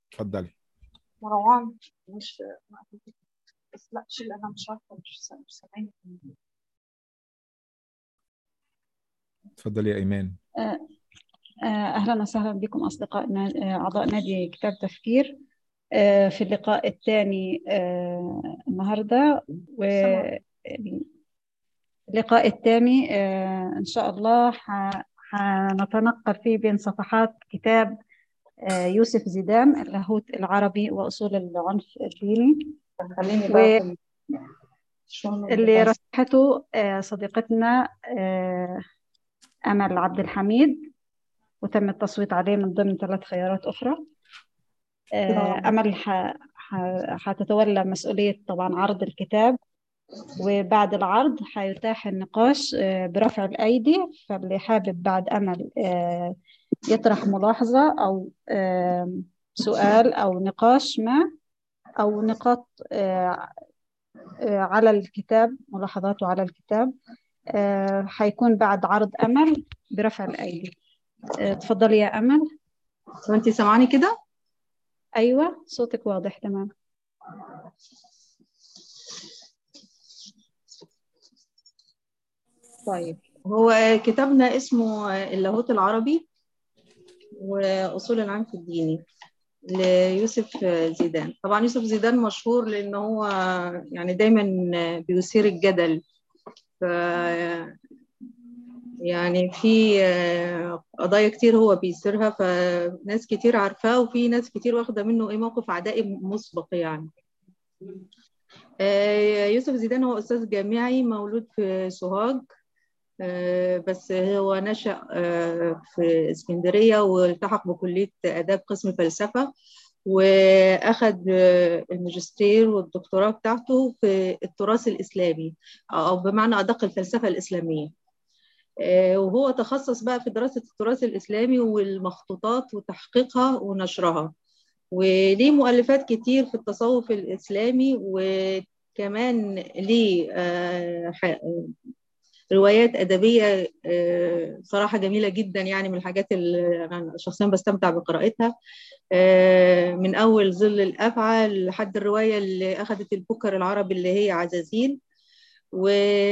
اتفضلي مروان مش بس لا شيء انا مش عارفه مش سا- مش سامعيني اتفضلي يا ايمان آه، أهلا وسهلا بكم أصدقاء نا- آه، أعضاء نادي كتاب تفكير آه، في اللقاء الثاني آه، النهاردة واللقاء الثاني آه، إن شاء الله ح- حنتنقل فيه بين صفحات كتاب آه، يوسف زيدان اللاهوت العربي وأصول العنف الديني خليني و- بقى في ال- شلون اللي بس- رشحته آه، صديقتنا آه، أمل عبد الحميد وتم التصويت عليه من ضمن ثلاث خيارات أخرى آه، نعم. أمل ح- ح- حتتولى مسؤولية طبعا عرض الكتاب وبعد العرض حيتاح النقاش آه، برفع الأيدي فاللي حابب بعد أمل آه، يطرح ملاحظة أو آم، سؤال أو نقاش ما أو نقاط آه، آه، على الكتاب ملاحظاته على الكتاب آه، حيكون بعد عرض أمل برفع الأيدي آه، تفضلي يا أمل وانت سامعاني كده أيوة صوتك واضح تمام طيب هو كتابنا اسمه اللاهوت العربي وأصول العنف الديني ليوسف زيدان طبعا يوسف زيدان مشهور لأن هو يعني دايما بيثير الجدل ف يعني في قضايا كتير هو بيثيرها فناس كتير عارفاه وفي ناس كتير واخدة منه ايه موقف عدائي مسبق يعني آه، يوسف زيدان هو أستاذ جامعي مولود في سوهاج آه، بس هو نشأ آه، في اسكندرية والتحق بكلية آداب قسم فلسفة وأخذ آه، الماجستير والدكتوراه بتاعته في التراث الإسلامي أو بمعنى أدق الفلسفة الإسلامية آه، وهو تخصص بقى في دراسة التراث الإسلامي والمخطوطات وتحقيقها ونشرها وليه مؤلفات كتير في التصوف الإسلامي وكمان ليه آه، ح- روايات أدبية آه، صراحة جميلة جدا يعني من الحاجات اللي أنا شخصيا بستمتع بقراءتها آه، من أول ظل الأفعى لحد الرواية اللي أخذت البوكر العربي اللي هي عزازيل و...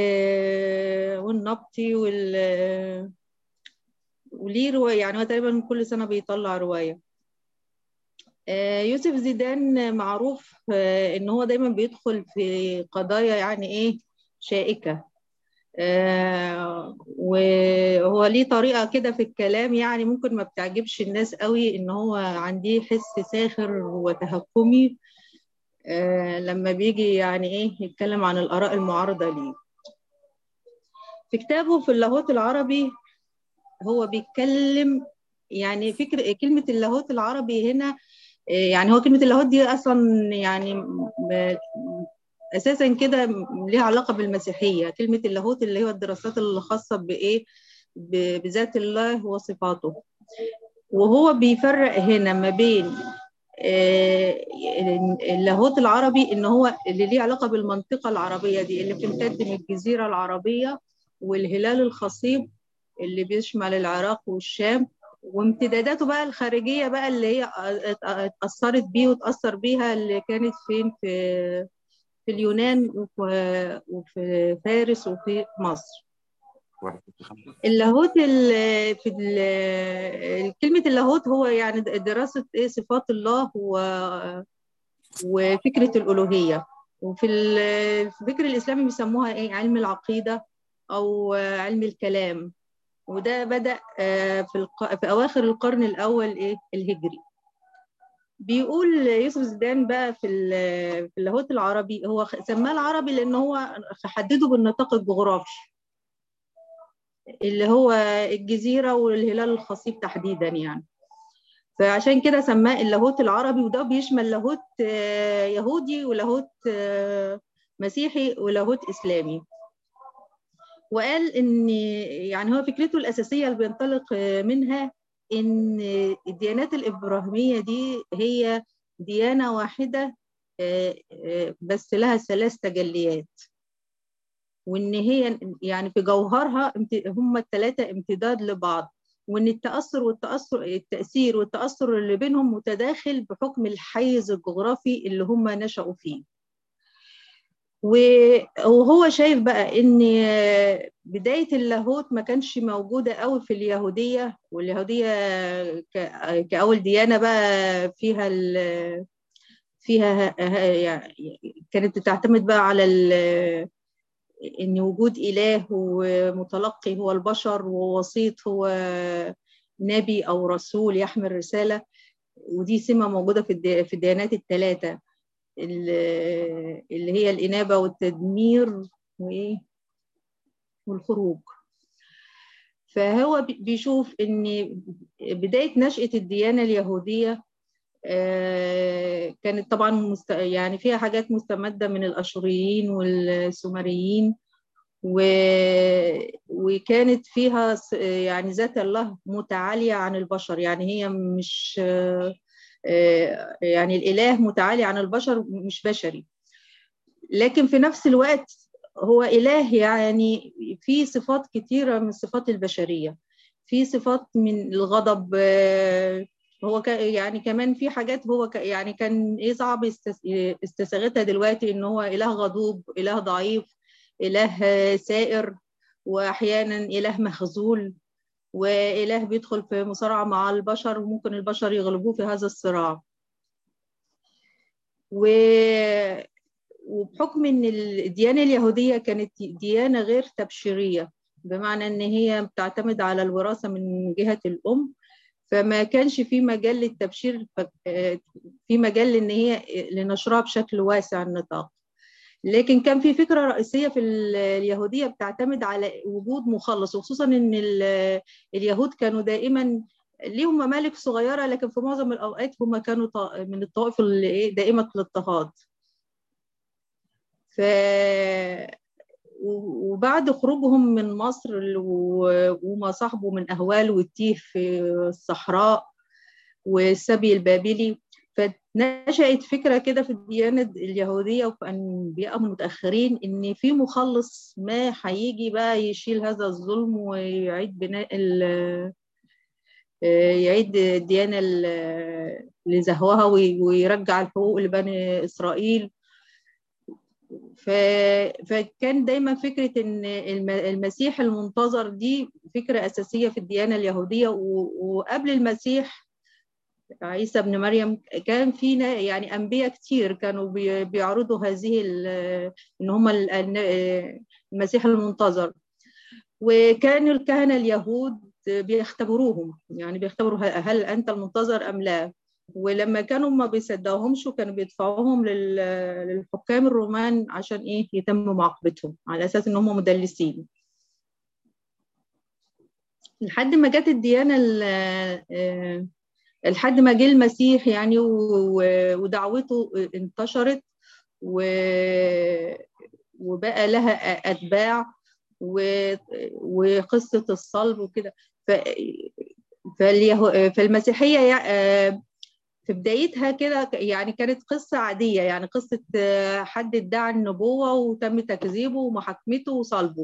والنبطي وال وليه رواية يعني هو تقريبا كل سنة بيطلع رواية آه، يوسف زيدان معروف آه، ان هو دايما بيدخل في قضايا يعني ايه شائكة آه، وهو ليه طريقة كده في الكلام يعني ممكن ما بتعجبش الناس قوي ان هو عنديه حس ساخر وتهكمي آه، لما بيجي يعني ايه يتكلم عن الآراء المعارضة ليه في كتابه في اللاهوت العربي هو بيتكلم يعني فكر كلمة اللاهوت العربي هنا يعني هو كلمة اللاهوت دي أصلا يعني م- أساسا كده ليها علاقة بالمسيحية كلمة اللاهوت اللي هو الدراسات الخاصة بإيه ب- بذات الله وصفاته وهو بيفرق هنا ما بين آه، اللاهوت العربي ان هو اللي ليه علاقه بالمنطقه العربيه دي اللي بتمتد من الجزيره العربيه والهلال الخصيب اللي بيشمل العراق والشام وامتداداته بقى الخارجيه بقى اللي هي ات- اتاثرت بيه وتاثر بيها اللي كانت فين في في اليونان وفي وفي فارس وفي مصر اللاهوت ال- في ال- كلمة اللاهوت هو يعني دراسة إيه صفات الله و- وفكرة الألوهية وفي ال- الفكر الإسلامي بيسموها إيه علم العقيدة أو علم الكلام وده بدأ آه، في الق- في أواخر القرن الأول إيه الهجري بيقول يوسف زيدان بقى في ال- في اللاهوت العربي هو خ- سماه العربي لأن هو حدده بالنطاق الجغرافي اللي هو الجزيرة والهلال الخصيب تحديدا يعني فعشان كده سماه اللاهوت العربي وده بيشمل لاهوت آه، يهودي ولاهوت آه، مسيحي ولاهوت إسلامي وقال إن يعني هو فكرته الأساسية اللي بينطلق آه، منها إن الديانات الإبراهيمية دي هي ديانة واحدة آه، آه، بس لها ثلاث تجليات وان هي يعني في جوهرها امت- هم الثلاثه امتداد لبعض وان التاثر والتاثر التاثير والتاثر اللي بينهم متداخل بحكم الحيز الجغرافي اللي هم نشأوا فيه وهو شايف بقى ان بدايه اللاهوت ما كانش موجوده قوي في اليهوديه واليهوديه كاول ديانه بقى فيها فيها يعني كانت بتعتمد بقى على ان وجود اله ومتلقي هو البشر ووسيط هو نبي او رسول يحمل رساله ودي سمه موجوده في في الديانات الثلاثه اللي هي الانابه والتدمير وايه والخروج فهو بيشوف ان بدايه نشاه الديانه اليهوديه كانت طبعا مست... يعني فيها حاجات مستمده من الاشوريين والسومريين و... وكانت فيها يعني ذات الله متعاليه عن البشر يعني هي مش يعني الاله متعالي عن البشر مش بشري لكن في نفس الوقت هو اله يعني في صفات كثيره من الصفات البشريه في صفات من الغضب هو يعني كمان في حاجات هو يعني كان ايه صعب استساغتها دلوقتي ان هو اله غضوب اله ضعيف اله سائر واحيانا اله مخذول واله بيدخل في مصارعه مع البشر وممكن البشر يغلبوه في هذا الصراع و وبحكم ان الديانه اليهوديه كانت ديانه غير تبشيريه بمعنى ان هي بتعتمد على الوراثه من جهه الام فما كانش في مجال للتبشير في مجال ان هي لنشرها بشكل واسع النطاق لكن كان في فكره رئيسيه في اليهوديه بتعتمد على وجود مخلص وخصوصا ان اليهود كانوا دائما ليهم ممالك صغيره لكن في معظم الاوقات هم كانوا من الطوائف اللي دائمه الاضطهاد ف وبعد خروجهم من مصر وما صاحبوا من أهوال والتيه في الصحراء والسبي البابلي فنشأت فكرة كده في الديانة اليهودية وفي أنبياء المتأخرين إن في مخلص ما هيجي بقى يشيل هذا الظلم ويعيد بناء يعيد الديانة اللي زهوها ويرجع الحقوق لبني إسرائيل ف... فكان دايما فكرة إن المسيح المنتظر دي فكرة أساسية في الديانة اليهودية و... وقبل المسيح عيسى ابن مريم كان في يعني أنبياء كتير كانوا بي... بيعرضوا هذه ال... إن هم المسيح المنتظر وكانوا الكهنة اليهود بيختبروهم يعني بيختبروا هل أنت المنتظر أم لا ولما كانوا ما بيصدقوهمش وكانوا بيدفعوهم للحكام الرومان عشان ايه يتم معاقبتهم على اساس ان هم مدلسين لحد ما جت الديانه لحد ما جه المسيح يعني ودعوته انتشرت وبقى لها اتباع وقصه الصلب وكده فالمسيحيه في بدايتها كده يعني كانت قصة عادية يعني قصة حد ادعى النبوة وتم تكذيبه ومحاكمته وصلبه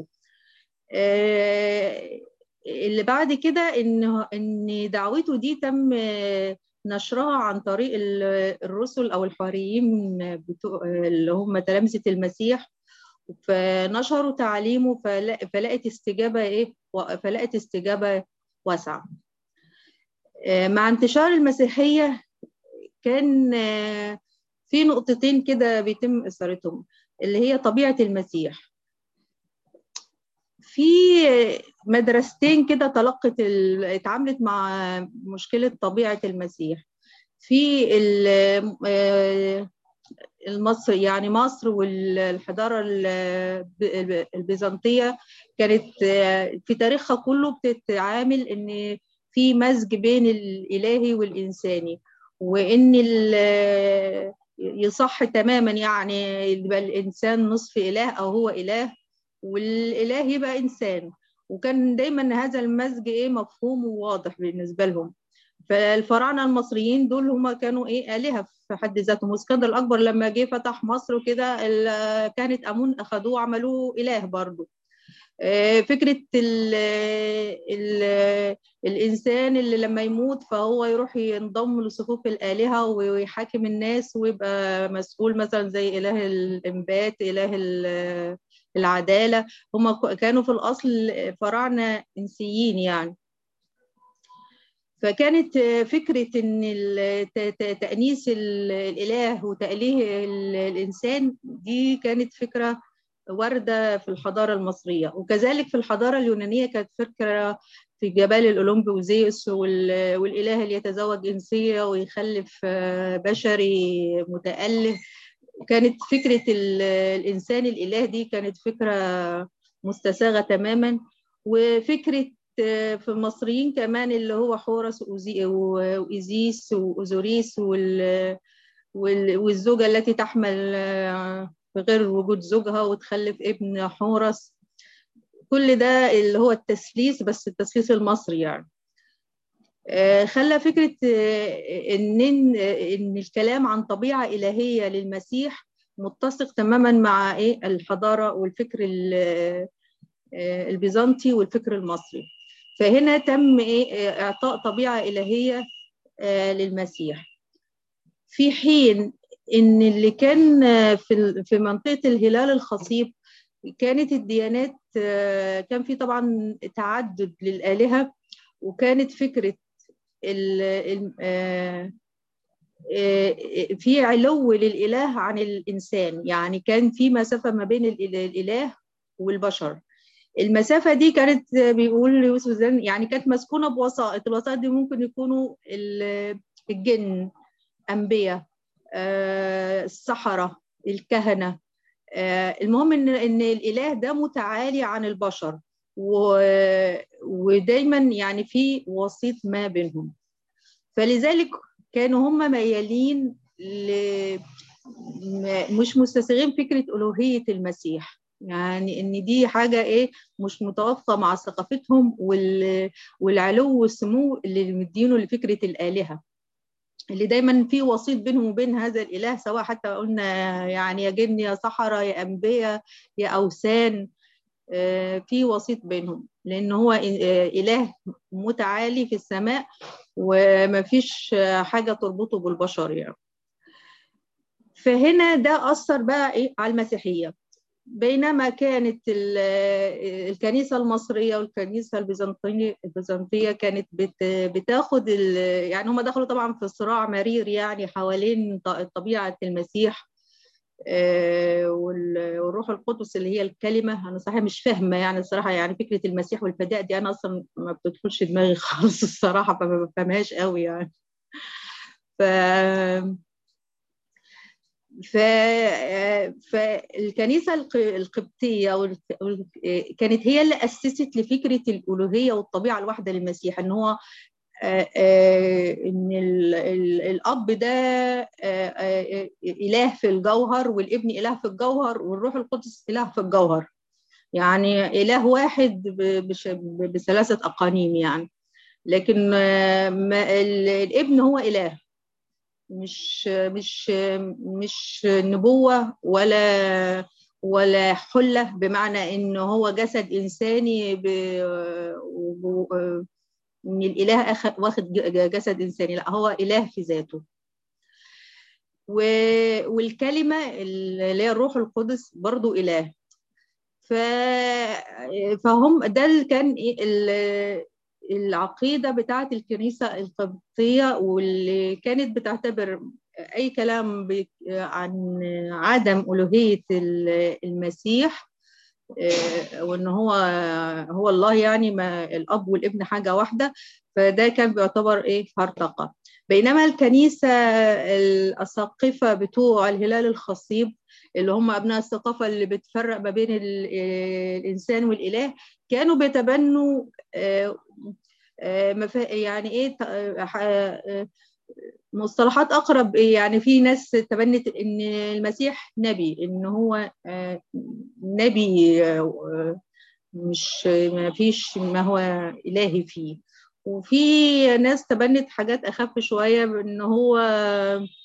اللي بعد كده ان ان دعوته دي تم نشرها عن طريق الرسل او الحواريين بتوع اللي هم تلامذه المسيح فنشروا تعليمه فلقت استجابه ايه فلقت استجابه واسعه مع انتشار المسيحيه كان في نقطتين كده بيتم إثارتهم اللي هي طبيعة المسيح في مدرستين كده تلقت اتعاملت مع مشكلة طبيعة المسيح في المصر يعني مصر والحضارة البيزنطية كانت في تاريخها كله بتتعامل ان في مزج بين الإلهي والإنساني وان يصح تماما يعني يبقى الانسان نصف اله او هو اله والاله يبقى انسان وكان دايما هذا المزج ايه مفهوم وواضح بالنسبه لهم فالفراعنه المصريين دول هم كانوا ايه الهه في حد ذاتهم واسكندر الاكبر لما جه فتح مصر وكده كانت امون اخذوه عملوه اله برضه آه، فكرة ال ال الإنسان اللي لما يموت فهو يروح ينضم لصفوف الآلهة ويحاكم الناس ويبقى مسؤول مثلا زي إله الإنبات إله ال- العدالة هم كانوا في الأصل فراعنة إنسيين يعني فكانت فكرة إن ال- ت- ت- تأنيس ال- الإله وتأليه ال- الإنسان دي كانت فكرة واردة في الحضارة المصرية وكذلك في الحضارة اليونانية كانت فكرة في جبال الأولمب وزيوس وال- والإله اللي يتزوج إنسية ويخلف آه، بشري متأله كانت فكرة ال- الإنسان الإله دي كانت فكرة مستساغة تماما وفكرة آه، في المصريين كمان اللي هو حورس وأوزي- وإيزيس وأوزوريس وال- وال- والزوجة التي تحمل آه، بغير وجود زوجها وتخلف ابن حورس كل ده اللي هو التثليث بس التثليث المصري يعني آه، خلى فكرة آه، إن إن الكلام عن طبيعة إلهية للمسيح متسق تماما مع إيه الحضارة والفكر ال- آه، البيزنطي والفكر المصري فهنا تم إيه آه، إعطاء طبيعة إلهية آه، للمسيح في حين إن اللي كان آه، في ال- في منطقة الهلال الخصيب كانت الديانات آه، كان في طبعا تعدد للآلهة وكانت فكرة ال ال- آه، آه، في علو للإله عن الإنسان يعني كان في مسافة ما بين ال- الإله والبشر المسافة دي كانت بيقول يوسف زين يعني كانت مسكونة بوسائط الوسائط دي ممكن يكونوا ال- الجن أنبياء آه، السحرة الكهنة آه، المهم ان ان الاله ده متعالي عن البشر و- ودايما يعني في وسيط ما بينهم فلذلك كانوا هم ميالين ل م- مش مستسيغين فكره الوهيه المسيح يعني ان دي حاجه ايه مش متوافقه مع ثقافتهم وال... والعلو والسمو اللي مدينه لفكره الالهه اللي دايما في وسيط بينهم وبين هذا الاله سواء حتى قلنا يعني يا جن يا سحرة يا انبياء يا اوثان آه، في وسيط بينهم لان هو آه، اله متعالي في السماء ومفيش آه، حاجه تربطه بالبشر يعني فهنا ده اثر بقى ايه على المسيحيه بينما كانت ال- الكنيسة المصرية والكنيسة البيزنطية البيزنطية كانت بت- بتاخد ال- يعني هم دخلوا طبعا في صراع مرير يعني حوالين ط- طبيعة المسيح آه، وال- والروح القدس اللي هي الكلمة أنا صراحة مش فاهمة يعني الصراحة يعني فكرة المسيح والفداء دي أنا أصلا ما بتدخلش دماغي خالص الصراحة فما بفهمهاش قوي يعني ف ف... فالكنيسة الق- القبطية والك- والك- كانت هي اللي أسست لفكرة الألوهية والطبيعة الواحدة للمسيح إن هو آه، آه، إن ال- ال- الأب ده آه، آه، إله في الجوهر والابن إله في الجوهر والروح القدس إله في الجوهر يعني إله واحد ب- بش- ب- بثلاثة أقانيم يعني لكن آه، ما- ال- الابن هو إله مش مش مش نبوة ولا ولا حلة بمعنى إن هو جسد إنساني ب... وب- إن الإله أخ... واخد ج- جسد إنساني لا هو إله في ذاته و... والكلمة اللي هي الروح القدس برضو إله ف... فهم ده اللي كان إيه ال- العقيدة بتاعت الكنيسة القبطية واللي كانت بتعتبر أي كلام ب- عن عدم ألوهية ال- المسيح آه، وإن هو هو الله يعني ما الأب والابن حاجة واحدة فده كان بيعتبر إيه هرطقة بينما الكنيسة الأساقفة بتوع الهلال الخصيب اللي هم أبناء الثقافة اللي بتفرق ما بين ال- الإنسان والإله كانوا بيتبنوا آه، آه، مفا- يعني إيه ت- آه، ح- آه، مصطلحات أقرب إيه يعني في ناس تبنت إن المسيح نبي إن هو آه، نبي آه، مش ما فيش ما هو إلهي فيه وفي ناس تبنت حاجات أخف شوية بإن هو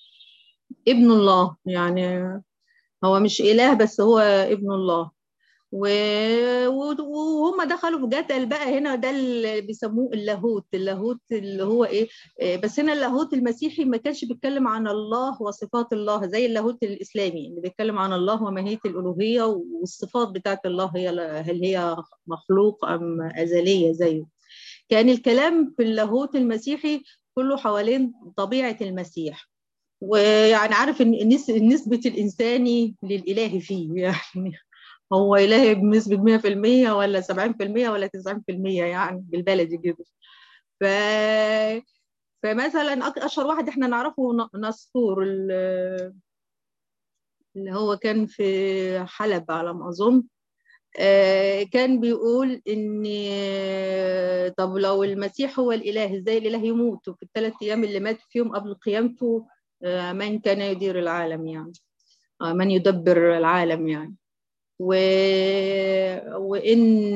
ابن الله يعني هو مش إله بس هو ابن الله و- و- وهم دخلوا في جدل بقى هنا ده اللي بيسموه اللاهوت اللاهوت اللي هو ايه إيه، بس هنا اللاهوت المسيحي ما كانش بيتكلم عن الله وصفات الله زي اللاهوت الاسلامي اللي بيتكلم عن الله وماهيه الالوهيه والصفات بتاعت الله هي هل هي مخلوق ام ازليه زيه كان الكلام في اللاهوت المسيحي كله حوالين طبيعه المسيح ويعني عارف ان النس- نسبه الانساني للاله فيه يعني هو إلهي بنسبة 100% ولا 70% ولا 90% يعني بالبلدي كده ف فمثلا أك- اشهر واحد احنا نعرفه ن- نسطور ال- اللي هو كان في حلب على ما اظن آه، كان بيقول ان آه، طب لو المسيح هو الاله ازاي الاله يموت في الثلاث ايام اللي مات فيهم قبل قيامته آه، من كان يدير العالم يعني آه، من يدبر العالم يعني و... وإن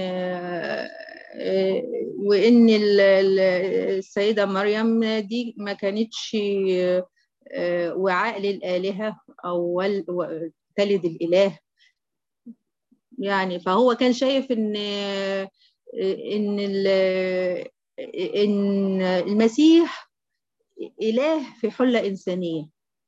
وإن ال- ال- السيدة مريم دي ما كانتش وعاء للآلهة أو ول- و- تلد الإله يعني فهو كان شايف إن إن ال- إن المسيح إله في حلة إنسانية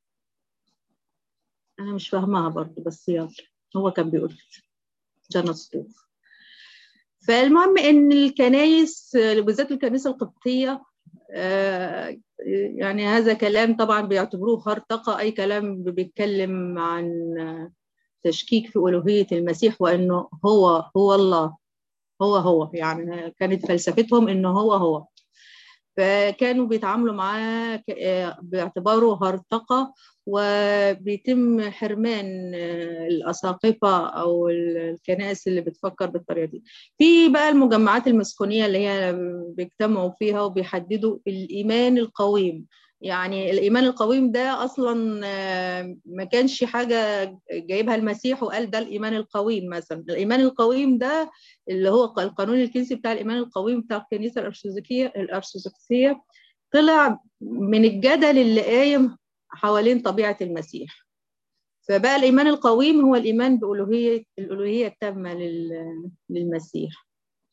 أنا مش فاهمها برضه بس يلا هو كان بيقول كده. ده نسطور فالمهم ان الكنايس بالذات الكنيسه القبطيه آه، يعني هذا كلام طبعا بيعتبروه هرطقه اي كلام بيتكلم عن تشكيك في الوهيه المسيح وانه هو هو الله هو هو يعني كانت فلسفتهم انه هو هو فكانوا بيتعاملوا معاه ك- آه، باعتباره هرطقة وبيتم حرمان آه، الأساقفة أو الكنائس اللي بتفكر بالطريقة دي في بقى المجمعات المسكونية اللي هي بيجتمعوا فيها وبيحددوا الإيمان القويم يعني الإيمان القويم ده أصلا آه، ما كانش حاجة جايبها المسيح وقال ده الإيمان القويم مثلا الإيمان القويم ده اللي هو القانون الكنسي بتاع الإيمان القويم بتاع الكنيسة الأرثوذكية الأرثوذكسية طلع من الجدل اللي قايم حوالين طبيعة المسيح فبقى الإيمان القويم هو الإيمان بألوهية الألوهية التامة لل- للمسيح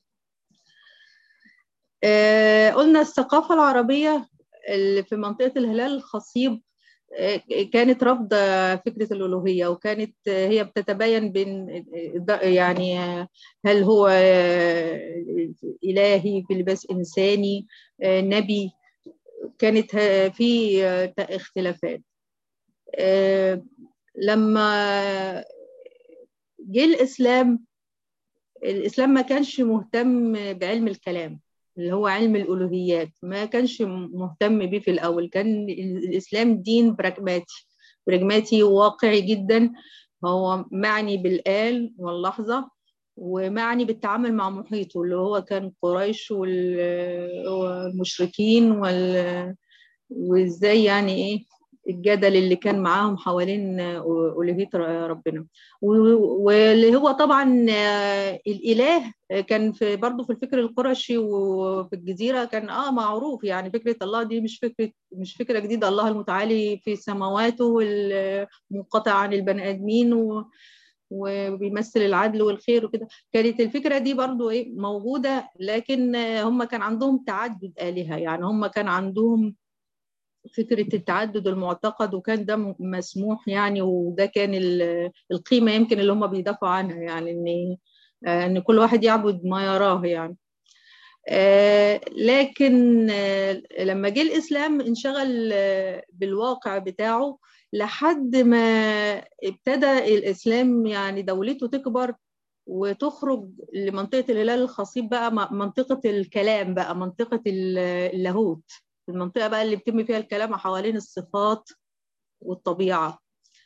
آه، قلنا الثقافة العربية اللي في منطقة الهلال الخصيب آه، كانت رافضة فكرة الألوهية وكانت آه، هي بتتبين بين آه، يعني آه، هل هو آه، إلهي في لباس إنساني آه، نبي كانت ه- في آه، اختلافات آه، لما جه الإسلام الإسلام ما كانش مهتم بعلم الكلام اللي هو علم الألوهيات ما كانش مهتم بيه في الأول كان الإسلام دين براجماتي براجماتي وواقعي جدا هو معني بالآل واللحظة ومعني بالتعامل مع محيطه اللي هو كان قريش وال- والمشركين وال... وازاي يعني ايه الجدل اللي كان معاهم حوالين ألوهية ربنا و- واللي هو طبعا آه، الإله كان في برضه في الفكر القرشي وفي الجزيرة كان اه معروف يعني فكرة الله دي مش فكرة مش فكرة جديدة الله المتعالي في سماواته والمنقطع عن البني آدمين و وبيمثل العدل والخير وكده كانت الفكرة دي برضو ايه موجودة لكن آه، هم كان عندهم تعدد آلهة يعني هم كان عندهم فكرة التعدد المعتقد وكان ده م- مسموح يعني وده كان ال- القيمة يمكن اللي هم بيدافعوا عنها يعني ان آه، ان كل واحد يعبد ما يراه يعني آه، لكن آه، لما جه الإسلام انشغل آه، بالواقع بتاعه لحد ما ابتدى الإسلام يعني دولته تكبر وتخرج لمنطقة الهلال الخصيب بقى م- منطقة الكلام بقى منطقة ال- اللاهوت المنطقة بقى اللي بيتم فيها الكلام حوالين الصفات والطبيعة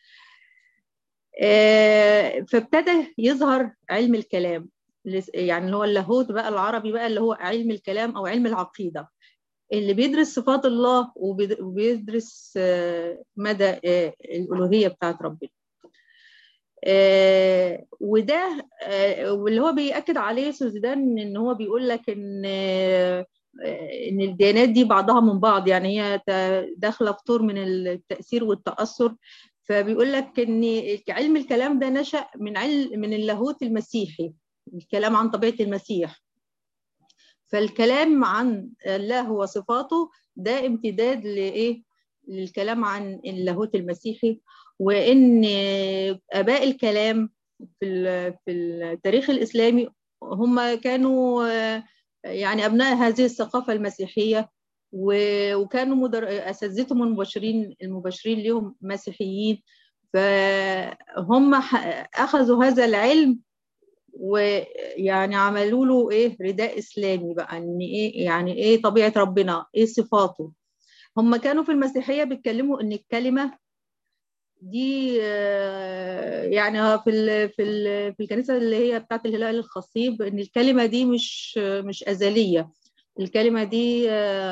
آه، فابتدى يظهر علم الكلام لس- يعني اللي هو اللاهوت بقى العربي بقى اللي هو علم الكلام أو علم العقيدة اللي بيدرس صفات الله وبيد- وبيدرس آه، مدى آه، الألوهية بتاعت ربنا آه، وده آه، واللي هو بيأكد عليه سوزدان ان هو بيقول لك ان آه، ان الديانات دي بعضها من بعض يعني هي تا- داخله في طور من التأثير والتأثر فبيقول لك ان علم الكلام ده نشأ من علم من اللاهوت المسيحي الكلام عن طبيعة المسيح فالكلام عن الله وصفاته ده امتداد لايه للكلام عن اللاهوت المسيحي وان اباء الكلام في في التاريخ الاسلامي هم كانوا يعني ابناء هذه الثقافه المسيحيه وكانوا مدر... اساتذتهم المباشرين المباشرين لهم مسيحيين فهم اخذوا هذا العلم ويعني عملوا له ايه رداء اسلامي بقى ان ايه يعني ايه طبيعه ربنا ايه صفاته هم كانوا في المسيحيه بيتكلموا ان الكلمه دي يعني في ال في ال في الكنيسه اللي هي بتاعت الهلال الخصيب ان الكلمه دي مش مش ازليه الكلمه دي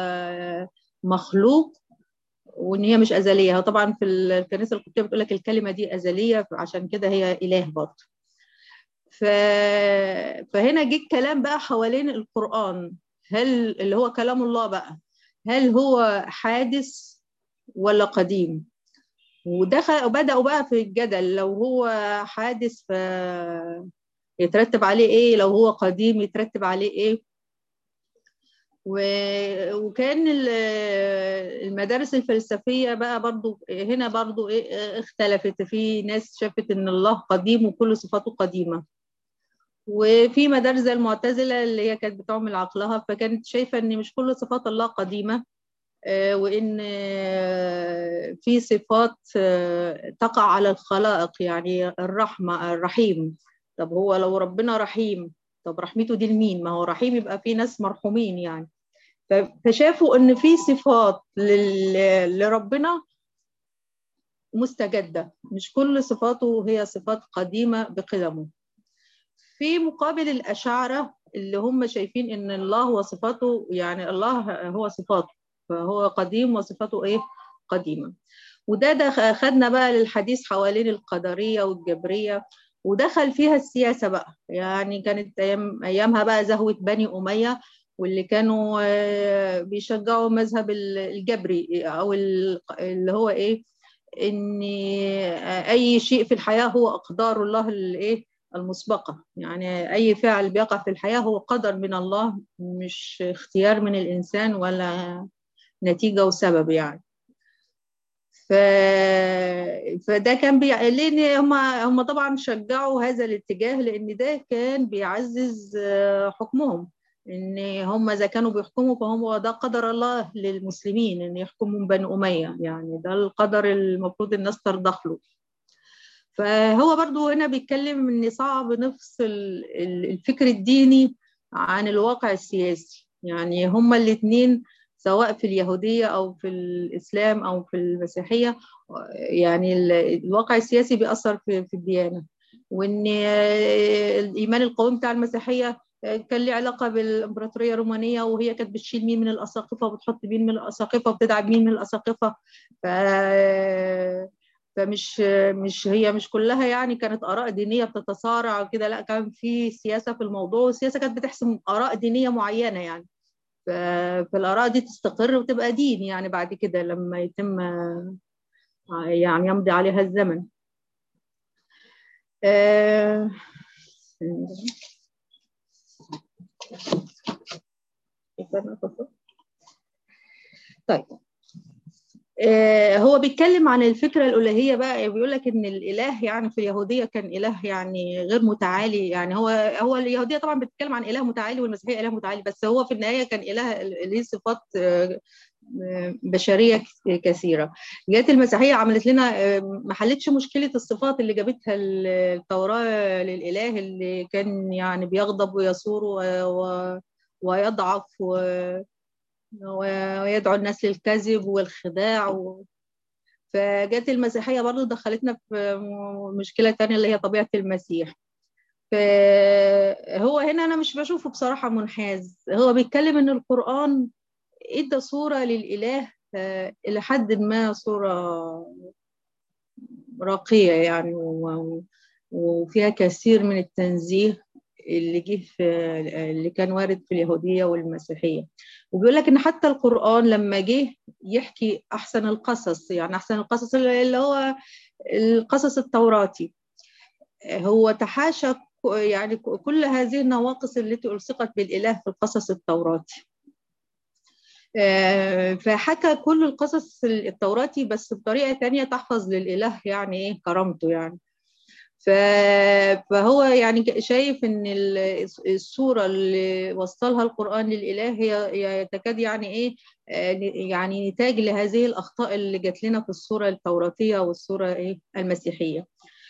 مخلوق وان هي مش ازليه طبعا في الكنيسه القبطيه بتقول لك الكلمه دي ازليه عشان كده هي اله برضه ف... فهنا جه الكلام بقى حوالين القرآن هل اللي هو كلام الله بقى هل هو حادث ولا قديم ودخل وبدأوا بقى في الجدل لو هو حادث ف يترتب عليه ايه لو هو قديم يترتب عليه ايه و... وكان المدارس الفلسفية بقى برضو هنا برضو إيه اختلفت في ناس شافت ان الله قديم وكل صفاته قديمة وفي مدارس زي المعتزلة اللي هي كانت بتعمل عقلها فكانت شايفة ان مش كل صفات الله قديمة وان في صفات تقع على الخلائق يعني الرحمة الرحيم طب هو لو ربنا رحيم طب رحمته دي لمين ما هو رحيم يبقى في ناس مرحومين يعني فشافوا ان في صفات لربنا مستجده مش كل صفاته هي صفات قديمه بقدمه في مقابل الاشاعره اللي هم شايفين ان الله وصفاته يعني الله هو صفاته فهو قديم وصفاته ايه قديمه وده ده خدنا بقى للحديث حوالين القدريه والجبريه ودخل فيها السياسه بقى يعني كانت ايام ايامها بقى زهوه بني اميه واللي كانوا بيشجعوا مذهب الجبري او اللي هو ايه ان اي شيء في الحياه هو اقدار الله الايه المسبقه يعني اي فعل بيقع في الحياه هو قدر من الله مش اختيار من الانسان ولا نتيجه وسبب يعني ف... فده كان بي... لان هم هم طبعا شجعوا هذا الاتجاه لان ده كان بيعزز حكمهم ان هم اذا كانوا بيحكموا فهم ده قدر الله للمسلمين ان يحكموا بني اميه يعني ده القدر المفروض الناس ترضخ له فهو برضو هنا بيتكلم ان صعب نفصل الفكر الديني عن الواقع السياسي يعني هما الاثنين سواء في اليهودية أو في الإسلام أو في المسيحية يعني الواقع السياسي بيأثر في, في الديانة وإن الإيمان القومي بتاع المسيحية كان له علاقة بالإمبراطورية الرومانية وهي كانت بتشيل مين من الأساقفة وبتحط مين من الأساقفة وبتدعم مين من الأساقفة ف... فمش مش هي مش كلها يعني كانت آراء دينية بتتصارع وكده لا كان في سياسة في الموضوع والسياسة كانت بتحسم آراء دينية معينة يعني فالآراء دي تستقر وتبقى دين يعني بعد كده لما يتم يعني يمضي عليها الزمن آه طيب آه هو بيتكلم عن الفكرة الإلهية بقى بيقول لك إن الإله يعني في اليهودية كان إله يعني غير متعالي يعني هو هو اليهودية طبعا بتتكلم عن إله متعالي والمسيحية إله متعالي بس هو في النهاية كان إله ليه صفات بشرية كثيرة جات المسيحية عملت لنا ما حلتش مشكلة الصفات اللي جابتها التوراة للإله اللي كان يعني بيغضب ويثور ويضعف ويدعو الناس للكذب والخداع و... فجات المسيحية برضو دخلتنا في مشكلة تانية اللي هي طبيعة المسيح فهو هنا أنا مش بشوفه بصراحة منحاز هو بيتكلم إن القرآن ادى صورة للإله إلى حد ما صورة راقية يعني وفيها كثير من التنزيه اللي جه في اللي كان وارد في اليهوديه والمسيحيه وبيقول لك ان حتى القران لما جه يحكي احسن القصص يعني احسن القصص اللي هو القصص التوراتي هو تحاشى يعني كل هذه النواقص التي الصقت بالاله في القصص التوراتي فحكى كل القصص التوراتي بس بطريقه ثانيه تحفظ للاله يعني ايه كرامته يعني فهو يعني شايف ان الصوره اللي وصلها القران للاله هي تكاد يعني ايه يعني نتاج لهذه الاخطاء اللي جات لنا في الصوره التوراتيه والصوره ايه المسيحيه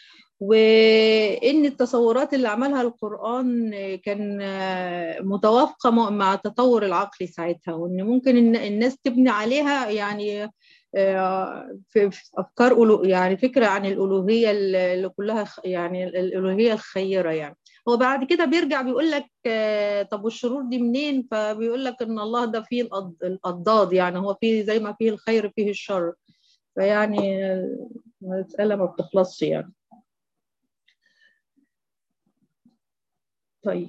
وان التصورات اللي عملها القران كان متوافقه مع التطور العقلي ساعتها وان ممكن الناس تبني عليها يعني في افكار يعني فكره عن الالوهيه اللي كلها يعني الالوهيه الخيره يعني هو بعد كده بيرجع بيقول لك طب والشرور دي منين فبيقول لك ان الله ده فيه الاضداد يعني هو فيه زي ما فيه الخير فيه الشر فيعني المساله ما بتخلصش يعني طيب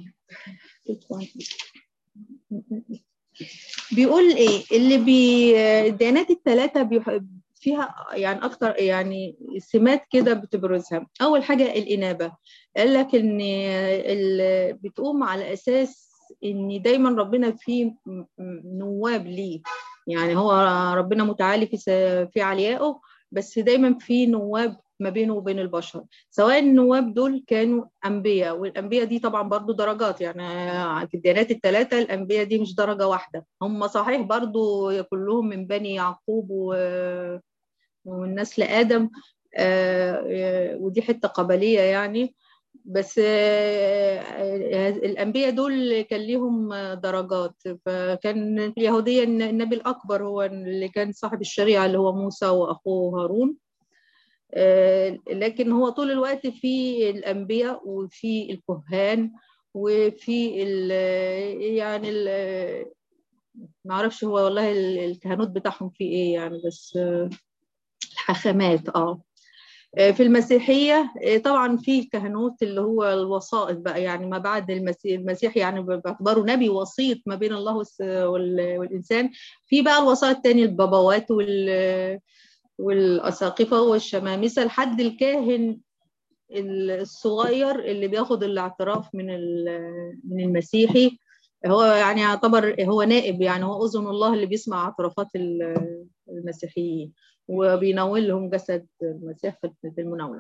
بيقول ايه اللي بي الديانات الثلاثه بيح... فيها يعني اكتر يعني سمات كده بتبرزها اول حاجه الانابه قال لك ان ال... بتقوم على اساس ان دايما ربنا فيه نواب ليه يعني هو ربنا متعالي في في عليائه بس دايما في نواب ما بينه وبين البشر سواء النواب دول كانوا أنبياء والأنبياء دي طبعا برضو درجات يعني في الديانات الثلاثة الأنبياء دي مش درجة واحدة هم صحيح برضو كلهم من بني يعقوب و... والنسل آدم ودي حتة قبلية يعني بس الأنبياء دول كان ليهم درجات فكان في اليهودية النبي الأكبر هو اللي كان صاحب الشريعة اللي هو موسى وأخوه هارون لكن هو طول الوقت في الأنبياء وفي الكهان وفي ال يعني ال ما اعرفش هو والله الكهنوت بتاعهم في ايه يعني بس الحاخامات اه في المسيحية طبعا في كهنوت اللي هو الوسائط بقى يعني ما بعد المسيح, المسيح يعني باعتباره نبي وسيط ما بين الله والإنسان في بقى الوسائط التاني البابوات وال والأساقفة والشمامسة لحد الكاهن الصغير اللي بياخد الاعتراف من من المسيحي هو يعني يعتبر هو نائب يعني هو أذن الله اللي بيسمع اعترافات المسيحيين وبيناول لهم جسد المسيح في المناولة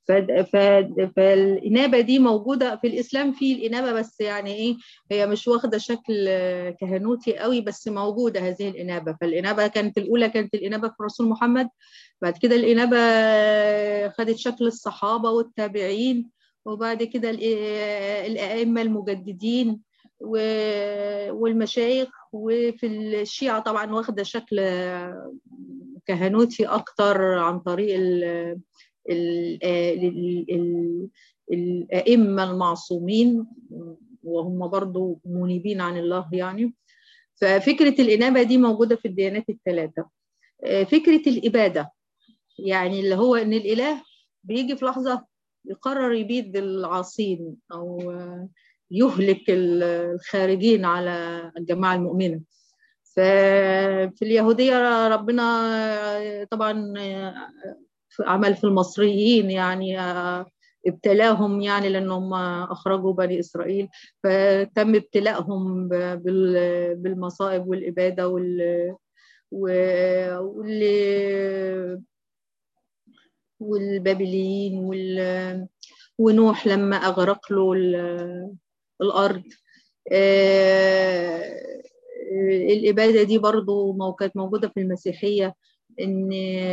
فالإنابة دي موجودة في الإسلام في الإنابة بس يعني إيه هي مش واخدة شكل كهنوتي قوي بس موجودة هذه الإنابة فالإنابة كانت الأولى كانت الإنابة في الرسول محمد بعد كده الإنابة خدت شكل الصحابة والتابعين وبعد كده الأئمة المجددين والمشايخ وفي الشيعة طبعا واخدة شكل كهنوتي أكتر عن طريق ال الأئمة المعصومين وهم برضو منيبين عن الله يعني ففكرة الإنابة دي موجودة في الديانات الثلاثة فكرة الإبادة يعني اللي هو إن الإله بيجي في لحظة يقرر يبيد العاصين أو يهلك الخارجين على الجماعة المؤمنة ففي اليهودية ربنا طبعا عمل في المصريين يعني ابتلاهم يعني لانهم اخرجوا بني اسرائيل فتم ابتلاءهم بالمصائب والاباده وال واللي والبابليين وال ونوح لما اغرق له الارض الاباده دي برضو كانت موجوده في المسيحيه ان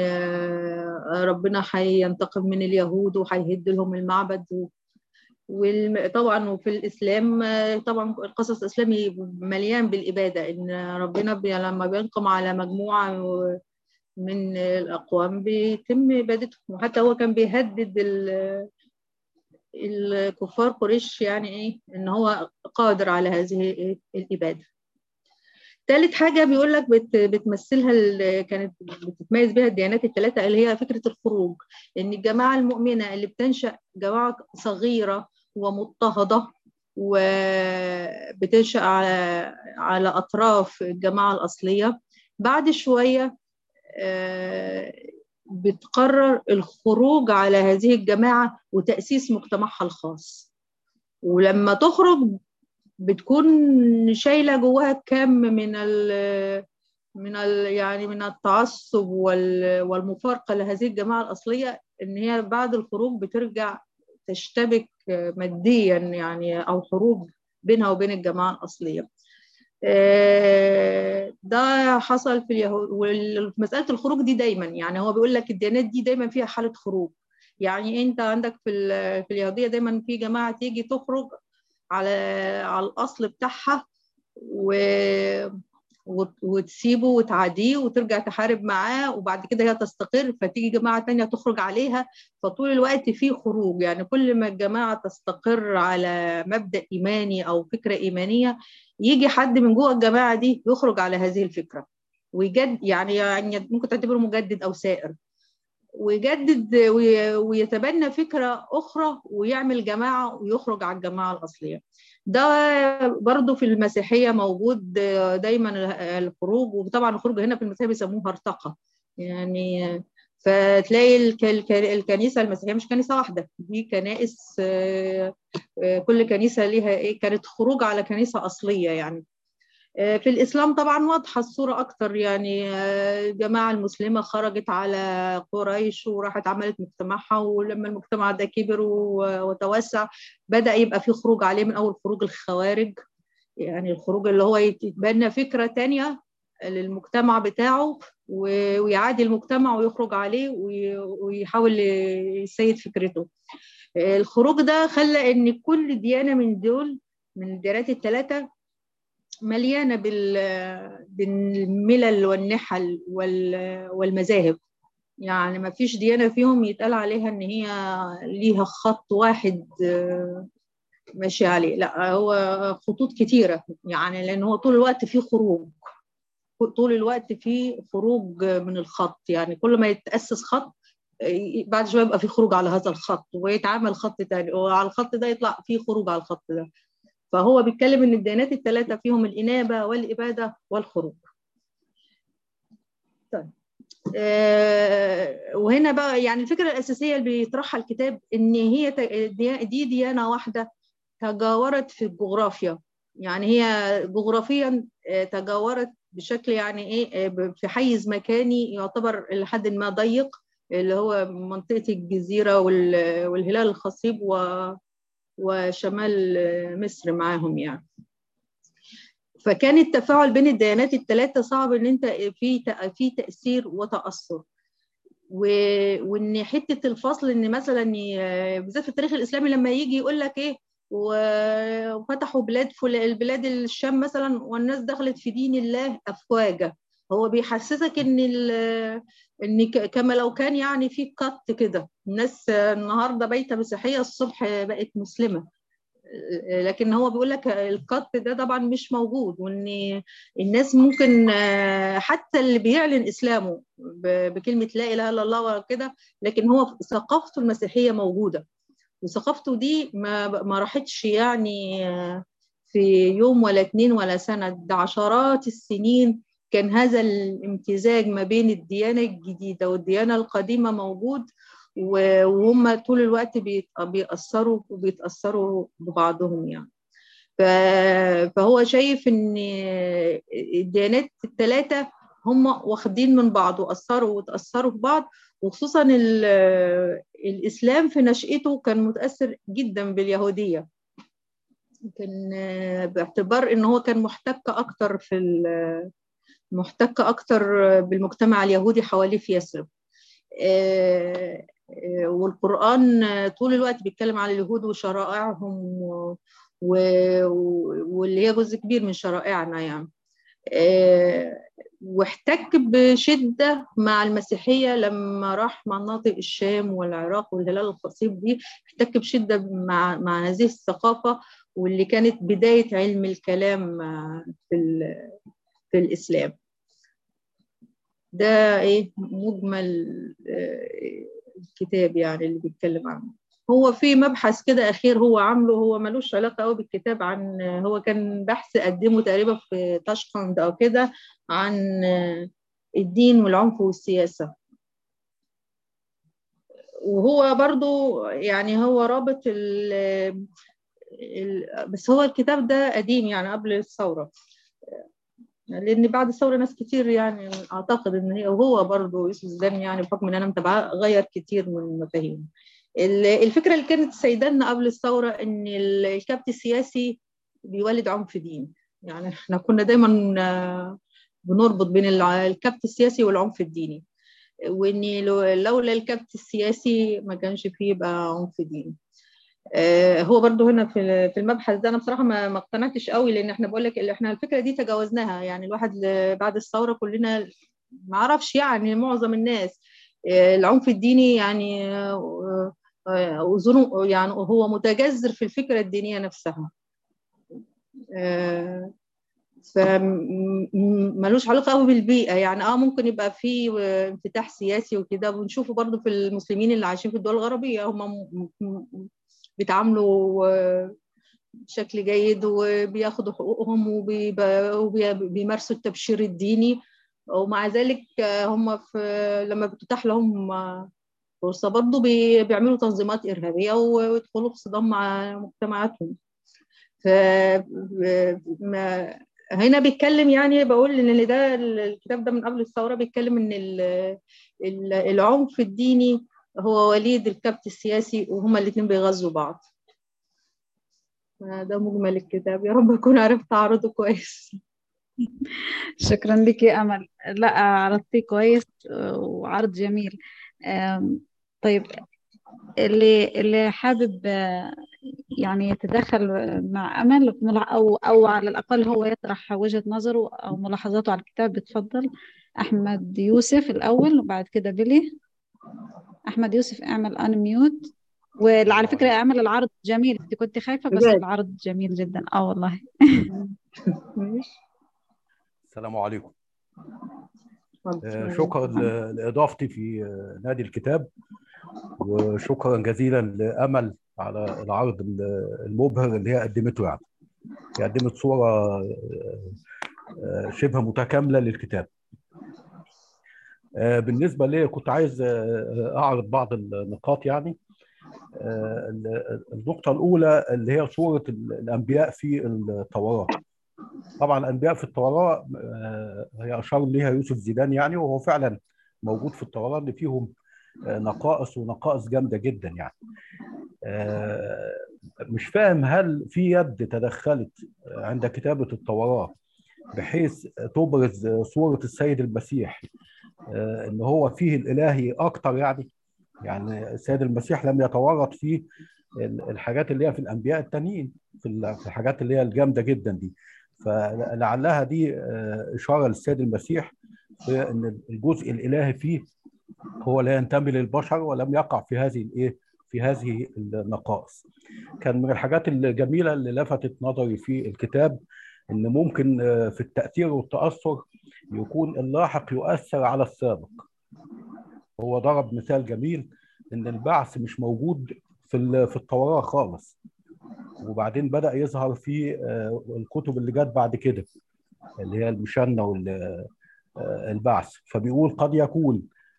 ربنا هينتقم من اليهود وهيهد لهم المعبد وطبعا وفي الاسلام طبعا القصص الاسلامي مليان بالاباده ان ربنا بي لما بينقم على مجموعه من الاقوام بيتم ابادتهم وحتى هو كان بيهدد الكفار قريش يعني ايه ان هو قادر على هذه الاباده ثالث حاجه بيقول لك بت بتمثلها اللي كانت بتتميز بها الديانات الثلاثه اللي هي فكره الخروج ان الجماعه المؤمنه اللي بتنشا جماعه صغيره ومضطهده وبتنشأ على على أطراف الجماعة الأصلية بعد شوية آه، بتقرر الخروج على هذه الجماعة وتأسيس مجتمعها الخاص ولما تخرج بتكون شايلة جواها كم من ال من ال يعني من التعصب وال- والمفارقة لهذه الجماعة الأصلية إن هي بعد الخروج بترجع تشتبك ماديا يعني أو حروب بينها وبين الجماعة الأصلية آه، ده حصل في اليهود ومسألة الخروج دي دايما يعني هو بيقول لك الديانات دي دايما فيها حالة خروج يعني انت عندك في ال- في اليهودية دايما في جماعة تيجي تخرج على على الأصل بتاعها و وت- وتسيبه وتعاديه وترجع تحارب معاه وبعد كده هي تستقر فتيجي جماعة تانية تخرج عليها فطول الوقت في خروج يعني كل ما الجماعة تستقر على مبدأ إيماني أو فكرة إيمانية يجي حد من جوه الجماعة دي يخرج على هذه الفكرة ويجد يعني يعني ممكن تعتبره مجدد أو سائر ويجدد وي- ويتبنى فكرة أخرى ويعمل جماعة ويخرج على الجماعة الأصلية ده برضو في المسيحية موجود دايما الخروج وطبعا الخروج هنا في المسيحية بيسموه هرطقة يعني فتلاقي الك- الك- الكنيسة المسيحية مش كنيسة واحدة دي كنائس آه، آه، كل كنيسة ليها إيه كانت خروج على كنيسة أصلية يعني آه، في الإسلام طبعا واضحة الصورة أكتر يعني آه، الجماعة المسلمة خرجت على قريش وراحت عملت مجتمعها ولما المجتمع ده كبر و- وتوسع بدأ يبقى في خروج عليه من أول خروج الخوارج يعني الخروج اللي هو يتبنى فكرة تانية للمجتمع بتاعه و- ويعادي المجتمع ويخرج عليه وي- ويحاول يسيد فكرته آه، الخروج ده خلى ان كل ديانة من دول من الديانات الثلاثة مليانة بال- بالملل والنحل وال- والمذاهب يعني ما فيش ديانة فيهم يتقال عليها إن هي ليها خط واحد آه، ماشي عليه لا هو خطوط كتيرة يعني لأن هو طول الوقت فيه خروج طول الوقت فيه خروج من الخط يعني كل ما يتأسس خط آه، بعد شوية يبقى فيه خروج على هذا الخط ويتعمل خط تاني وعلى الخط ده يطلع فيه خروج على الخط ده فهو بيتكلم ان الديانات الثلاثه فيهم الانابه والاباده والخروج طيب آه، وهنا بقى يعني الفكره الاساسيه اللي بيطرحها الكتاب ان هي ت- دي دي ديانه واحده تجاورت في الجغرافيا يعني هي جغرافيا آه، تجاورت بشكل يعني ايه آه، ب- في حيز مكاني يعتبر لحد ما ضيق اللي هو منطقه الجزيره وال- والهلال الخصيب و- وشمال آه، مصر معاهم يعني فكان التفاعل بين الديانات الثلاثه صعب ان انت في تأ- في تاثير وتاثر و- وان حته الفصل ان مثلا ي- بالذات في التاريخ الاسلامي لما يجي يقول لك ايه و- وفتحوا بلاد فل- البلاد الشام مثلا والناس دخلت في دين الله افواجا هو بيحسسك ان ال- ان ك- كما لو كان يعني في قط كده الناس النهارده بايته مسيحيه الصبح بقت مسلمه لكن هو بيقول لك القط ده طبعا مش موجود وان الناس ممكن آه، حتى اللي بيعلن اسلامه ب- بكلمه لا اله الا الله وكده لكن هو ثقافته المسيحيه موجوده وثقافته دي ما ما راحتش يعني آه، في يوم ولا اتنين ولا سنه ده عشرات السنين كان هذا الامتزاج ما بين الديانه الجديده والديانه القديمه موجود و- وهم طول الوقت بيت- بيأثروا وبيتأثروا ببعضهم يعني ف- فهو شايف ان الديانات الثلاثة هم واخدين من بعض وأثروا وتأثروا في بعض وخصوصا ال- الإسلام في نشأته كان متأثر جدا باليهودية كان باعتبار ان هو كان محتك اكتر في ال- محتك اكتر بالمجتمع اليهودي حواليه في يثرب آه، آه، والقرآن طول الوقت بيتكلم عن اليهود وشرائعهم و- و- واللي هي جزء كبير من شرائعنا يعني آه، واحتك بشدة مع المسيحية لما راح مناطق الشام والعراق والهلال الخصيب دي احتك بشدة مع مع هذه الثقافة واللي كانت بداية علم الكلام آه، في ال- في الإسلام ده ايه مجمل آه، الكتاب يعني اللي بيتكلم عنه هو في مبحث كده اخير هو عامله هو ملوش علاقه قوي بالكتاب عن هو كان بحث قدمه تقريبا في تاشقند او كده عن الدين والعنف والسياسه وهو برضو يعني هو رابط ال ال بس هو الكتاب ده قديم يعني قبل الثورة لأن بعد الثورة ناس كتير يعني أعتقد إن هي وهو برضو يوسف زيدان يعني بحكم إن أنا متابعاه غير كتير من المفاهيم الفكرة اللي كانت سيدانا قبل الثورة إن الكبت السياسي بيولد عنف دين يعني احنا كنا دايما بنربط بين الكبت السياسي والعنف الديني وان لولا الكبت السياسي ما كانش فيه يبقى عنف ديني هو برضو هنا في في المبحث ده انا بصراحه ما ما اقتنعتش قوي لان احنا بقول لك احنا الفكره دي تجاوزناها يعني الواحد بعد الثوره كلنا ما اعرفش يعني معظم الناس العنف الديني يعني اظن يعني هو متجذر في الفكره الدينيه نفسها فملوش علاقه قوي بالبيئه يعني اه ممكن يبقى في انفتاح سياسي وكده بنشوفه برضو في المسلمين اللي عايشين في الدول الغربيه هم بيتعاملوا بشكل جيد وبياخدوا حقوقهم وبيمارسوا التبشير الديني ومع ذلك هم في لما بتتاح لهم فرصه برضه بيعملوا تنظيمات ارهابيه ويدخلوا في صدام مع مجتمعاتهم ف هنا بيتكلم يعني بقول ان ده الكتاب ده من قبل الثوره بيتكلم ان العنف الديني هو وليد الكبت السياسي وهما الاثنين بيغذوا بعض ده مجمل الكتاب يا رب اكون عرفت اعرضه كويس شكرا لك يا امل لا عرضتيه كويس وعرض جميل طيب اللي اللي حابب يعني يتدخل مع امل او او على الاقل هو يطرح وجهه نظره او ملاحظاته على الكتاب بتفضل احمد يوسف الاول وبعد كده بيلي احمد يوسف اعمل ان ميوت وعلى فكره اعمل العرض جميل انت كنت خايفه بس العرض جميل جدا اه والله السلام عليكم شكرا لاضافتي في نادي الكتاب وشكرا جزيلا لامل على العرض المبهر اللي هي قدمته يعني هي قدمت صوره شبه متكامله للكتاب بالنسبه لي كنت عايز اعرض بعض النقاط يعني النقطه الاولى اللي هي صوره الانبياء في التوراه طبعا الانبياء في التوراه هي اشار ليها يوسف زيدان يعني وهو فعلا موجود في التوراه اللي فيهم نقائص ونقائص جامده جدا يعني مش فاهم هل في يد تدخلت عند كتابه التوراه بحيث تبرز صوره السيد المسيح ان هو فيه الالهي اكتر يعني يعني السيد المسيح لم يتورط في الحاجات اللي هي في الانبياء التانيين في الحاجات اللي هي الجامده جدا دي فلعلها دي اشاره للسيد المسيح بان الجزء الالهي فيه هو لا ينتمي للبشر ولم يقع في هذه الايه في هذه النقائص كان من الحاجات الجميله اللي لفتت نظري في الكتاب ان ممكن في التاثير والتاثر يكون اللاحق يؤثر على السابق هو ضرب مثال جميل ان البعث مش موجود في في التوراه خالص وبعدين بدا يظهر في الكتب اللي جت بعد كده اللي هي المشنه والبعث فبيقول قد يكون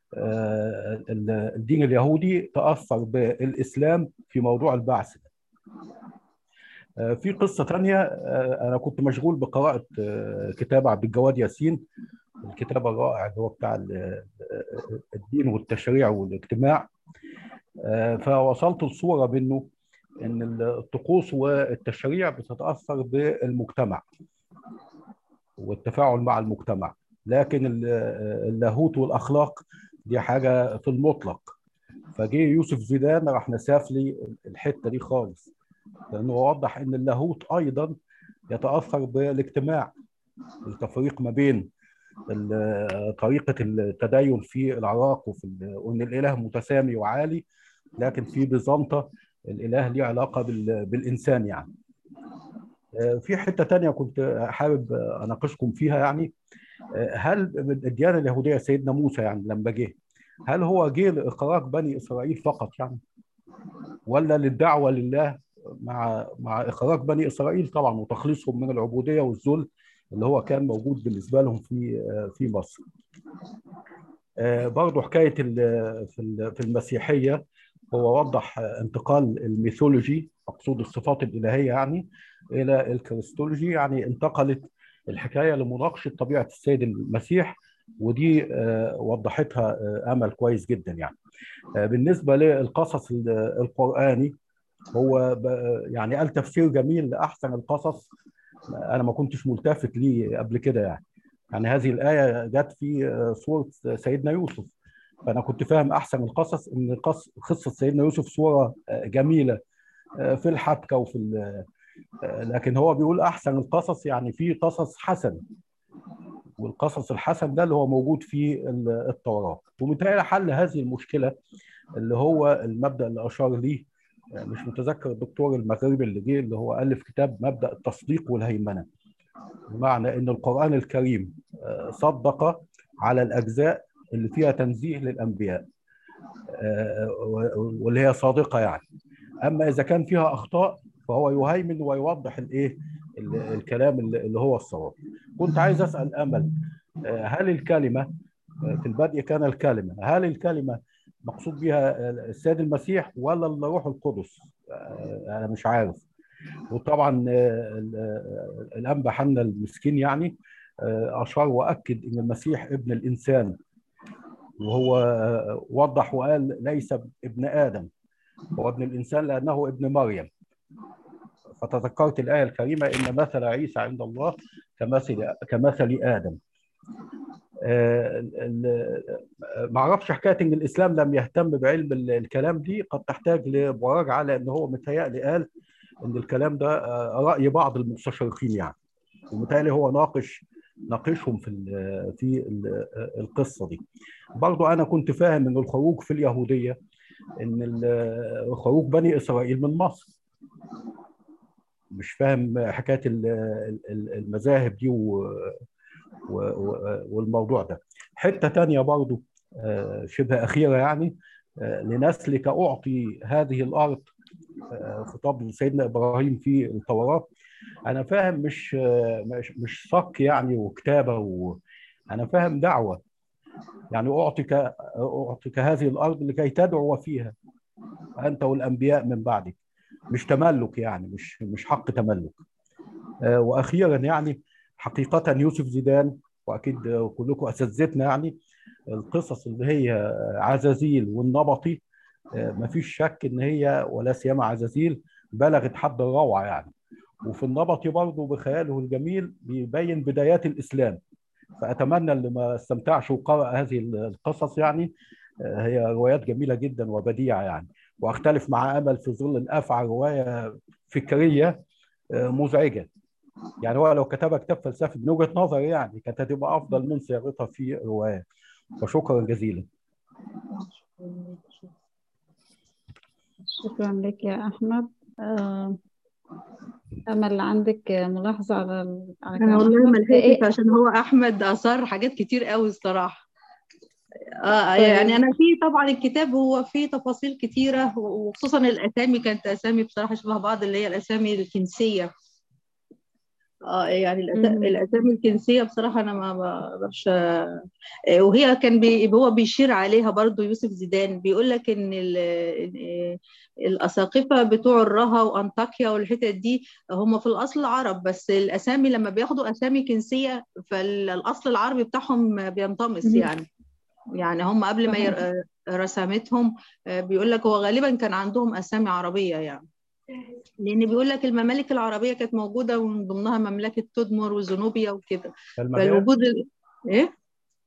الدين اليهودي تاثر بالاسلام في موضوع البعث ده في قصه ثانيه انا كنت مشغول بقراءه كتاب عبد الجواد ياسين الكتاب الرائع اللي هو بتاع الدين والتشريع والاجتماع فوصلت لصوره بانه ان الطقوس والتشريع بتتاثر بالمجتمع والتفاعل مع المجتمع لكن اللاهوت والاخلاق دي حاجه في المطلق فجه يوسف زيدان راح نساف لي الحته دي خالص لانه وضح ان اللاهوت ايضا يتاثر بالاجتماع التفريق ما بين طريقه التدين في العراق وفي وان الاله متسامي وعالي لكن في بيزنطة الاله ليه علاقه بالانسان يعني في حته تانية كنت حابب اناقشكم فيها يعني هل الديانه اليهوديه سيدنا موسى يعني لما جه هل هو جه لاخراج بني اسرائيل فقط يعني ولا للدعوه لله مع مع اخراج بني اسرائيل طبعا وتخليصهم من العبوديه والذل اللي هو كان موجود بالنسبه لهم في في مصر. آه، برضه حكايه ال- في ال- في المسيحيه هو وضح انتقال الميثولوجي مقصود الصفات الالهيه يعني الى الكريستولوجي يعني انتقلت الحكايه لمناقشه طبيعه السيد المسيح ودي آه، وضحتها آه، امل كويس جدا يعني. آه، بالنسبه للقصص ال- القراني هو ب- يعني قال تفسير جميل لاحسن القصص انا ما كنتش ملتفت ليه قبل كده يعني يعني هذه الايه جت في آه، سوره سيدنا يوسف فانا كنت فاهم احسن القصص ان قص- قصه سيدنا يوسف صوره آه، جميله آه، في الحبكه وفي ال- آه، لكن هو بيقول احسن القصص يعني في قصص حسن والقصص الحسن ده اللي هو موجود في ال- التوراه ومتهيألي حل هذه المشكله اللي هو المبدا اللي اشار ليه آه، مش متذكر الدكتور المغربي اللي جه اللي هو الف كتاب مبدا التصديق والهيمنه بمعنى ان القران الكريم آه، صدق على الاجزاء اللي فيها تنزيه للانبياء آه، واللي هي صادقه يعني اما اذا كان فيها اخطاء فهو يهيمن ويوضح الايه ال- الكلام اللي اللي هو الصواب كنت عايز اسال امل آه، هل الكلمه آه، في البدء كان الكلمه هل الكلمه مقصود بها السيد المسيح ولا الروح القدس آه، انا مش عارف وطبعا آه، ال- آه، الانبا حنا المسكين يعني آه، اشار واكد ان المسيح ابن الانسان وهو آه، وضح وقال ليس ابن ادم هو ابن الانسان لانه ابن مريم فتذكرت الايه الكريمه ان مثل عيسى عند الله كمثل كمثل ادم آه، ال- ال- ما اعرفش حكايه ان الاسلام لم يهتم بعلم ال- الكلام دي قد تحتاج لمراجعه لان هو متهيألي قال ان الكلام ده آه، راي بعض المستشرقين يعني ومتهيألي هو ناقش ناقشهم في ال- في ال- القصه دي برضو انا كنت فاهم ان الخروج في اليهوديه ان ال- خروج بني اسرائيل من مصر مش فاهم حكايه ال- ال- المذاهب دي و و- و- والموضوع ده حته تانية برضو آه، شبه اخيره يعني آه، لنسلك اعطي هذه الارض آه، خطاب سيدنا ابراهيم في التوراه انا فاهم مش آه، مش مش صك يعني وكتابه و... انا فاهم دعوه يعني اعطيك اعطيك هذه الارض لكي تدعو فيها انت والانبياء من بعدك مش تملك يعني مش مش حق تملك آه، واخيرا يعني حقيقه يوسف زيدان واكيد كلكم اساتذتنا يعني القصص اللي هي عزازيل والنبطي ما فيش شك ان هي ولا سيما عزازيل بلغت حد الروعه يعني وفي النبطي برضه بخياله الجميل بيبين بدايات الاسلام فاتمنى اللي ما استمتعش وقرأ هذه القصص يعني هي روايات جميله جدا وبديعه يعني واختلف مع امل في ظل ان افعى روايه فكريه مزعجه يعني هو لو كتبها كتاب فلسفي من وجهه نظري يعني كانت هتبقى افضل من صياغتها في روايه فشكرا جزيلا شكرا لك يا أحمد آه، أمل عندك ملاحظة على ال- على انا كلام والله ما أحمد لحقتش إيه عشان هو احمد اثار حاجات كتير قوي الصراحه اه طيب. يعني انا في طبعا الكتاب هو فيه تفاصيل كتيره وخصوصا الاسامي كانت اسامي بصراحه شبه بعض اللي هي الاسامي الكنسيه اه يعني الأس- مهم. الاسامي الكنسيه بصراحه انا ما بقدرش آه، وهي كان بي هو بيشير عليها برضو يوسف زيدان بيقول لك ان ال- إن الاساقفه بتوع الرها وانطاكيا والحتت دي هم في الاصل عرب بس الاسامي لما بياخدوا اسامي كنسيه فالاصل العربي بتاعهم بينطمس مهم. يعني يعني هم قبل ما ير- آه، رسامتهم آه، بيقول لك هو غالبا كان عندهم اسامي عربيه يعني لان بيقول لك الممالك العربيه كانت موجوده ومن ضمنها مملكه تدمر وزنوبيا وكده المجال فالوجود ال... ايه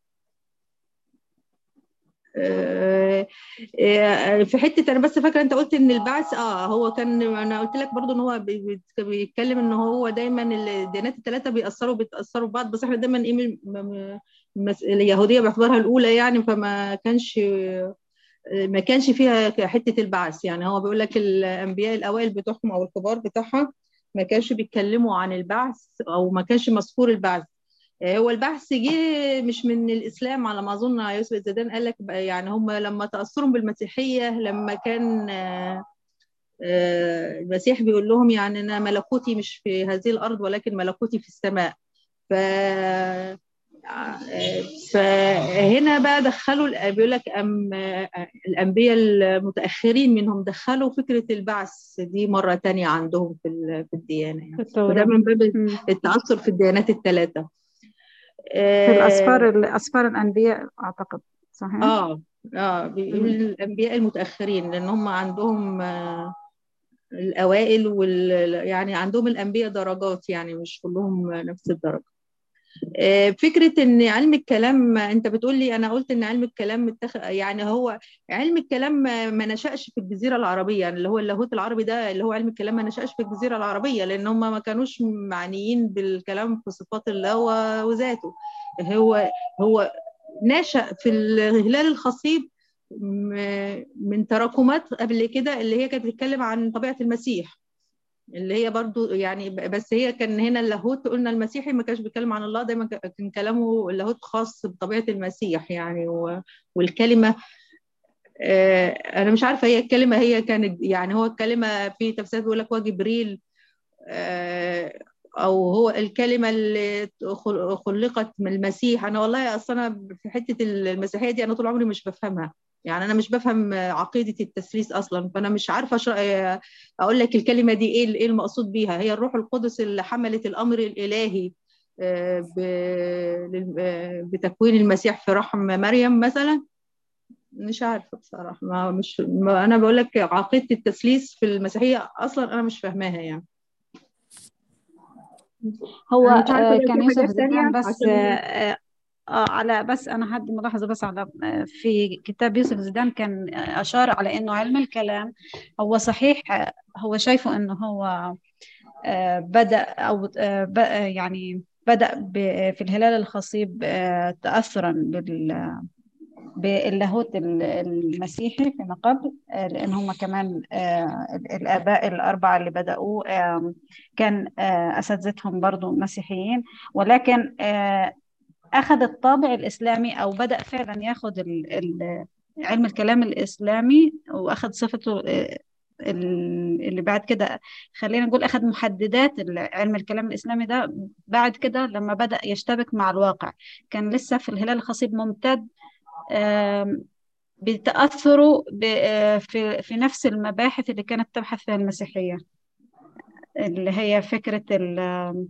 آه، آه، في حته انا بس فاكره انت قلت ان البعث اه هو كان انا قلت لك برضو ان هو بي- بي- بيتكلم ان هو دايما الديانات الثلاثه بيأثروا بيتأثروا ببعض بس احنا دايما ايه م- م- مس- اليهوديه باعتبارها الاولى يعني فما كانش ما كانش فيها حته البعث يعني هو بيقول لك الانبياء الاوائل بتوعهم او الكبار بتاعها ما كانش بيتكلموا عن البعث او ما كانش مذكور البعث هو البحث جه مش من الاسلام على ما اظن يوسف الزيدان قال لك بقى يعني هم لما تاثروا بالمسيحيه لما كان آه، آه، المسيح بيقول لهم يعني انا ملكوتي مش في هذه الارض ولكن ملكوتي في السماء ف آه، فهنا بقى دخلوا بيقول لك أم الانبياء المتاخرين منهم دخلوا فكره البعث دي مره تانية عندهم في ال- في الديانه يعني وده من باب مم. التاثر في الديانات الثلاثه في الأسفار الأسفار الأنبياء أعتقد صحيح؟ اه اه بيقول مم. الانبياء المتاخرين لان هم عندهم آه الاوائل وال يعني عندهم الانبياء درجات يعني مش كلهم نفس الدرجه آه، فكره ان علم الكلام انت بتقول لي انا قلت ان علم الكلام متخ... يعني هو علم الكلام ما ما نشأش في الجزيره العربيه يعني اللي هو اللاهوت العربي ده اللي هو علم الكلام ما نشأش في الجزيره العربيه لان هم ما كانوش معنيين بالكلام في صفات الله و- وذاته هو هو نشأ في الهلال الخصيب م- من تراكمات قبل كده اللي هي كانت بتتكلم عن طبيعه المسيح اللي هي برضو يعني ب- بس هي كان هنا اللاهوت قلنا المسيحي ما كانش بيتكلم عن الله دايما ك- كان كلامه اللاهوت خاص بطبيعة المسيح يعني و- والكلمة آه، أنا مش عارفة هي الكلمة هي كانت يعني هو الكلمة في تفسير بيقول لك هو جبريل آه، أو هو الكلمة اللي خل- خلقت من المسيح أنا والله أصلا أنا في حتة المسيحية دي أنا طول عمري مش بفهمها يعني أنا مش بفهم عقيدة التثليث أصلا فأنا مش عارفة أشر- اقول لك الكلمه دي ايه ايه المقصود بيها هي الروح القدس اللي حملت الامر الالهي آه، ب- لل- آه، بتكوين المسيح في رحم مريم مثلا مش عارفه بصراحه ما مش ما انا بقول لك عقيده التثليث في المسيحيه اصلا انا مش فاهماها يعني هو أنا مش عارفة آه، بقى كان في يوسف حاجات تانية زيدان بس عشان- آه، آه على بس أنا هدي ملاحظة بس على آه، في كتاب يوسف زيدان كان آه، أشار على إنه علم الكلام هو صحيح آه، هو شايفه إنه هو آه، بدأ أو آه، ب- آه، يعني بدأ ب- في الهلال الخصيب آه، تأثرا بال باللاهوت ال- المسيحي فيما قبل آه، لأن هم كمان آه، الآباء الأربعة اللي بدأوا آه، كان آه، أساتذتهم برضو مسيحيين ولكن آه، أخذ الطابع الإسلامي أو بدأ فعلا ياخذ ال- ال- علم الكلام الإسلامي وأخذ صفته آه، ال- اللي بعد كده خلينا نقول أخذ محددات ال- علم الكلام الإسلامي ده بعد كده لما بدأ يشتبك مع الواقع كان لسه في الهلال الخصيب ممتد آم، بتأثروا ب- آه، في في نفس المباحث اللي كانت تبحث فيها المسيحية اللي هي فكرة ال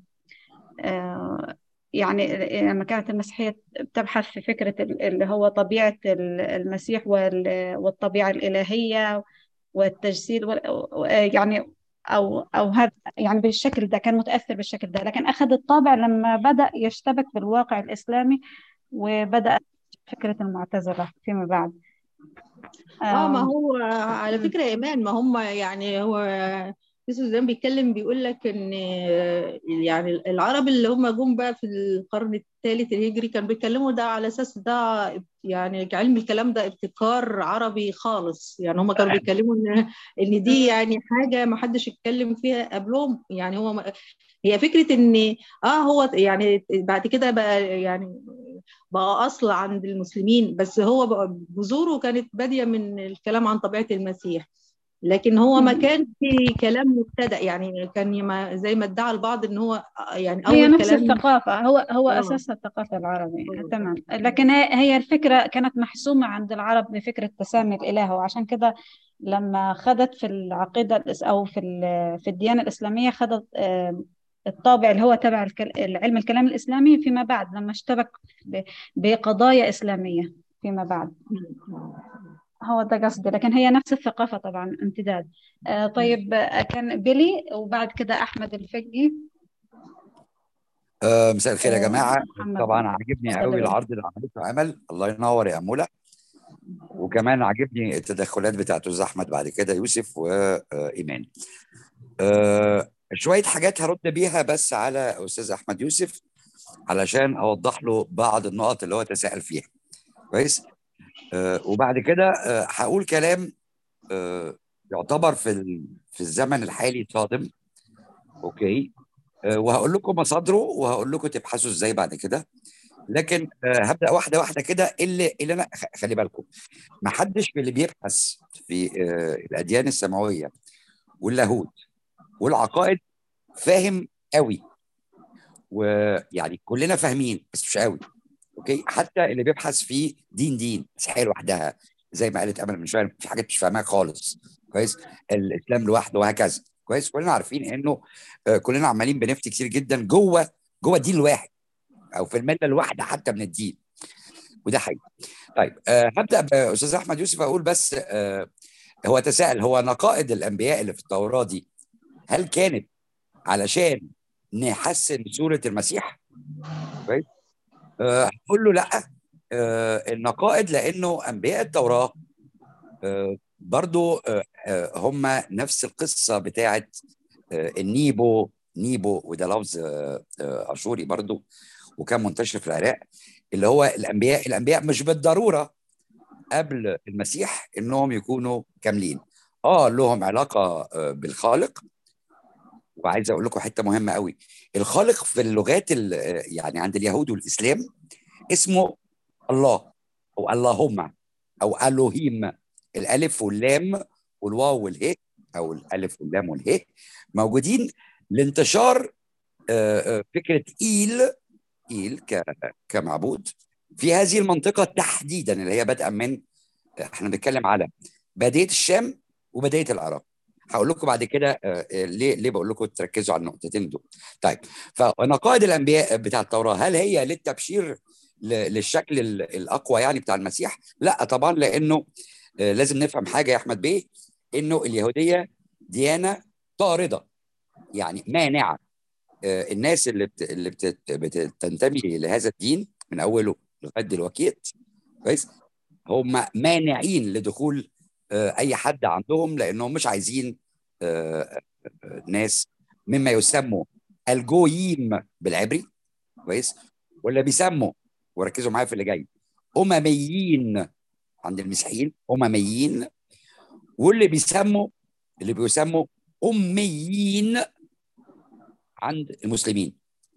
آه، يعني لما كانت المسيحية بتبحث في فكرة ال- اللي هو طبيعة ال- المسيح وال- والطبيعة الإلهية والتجسيد وال- و- يعني أو أو هذا يعني بالشكل ده كان متأثر بالشكل ده لكن أخذ الطابع لما بدأ يشتبك بالواقع الإسلامي وبدأ فكرة المعتزلة فيما بعد اه ما آم، هو على مم. فكرة يا إيمان ما هم يعني هو يوسف زيدان بيتكلم بيقول لك ان يعني العرب اللي هم جم بقى في القرن الثالث الهجري كانوا بيتكلموا ده على اساس ده يعني علم الكلام ده ابتكار عربي خالص يعني هم كانوا بيتكلموا ان ان دي يعني حاجه ما حدش اتكلم فيها قبلهم يعني هو ما هي فكره ان اه هو يعني بعد كده بقى يعني بقى اصل عند المسلمين بس هو بقى جذوره كانت باديه من الكلام عن طبيعه المسيح لكن هو ما مم. كان في كلام مبتدأ يعني كان يما زي ما ادعى البعض ان هو يعني هي اول نفس كلام الثقافة هو هو آه. أساسها الثقافة العربية آه. تمام لكن هي هي الفكرة كانت محسومة عند العرب بفكرة تسامي الإله وعشان كده لما خدت في العقيدة الإس- أو في ال- في الديانة الإسلامية خدت آه، الطابع اللي هو تبع الكل- علم الكلام الإسلامي فيما بعد لما اشتبك ب- بقضايا إسلامية فيما بعد هو ده قصدي لكن هي نفس الثقافة طبعا امتداد آه، طيب آه، كان بيلي وبعد كده أحمد الفقي آه، مساء الخير يا آه، جماعة محمد طبعا عاجبني اتفضل قوي يا بيه. العرض اللي عملته أمل الله ينور يا أمولة وكمان عاجبني التدخلات بتاعت أستاذ أحمد بعد كده يوسف وإيمان آه، شوية حاجات هرد بيها بس على أستاذ أحمد يوسف علشان أوضح له بعض النقط اللي هو تساءل فيها كويس آه، وبعد كده آه، هقول كلام آه، يعتبر في ال- في الزمن الحالي صادم اوكي آه، وهقول لكم مصادره وهقول لكم تبحثوا ازاي بعد كده لكن آه، هبدا واحده واحده كده اللي اللي انا خ- خلي بالكم ما حدش في اللي بيبحث في آه، الاديان السماويه واللاهوت والعقائد فاهم قوي ويعني كلنا فاهمين بس مش قوي اوكي حتى اللي بيبحث في دين دين مسيحيه لوحدها زي ما قالت امل من شويه في حاجات مش فاهمها خالص كويس الاسلام لوحده وهكذا كويس كلنا عارفين انه آه، كلنا عمالين بنفتي كتير جدا جوه جوه الدين الواحد او في المله الواحده حتى من الدين وده حقيقي طيب أه هبدا باستاذ احمد يوسف اقول بس أه هو تساءل هو نقائد الانبياء اللي في التوراه دي هل كانت علشان نحسن صوره المسيح؟ كويس؟ أه هقول له لا أه النقائد لانه انبياء التوراه أه برضو أه أه هم نفس القصه بتاعت أه النيبو نيبو وده لفظ أه أه اشوري برضو وكان منتشر في العراق اللي هو الانبياء الانبياء مش بالضروره قبل المسيح انهم يكونوا كاملين اه لهم علاقه آه، بالخالق وعايز اقول لكم حته مهمه قوي الخالق في اللغات ال- آه، يعني عند اليهود والاسلام اسمه الله او اللهم او الوهيم الالف واللام والواو والهاء او الالف واللام والهاء موجودين لانتشار آه، آه، فكره ايل ايل ك- كمعبود في هذه المنطقه تحديدا اللي هي بادئه من احنا بنتكلم على بدايه الشام وبدايه العراق هقول لكم بعد كده آه، آه، ليه ليه بقول لكم تركزوا على النقطتين دول طيب فنقائد الانبياء بتاع التوراه هل هي للتبشير ل- للشكل ال- الاقوى يعني بتاع المسيح لا طبعا لانه آه، لازم نفهم حاجه يا احمد بيه انه اليهوديه ديانه طارده يعني مانعه آه، الناس اللي بت... اللي بت... بتنتمي لهذا الدين من اوله لغايه دلوقتي كويس هم مانعين لدخول آه، اي حد عندهم لانهم مش عايزين آه، آه، ناس مما يسموا الجويم بالعبري كويس ولا بيسموا وركزوا معايا في اللي جاي امميين عند المسيحيين امميين واللي بيسموا اللي بيسموا اميين عند المسلمين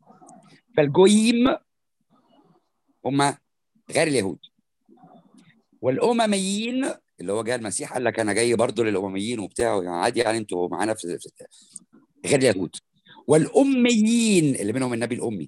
فالجويم هم غير اليهود والامميين اللي هو جاء المسيح قال لك انا جاي برضه للامميين وبتاع يعني عادي يعني انتوا معانا في في- غير اليهود والاميين اللي منهم النبي الامي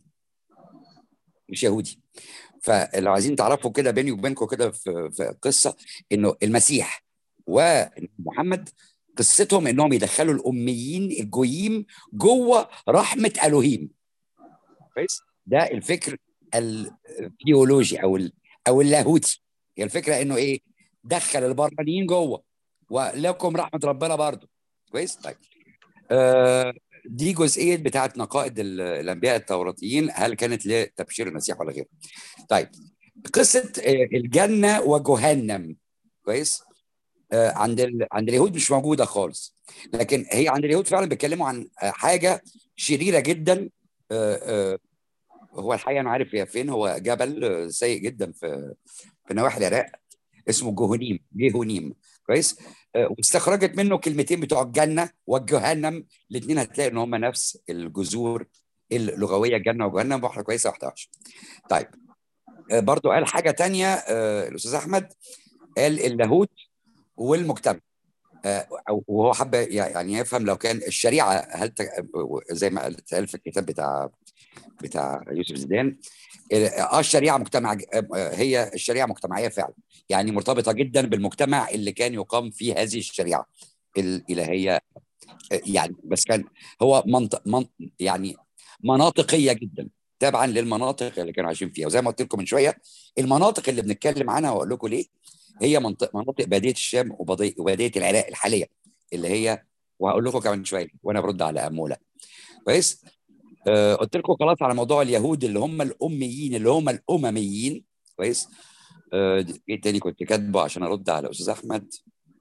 مش يهودي فلو عايزين تعرفوا كده بيني وبينكم كده في, في قصه انه المسيح ومحمد قصتهم انهم يدخلوا الاميين الجويم جوه رحمه الوهيم كويس ده الفكر الثيولوجي او ال او اللاهوتي هي الفكره انه ايه دخل البرانيين جوه ولكم رحمه ربنا برضه كويس طيب آه دي جزئيه بتاعت نقائد ال- الانبياء التوراتيين هل كانت لتبشير المسيح ولا غيره طيب قصه آه، الجنه وجهنم كويس آه، عند ال... عند اليهود مش موجوده خالص لكن هي عند اليهود فعلا بيتكلموا عن آه، حاجه شريره جدا آه، آه، هو الحقيقه انا عارف هي فين هو جبل آه، سيء جدا في في نواحي العراق اسمه جهنيم جهنيم كويس آه، واستخرجت منه كلمتين بتوع الجنه والجهنم الاثنين هتلاقي ان هم نفس الجذور اللغويه جنه وجهنم واحده كويسه واحده وحشه طيب آه، برضو قال حاجه تانية آه، الاستاذ احمد قال اللاهوت والمجتمع آه، أو- وهو حب يعني يفهم لو كان الشريعه هل ت- زي ما قال في الكتاب بتاع بتاع يوسف زيدان اه الشريعه مجتمع آه، هي الشريعه مجتمعيه فعلا يعني مرتبطه جدا بالمجتمع اللي كان يقام فيه هذه الشريعه الالهيه آه، يعني بس كان هو منطق من يعني مناطقيه جدا تبعا للمناطق اللي كانوا عايشين فيها وزي ما قلت لكم من شويه المناطق اللي بنتكلم عنها واقول لكم ليه هي منطق مناطق باديه الشام وباديه وبادية العراق الحاليه اللي هي وهقول لكم كمان شويه وانا برد على اموله كويس آه قلت لكم خلاص على موضوع اليهود اللي هم الاميين اللي هم الامميين كويس آه ايه تاني كنت كاتبه عشان ارد على استاذ احمد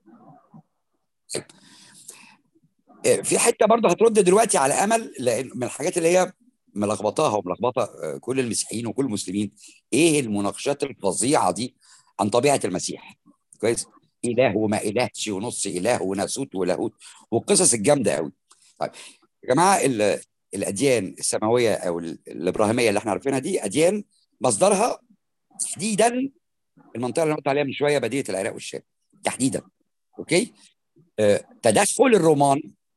طيب. آه، في حته برضه هترد دلوقتي على امل لان من الحاجات اللي هي ملخبطاها وملخبطه آه، كل المسيحيين وكل المسلمين ايه المناقشات الفظيعه دي عن طبيعه المسيح كويس اله وما الهش ونص اله وناسوت ولاهوت والقصص الجامده قوي طيب يا جماعه ال- الاديان السماويه او ال- الابراهيميه اللي احنا عارفينها دي اديان مصدرها تحديدا المنطقه اللي انا قلت عليها من شويه بديه العراق والشام تحديدا اوكي آه، تدخل الرومان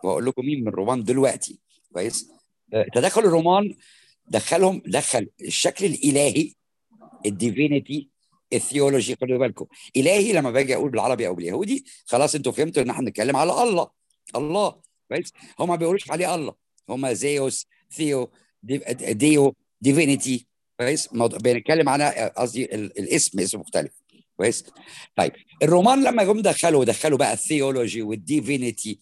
وهقول لكم مين من الرومان دلوقتي كويس آه، تدخل الرومان دخلهم دخل الشكل الالهي الديفينيتي الثيولوجي خدوا بالكم الهي لما باجي اقول بالعربي او باليهودي خلاص انتوا فهمتوا ان احنا بنتكلم على الله الله كويس هم ما بيقولوش عليه الله هم زيوس ثيو دي- ديو ديفينيتي كويس موضوع- بنتكلم على قصدي ال- الاسم اسم مختلف كويس طيب الرومان لما جم دخلوا دخلوا بقى الثيولوجي والديفينيتي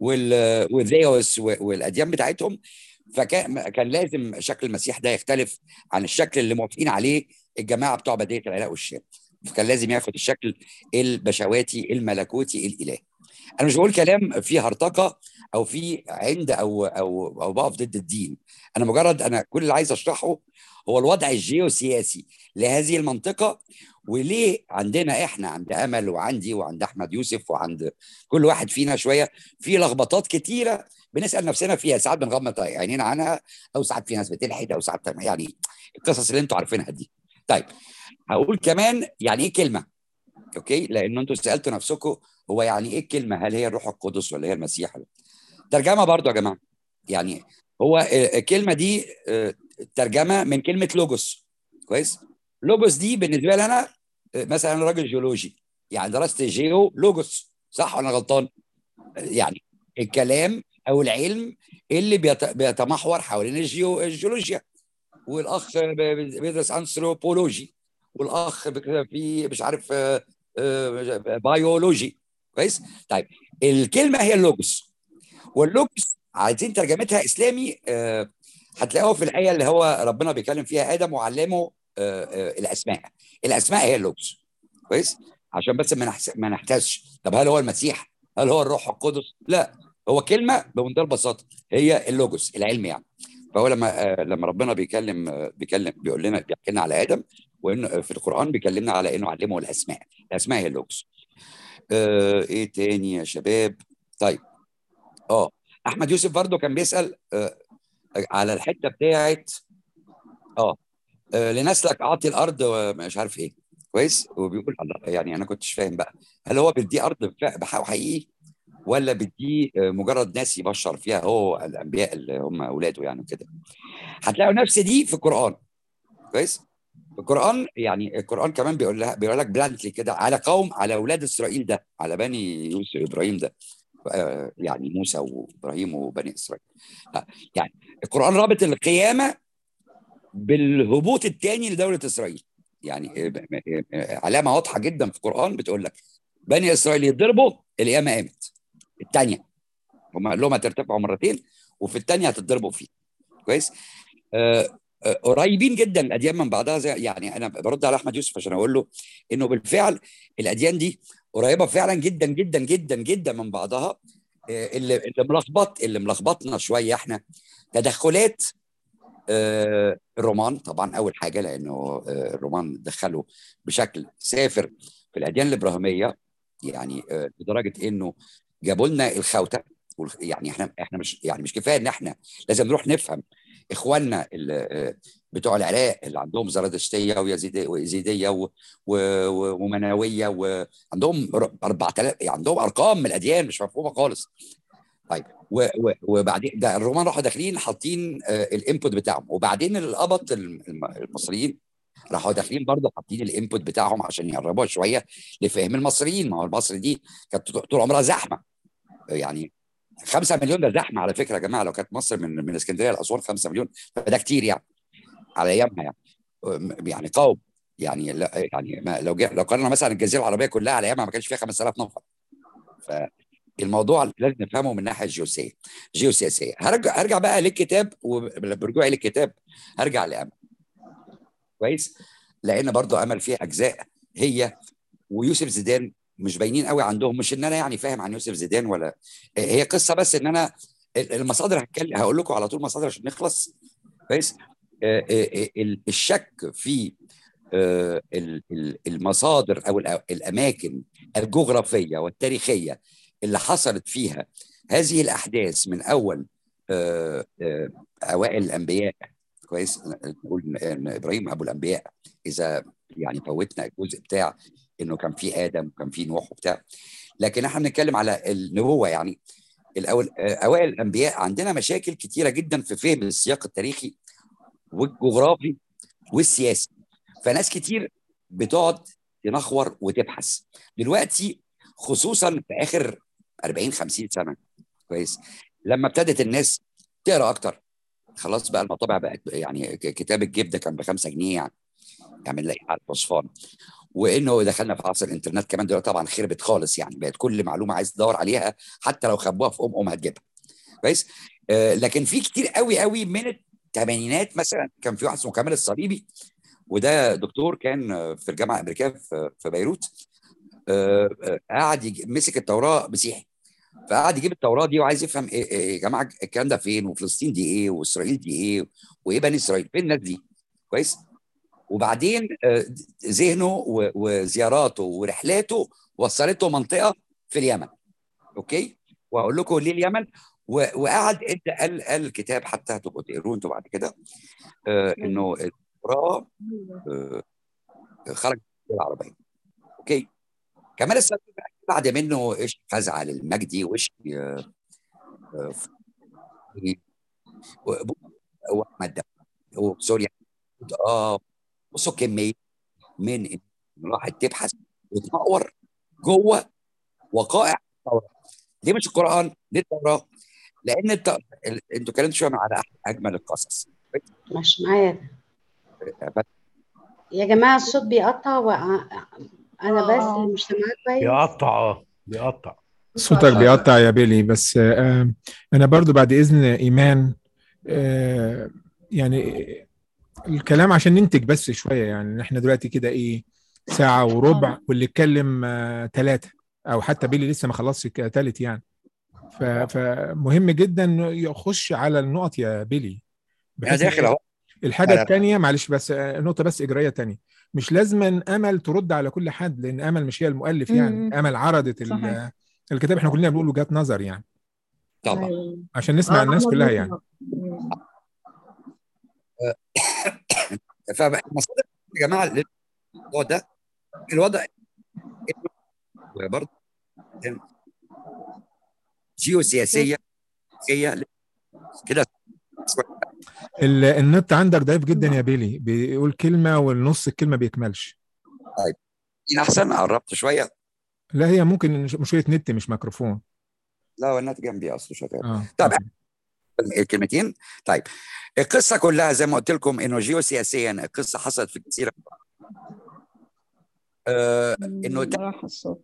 وال والذيوس والاديان بتاعتهم فكان كان لازم شكل المسيح ده يختلف عن الشكل اللي موافقين عليه الجماعه بتوع بديه العراق والشام فكان لازم ياخد الشكل البشواتي الملكوتي الالهي انا مش بقول كلام فيه هرطقه او فيه عند او او او بقف ضد الدين انا مجرد انا كل اللي عايز اشرحه هو الوضع الجيوسياسي لهذه المنطقه وليه عندنا احنا عند امل وعندي وعند احمد يوسف وعند كل واحد فينا شويه في لخبطات كتيره بنسال نفسنا فيها ساعات بنغمض عينينا عنها او ساعات في ناس بتلحد او ساعات يعني القصص اللي انتوا عارفينها دي طيب هقول كمان يعني ايه كلمه اوكي لان انتوا سالتوا نفسكم هو يعني ايه الكلمه هل هي الروح القدس ولا هي المسيح ترجمه برضو يا جماعه يعني هو آه، الكلمه دي آه، ترجمه من كلمه لوجوس كويس لوجوس دي بالنسبه لي انا آه، مثلا انا راجل جيولوجي يعني درست جيو لوجوس صح ولا أنا غلطان يعني الكلام او العلم اللي بيت- بيتمحور حوالين الجيو الجيولوجيا والاخ ب- ب- بيدرس انثروبولوجي والاخ بك- في مش عارف آه، آه، بيولوجي كويس طيب الكلمه هي اللوجوس واللوجوس عايزين ترجمتها اسلامي آه، هتلاقوها في الايه اللي هو ربنا بيكلم فيها ادم وعلمه آه، آه، الاسماء الاسماء هي اللوجوس كويس عشان بس ما نحس- ما نحتاجش طب هل هو المسيح هل هو الروح القدس لا هو كلمه بمنتهى البساطه هي اللوجوس العلم يعني فهو لما آه، لما ربنا بيكلم آه، بيكلم بيقول لنا بيحكي لنا على ادم وانه في القران بيكلمنا على انه علمه الاسماء الاسماء هي اللوجوس آه ايه تاني يا شباب طيب اه احمد يوسف برضو كان بيسال آه على الحته بتاعت اه آه، لنسلك اعطي الارض ومش عارف ايه كويس وبيقول الله يعني انا كنتش فاهم بقى هل هو بيديه ارض بفا- بحقه حقيقي ولا بيديه آه، مجرد ناس يبشر فيها هو الانبياء اللي هم اولاده يعني كده هتلاقوا نفس دي في القران كويس في القران يعني القران كمان بيقول لها بيقول لك بلانتلي كده على قوم على اولاد اسرائيل ده على بني يوسف ابراهيم ده آه، يعني موسى وابراهيم وبني اسرائيل آه، يعني القران رابط القيامه بالهبوط الثاني لدوله اسرائيل يعني آه، آه، علامه واضحه جدا في القران بتقول لك بني اسرائيل يتضربوا القيامه قامت الثانيه هم قال لهم هترتفعوا مرتين وفي الثانيه هتتضربوا فيه كويس آه، آه، قريبين جدا الاديان من بعضها زي يعني انا برد على احمد يوسف عشان اقول له انه بالفعل الاديان دي قريبه فعلا جدا جدا جدا جدا من بعضها آه، اللي اللي ملخبط اللي ملخبطنا شويه احنا تدخلات آه، الرومان طبعا اول حاجه لانه آه، الرومان دخلوا بشكل سافر في الاديان الابراهيميه يعني آه، لدرجه انه جابوا لنا الخوته والخ- يعني احنا احنا مش يعني مش كفايه ان احنا لازم نروح نفهم اخواننا ال- آه، بتوع العراق اللي عندهم زرادشتيه ويزيديه ويزيديه و- و- و- ومنويه وعندهم 4000 يعني عندهم ارقام من الاديان مش مفهومه خالص طيب و- و- وبعدين ده الرومان راحوا داخلين حاطين آه، الانبوت بتاعهم وبعدين القبط الم- الم- المصريين راحوا داخلين برضه حاطين الانبوت بتاعهم عشان يقربوها شويه لفهم المصريين ما هو مصر دي كانت طول عمرها زحمه يعني 5 مليون ده زحمه على فكره يا جماعه لو كانت مصر من من اسكندريه لاسوان 5 مليون فده كتير يعني على ايامها يعني أم- يعني قوم يعني لا يعني ما لو جه لو قارنا مثلا الجزيره العربيه كلها على ايامها ما كانش فيها 5000 نفر فالموضوع لازم نفهمه من الناحيه الجيوسيه جيوسياسيه هرجع هرجع بقى للكتاب وبرجوعي للكتاب هرجع لامل كويس لان برضو امل فيها اجزاء هي ويوسف زيدان مش باينين قوي عندهم مش ان انا يعني فاهم عن يوسف زيدان ولا هي قصه بس ان انا المصادر هتكلم هقول لكم على طول مصادر عشان نخلص كويس آه، آه، آه، ال- الشك في آه، ال- ال- المصادر او الأ- الاماكن الجغرافيه والتاريخيه اللي حصلت فيها هذه الاحداث من اول آه، آه، اوائل الانبياء كويس نقول ان ابراهيم ابو الانبياء اذا يعني فوتنا الجزء بتاع انه كان في ادم وكان في نوح وبتاع لكن احنا بنتكلم على النبوه يعني الاول آه، اوائل الانبياء عندنا مشاكل كتيره جدا في فهم السياق التاريخي والجغرافي والسياسي فناس كتير بتقعد تنخور وتبحث دلوقتي خصوصا في اخر 40 50 سنه كويس لما ابتدت الناس تقرا اكتر خلاص بقى المطابع بقت يعني ك- كتاب الجيب ده كان ب 5 جنيه يعني يعني نلاقيه على الوصفان وانه دخلنا في عصر الانترنت كمان دلوقتي طبعا خربت خالص يعني بقت كل معلومه عايز تدور عليها حتى لو خبوها في ام ام هتجيبها كويس آه لكن في كتير قوي قوي من الثمانينات مثلا كان في واحد اسمه كمال الصليبي وده دكتور كان آه، في الجامعه الامريكيه في في بيروت آه، آه، قعد يج- مسك التوراه مسيحي فقعد يجيب التوراه دي وعايز يفهم إيه إيه يا جماعه الكلام ده فين وفلسطين دي ايه واسرائيل دي ايه وايه بني اسرائيل فين الناس دي كويس وبعدين آه، ذهنه و- وزياراته ورحلاته وصلته منطقه في اليمن اوكي وهقول لكم ليه اليمن و- وقعد ادى قال قال كتاب حتى هتبقوا تقروه انتوا بعد كده آه انه التوراه آه خرج من العربيه اوكي كمال السبب بعد منه ايش فزع للمجدي وايش آه، آه، و- واحمد ده وسوريا اه بصوا كميه من إن راحت تبحث وتنور جوه وقائع التوراه ليه مش القران؟ ليه التوراه؟ لان الت... ال- انتوا اتكلمتوا شويه على اجمل القصص مش معايا يا جماعة الصوت بيقطع وأنا بس آه. اللي مش سامعاه كويس بيقطع اه بيقطع صوتك بيقطع يا بيلي بس آه، انا برضو بعد اذن ايمان آه، يعني الكلام عشان ننتج بس شويه يعني احنا دلوقتي كده ايه ساعه وربع واللي اتكلم ثلاثه او حتى بيلي لسه ما خلصش ثالث يعني ف- فمهم جدا إنه يخش على النقط يا بيلي انا بحيث داخل إن اهو الحاجه أنا- الثانيه معلش بس آه، نقطه بس اجرائيه ثانيه مش لازما امل ترد على كل حد لان امل مش هي المؤلف يعني مم. امل عرضت ال- صحيح. الكتاب احنا كلنا بنقول وجهات نظر يعني طبعا أيوة. عشان نسمع آه، الناس أحمد كلها مصطفى. يعني مم. فالمصادر يا جماعه الموضوع ده الوضع وبرضه جيوسياسيه هي كده ال- النت عندك ضعيف جدا يا بيلي بيقول كلمه والنص الكلمه بيكملش مين احسن قربت شويه لا هي ممكن مش- مشكله نت مش ميكروفون لا هو النت جنبي اصله شغال اه طب أوكي. الكلمتين طيب القصه كلها زي ما قلت لكم انه جيوسياسيا القصه حصلت في جزيره آه انه راح الصوت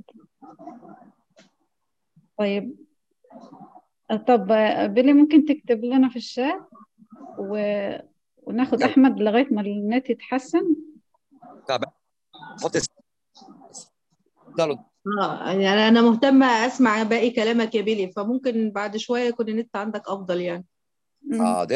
طيب طب بيلي ممكن تكتب لنا في الشات و... وناخد أحمد لغاية ما النت يتحسن طب حط الس- اتفضلوا. اه يعني انا مهتمه اسمع باقي كلامك يا بيلي فممكن بعد شويه يكون النت عندك افضل يعني مم. حاضر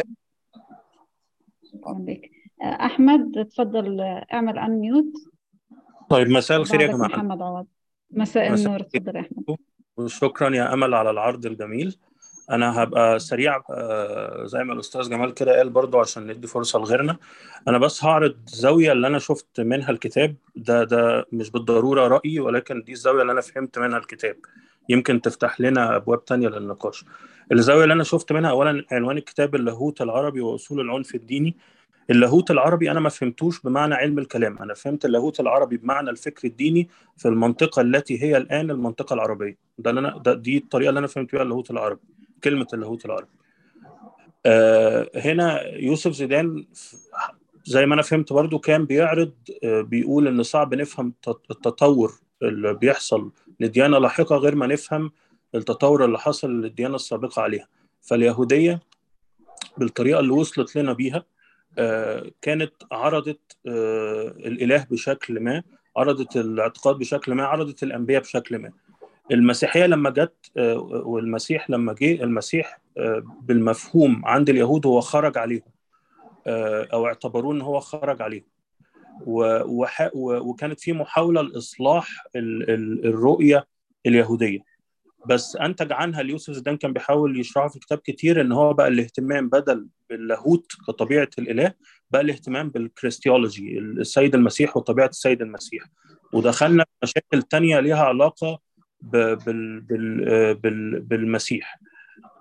عليك. أحمد اتفضل اعمل أنميوت طيب مساء الخير يا بعدك جماعة محمد عوض مساء مساء النور اتفضل يا أحمد وشكرا يا أمل على العرض الجميل أنا هبقى سريع آه، زي ما الأستاذ جمال كده قال برضو عشان ندي فرصة لغيرنا أنا بس هعرض زاوية اللي أنا شفت منها الكتاب ده ده مش بالضرورة رأيي ولكن دي الزاوية اللي أنا فهمت منها الكتاب يمكن تفتح لنا أبواب تانية للنقاش الزاوية اللي أنا شفت منها أولا عنوان الكتاب اللاهوت العربي وأصول العنف الديني اللاهوت العربي انا ما فهمتوش بمعنى علم الكلام انا فهمت اللاهوت العربي بمعنى الفكر الديني في المنطقه التي هي الان المنطقه العربيه ده اللي انا ده دي الطريقه اللي انا فهمت بيها اللاهوت العربي كلمه اللاهوت العربي آه هنا يوسف زيدان ف- زي ما انا فهمت برضو كان بيعرض آه بيقول ان صعب نفهم الت- التطور اللي بيحصل لديانه لاحقه غير ما نفهم التطور اللي حصل للديانه السابقه عليها فاليهوديه بالطريقه اللي وصلت لنا بيها آه، كانت عرضت آه، الإله بشكل ما عرضت الاعتقاد بشكل ما عرضت الأنبياء بشكل ما المسيحية لما جت آه، والمسيح لما جه المسيح آه، بالمفهوم عند اليهود هو خرج عليهم آه، أو اعتبروه إن هو خرج عليهم و- وح- و- وكانت في محاولة لإصلاح ال- ال- الرؤية اليهودية بس انتج عنها اليوسف زيدان كان بيحاول يشرحها في الكتاب كتير ان هو بقى الاهتمام بدل باللاهوت كطبيعه الاله بقى الاهتمام بالكريستيولوجي السيد المسيح وطبيعه السيد المسيح ودخلنا في مشاكل تانية ليها علاقه ب- بال بال بال بالمسيح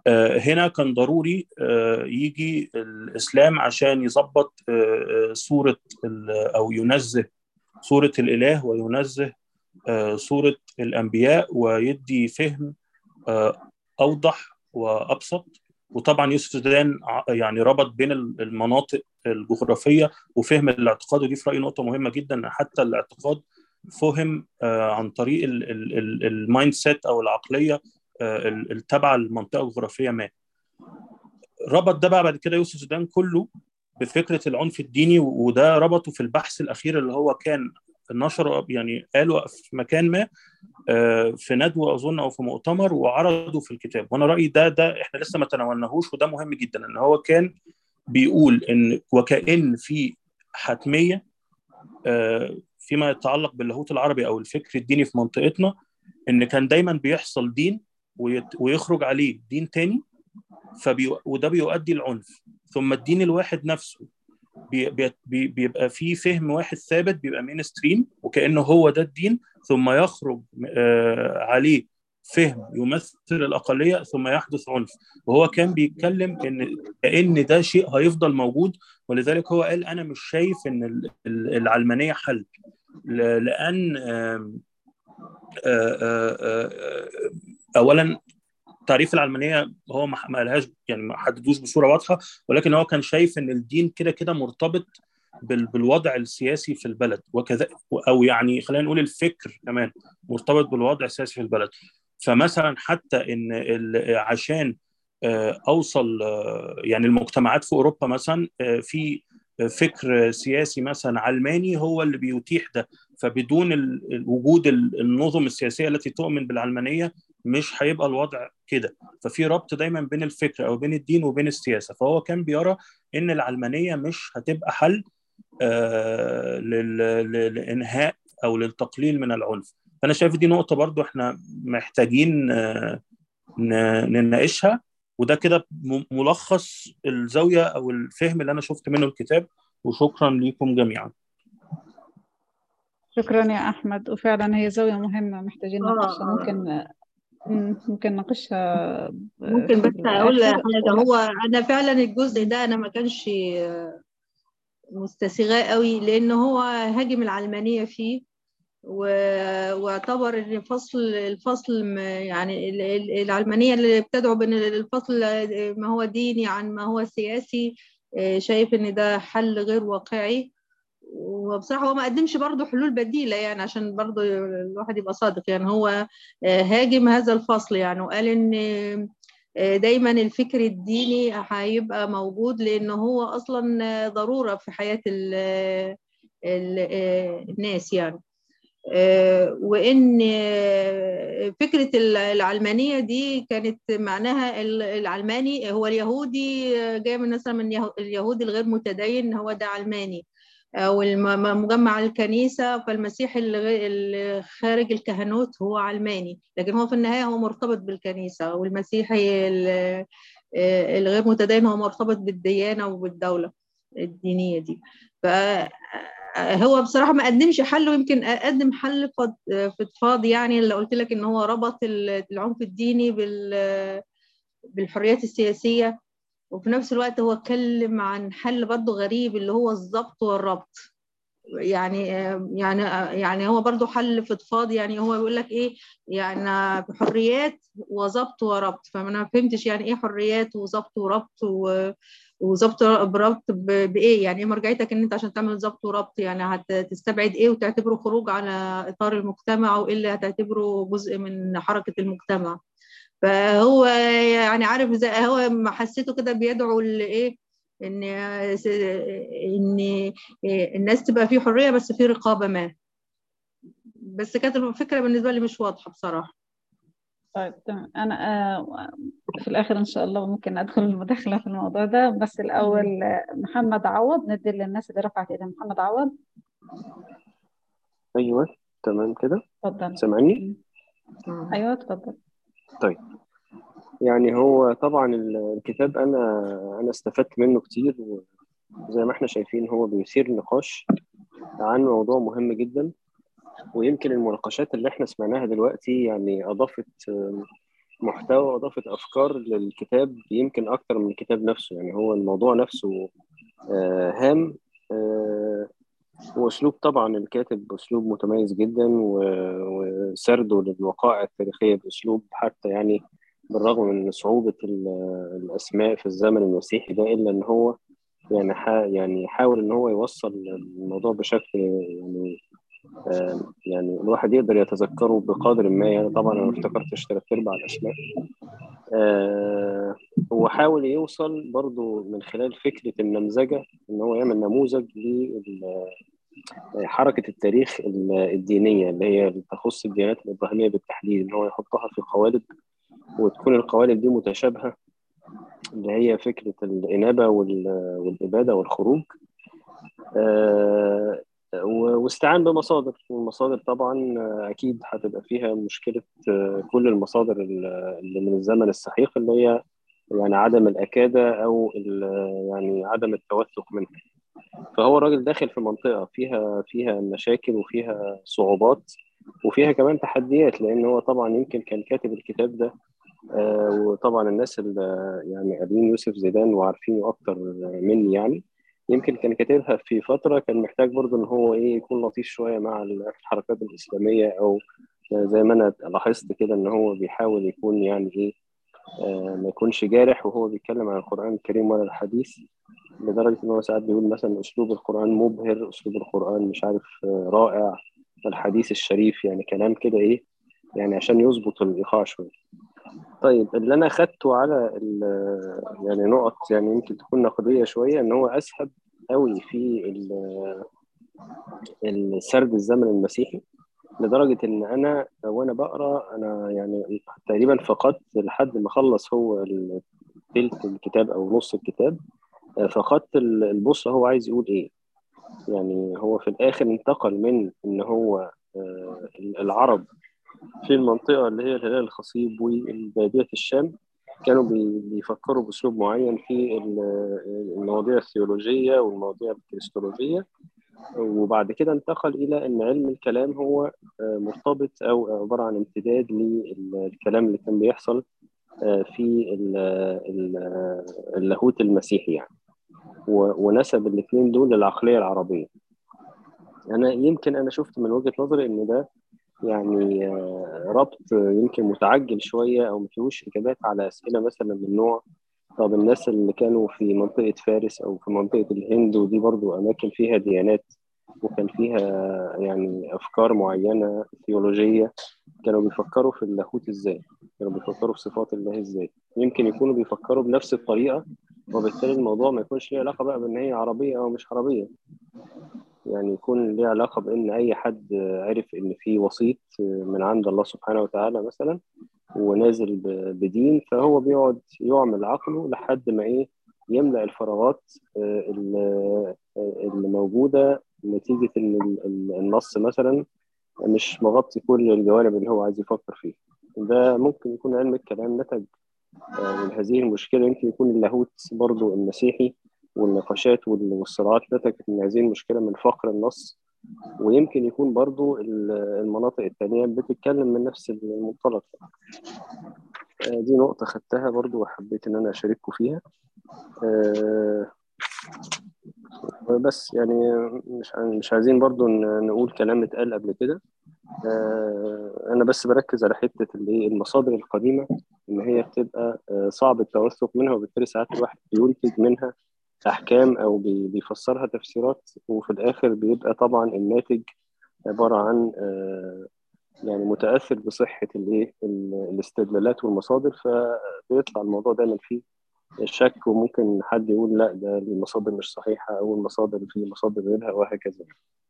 آه، هنا كان ضروري آه، يجي الإسلام عشان يظبط آه، آه، صورة ال- أو ينزه صورة الإله وينزه آه، صورة الأنبياء ويدي فهم آه، أوضح وأبسط وطبعا يوسف زيدان ع- يعني ربط بين ال- المناطق الجغرافية وفهم الاعتقاد ودي في رأيي نقطة مهمة جدا إن حتى الاعتقاد فهم آه، عن طريق المايند سيت أو العقلية آه، ال- التابعة لمنطقة جغرافية ما ربط ده بقى بعد كده يوسف زيدان كله بفكرة العنف الديني وده ربطه في البحث الأخير اللي هو كان نشره يعني قالوا في مكان ما آه، في ندوة أظن أو في مؤتمر وعرضوا في الكتاب وأنا رأيي ده ده إحنا لسه ما تناولناهوش وده مهم جدا إن هو كان بيقول إن وكأن في حتمية آه، فيما يتعلق باللاهوت العربي أو الفكر الديني في منطقتنا إن كان دايما بيحصل دين ويت- ويخرج عليه دين تاني فبي... وده بيؤدي العنف ثم الدين الواحد نفسه بي... بي... بي- بيبقى فيه فهم واحد ثابت بيبقى مين ستريم وكأنه هو ده الدين ثم يخرج آه عليه فهم يمثل الأقلية ثم يحدث عنف وهو كان بيتكلم إن كأن ده شيء هيفضل موجود ولذلك هو قال أنا مش شايف إن ال- ال- العلمانية حل ل- لأن آم، آه، آه، آه، أولا تعريف العلمانيه هو ما ما قالهاش يعني ما حددوش بصوره واضحه ولكن هو كان شايف ان الدين كده كده مرتبط بال- بالوضع السياسي في البلد وكذا او يعني خلينا نقول الفكر كمان مرتبط بالوضع السياسي في البلد فمثلا حتى ان ال- عشان آه، اوصل آه، يعني المجتمعات في اوروبا مثلا آه، في فكر سياسي مثلا علماني هو اللي بيتيح ده فبدون ال- ال- وجود ال- النظم السياسيه التي تؤمن بالعلمانيه مش هيبقى الوضع كده ففي ربط دايما بين الفكر او بين الدين وبين السياسه فهو كان بيرى ان العلمانيه مش هتبقى حل آه لل- لل- لانهاء او للتقليل من العنف فانا شايف دي نقطه برضو احنا محتاجين آه ن- نناقشها وده كده م- ملخص الزاويه او الفهم اللي انا شفت منه الكتاب وشكرا لكم جميعا شكرا يا أحمد وفعلا هي زاوية مهمة محتاجين آه، نناقشها آه. ممكن مم، ممكن نناقشها ب- ممكن في بس اقول الآخر حاجه هو انا فعلا الجزء ده انا ما كانش مستسيغاه قوي لان هو هاجم العلمانيه فيه و- واعتبر ان فصل الفصل م- يعني ال- ال- العلمانيه اللي بتدعو بين الفصل ما هو ديني عن ما هو سياسي آه، شايف ان ده حل غير واقعي وبصراحه هو ما قدمش برضه حلول بديله يعني عشان برضه الواحد يبقى صادق يعني هو آه، هاجم هذا الفصل يعني وقال ان آه، دايما الفكر الديني هيبقى موجود لان هو اصلا آه، ضروره في حياه ال- ال- آه، الناس يعني آه، وان آه، فكره ال- العلمانيه دي كانت معناها ال- العلماني هو اليهودي آه، جاي من مثلا من يهو- اليهودي الغير متدين هو ده علماني او الم- مجمع الكنيسه فالمسيح الغ- اللي خارج الكهنوت هو علماني لكن هو في النهايه هو مرتبط بالكنيسه والمسيحي ال- آه، الغير متدين هو مرتبط بالديانه وبالدوله الدينيه دي ف هو بصراحة ما قدمش حل ويمكن قدم حل فض- فضفاض يعني اللي قلت لك ان هو ربط ال- العنف الديني بال بالحريات السياسية وفي نفس الوقت هو اتكلم عن حل برضه غريب اللي هو الضبط والربط يعني يعني يعني هو برضه حل فضفاض يعني هو بيقول لك ايه يعني حريات وضبط وربط فانا ما فهمتش يعني ايه حريات وضبط وربط و وظبط بربط ب- بايه يعني ايه مرجعيتك ان انت عشان تعمل ضبط وربط يعني هتستبعد ايه وتعتبره خروج على اطار المجتمع وايه اللي هتعتبره جزء من حركه المجتمع فهو يعني عارف زي هو ما حسيته كده بيدعو لايه ان ان الناس تبقى في حريه بس في رقابه ما بس كانت الفكره بالنسبه لي مش واضحه بصراحه طيب تمام أنا آه، في الآخر إن شاء الله ممكن أدخل المداخلة في الموضوع ده بس الأول آه، محمد عوض ندي للناس اللي رفعت إيدها محمد عوض ايوه تمام كده اتفضل سامعني أيوه اتفضل طيب يعني هو طبعا ال- الكتاب انا انا استفدت منه كتير وزي ما احنا شايفين هو بيثير نقاش عن موضوع مهم جدا ويمكن المناقشات اللي احنا سمعناها دلوقتي يعني اضافت آم، محتوى واضافه افكار للكتاب يمكن اكتر من الكتاب نفسه يعني هو الموضوع نفسه آه، هام آه، واسلوب طبعا الكاتب اسلوب متميز جدا و- وسرده للوقائع التاريخيه باسلوب حتى يعني بالرغم من صعوبه ال- الاسماء في الزمن المسيحي ده الا ان هو يعني حا يعني حاول ان هو يوصل الموضوع بشكل يعني آه، يعني الواحد يقدر يتذكره بقدر ما يعني طبعا انا ما افتكرتش ثلاث ارباع الاسماء آه، هو حاول يوصل برضو من خلال فكره النمذجه ان هو يعمل نموذج لحركه التاريخ الدينيه اللي هي اللي تخص الديانات الابراهيميه بالتحديد ان هو يحطها في قوالب وتكون القوالب دي متشابهه اللي هي فكره الانابه وال- والاباده والخروج آه، و- واستعان بمصادر والمصادر طبعا آه، اكيد هتبقى فيها مشكله آه، كل المصادر ال- اللي من الزمن السحيق اللي هي يعني عدم الاكاده او ال- يعني عدم التوثق منها فهو الراجل داخل في منطقه فيها فيها مشاكل وفيها صعوبات وفيها كمان تحديات لان هو طبعا يمكن كان كاتب الكتاب ده آه، وطبعا الناس اللي يعني قاريين يوسف زيدان وعارفينه اكتر مني يعني يمكن كان كاتبها في فتره كان محتاج برضه ان هو ايه يكون لطيف شويه مع الحركات الاسلاميه او زي ما انا لاحظت كده ان هو بيحاول يكون يعني ايه آه، ما يكونش جارح وهو بيتكلم عن القران الكريم ولا الحديث لدرجه ان هو ساعات بيقول مثلا اسلوب القران مبهر اسلوب القران مش عارف آه، رائع الحديث الشريف يعني كلام كده ايه يعني عشان يظبط الايقاع شويه طيب اللي انا اخدته على ال- يعني نقط يعني يمكن تكون نقديه شويه ان هو اسهب قوي في ال- السرد الزمن المسيحي لدرجه ان انا وانا بقرا انا يعني تقريبا فقدت لحد ما خلص هو تلت الكتاب او نص الكتاب فقدت ال- البوصله هو عايز يقول ايه يعني هو في الاخر انتقل من ان هو آه، العرب في المنطقة اللي هي الهلال الخصيب والبادية الشام كانوا بي- بيفكروا بأسلوب معين في ال- المواضيع الثيولوجية والمواضيع الكريستولوجية وبعد كده انتقل إلى أن علم الكلام هو آه، مرتبط أو عبارة عن امتداد للكلام اللي كان بيحصل آه، في ال- ال- اللاهوت المسيحي يعني و- ونسب الاثنين دول للعقلية العربية أنا يمكن أنا شفت من وجهة نظري إن ده يعني آه، ربط يمكن متعجل شوية أو ما فيهوش إجابات على أسئلة مثلا من نوع طب الناس اللي كانوا في منطقة فارس أو في منطقة الهند ودي برضو أماكن فيها ديانات وكان فيها يعني أفكار معينة ثيولوجية كانوا بيفكروا في اللاهوت إزاي كانوا بيفكروا في صفات الله إزاي يمكن يكونوا بيفكروا بنفس الطريقة وبالتالي الموضوع ما يكونش ليه علاقة بقى بإن هي عربية أو مش عربية يعني يكون ليه علاقة بإن أي حد عرف إن في وسيط من عند الله سبحانه وتعالى مثلا ونازل ب- بدين فهو بيقعد يعمل عقله لحد ما إيه يملأ الفراغات آه، اللي اللي موجودة نتيجة إن ال- ال- النص مثلا مش مغطي كل الجوانب اللي هو عايز يفكر فيه ده ممكن يكون علم الكلام نتج آه، من هذه المشكلة يمكن يكون اللاهوت برضو المسيحي والنقاشات وال- والصراعات نتجت من هذه المشكلة من فقر النص ويمكن يكون برضو ال- المناطق التانية بتتكلم من نفس المنطلق آه، دي نقطة خدتها برضو وحبيت إن أنا أشارككم فيها آه، بس يعني مش مش عايزين برضو ن- نقول كلام اتقال قبل كده آه، أنا بس بركز على حتة اللي هي المصادر القديمة إن هي بتبقى آه، صعب التوثق منها وبالتالي ساعات الواحد بينتج منها أحكام أو بي- بيفسرها تفسيرات وفي الآخر بيبقى طبعا الناتج عبارة عن آه، يعني متأثر بصحة الإيه ال- الاستدلالات والمصادر فبيطلع الموضوع دايما فيه شك وممكن حد يقول لا ده المصادر مش صحيحة أو المصادر في مصادر غيرها وهكذا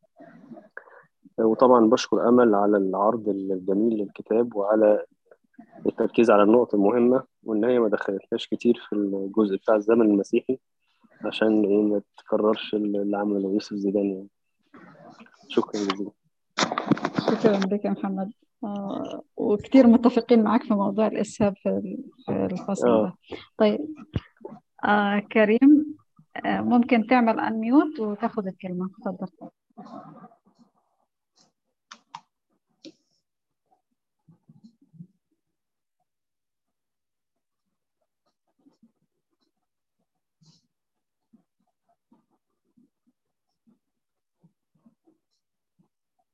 وطبعا بشكر أمل على العرض الجميل للكتاب وعلى التركيز على النقط المهمة وإن هي ما دخلتناش كتير في الجزء بتاع الزمن المسيحي عشان إيه ما تكررش اللي عمله يوسف زيدان يعني شكرا جزيلا شكرا لك يا محمد آه وكثير متفقين معك في موضوع الإسهاب في ال- في الفصل آه. ده طيب آه كريم آه ممكن تعمل أنميوت وتاخذ الكلمة تفضل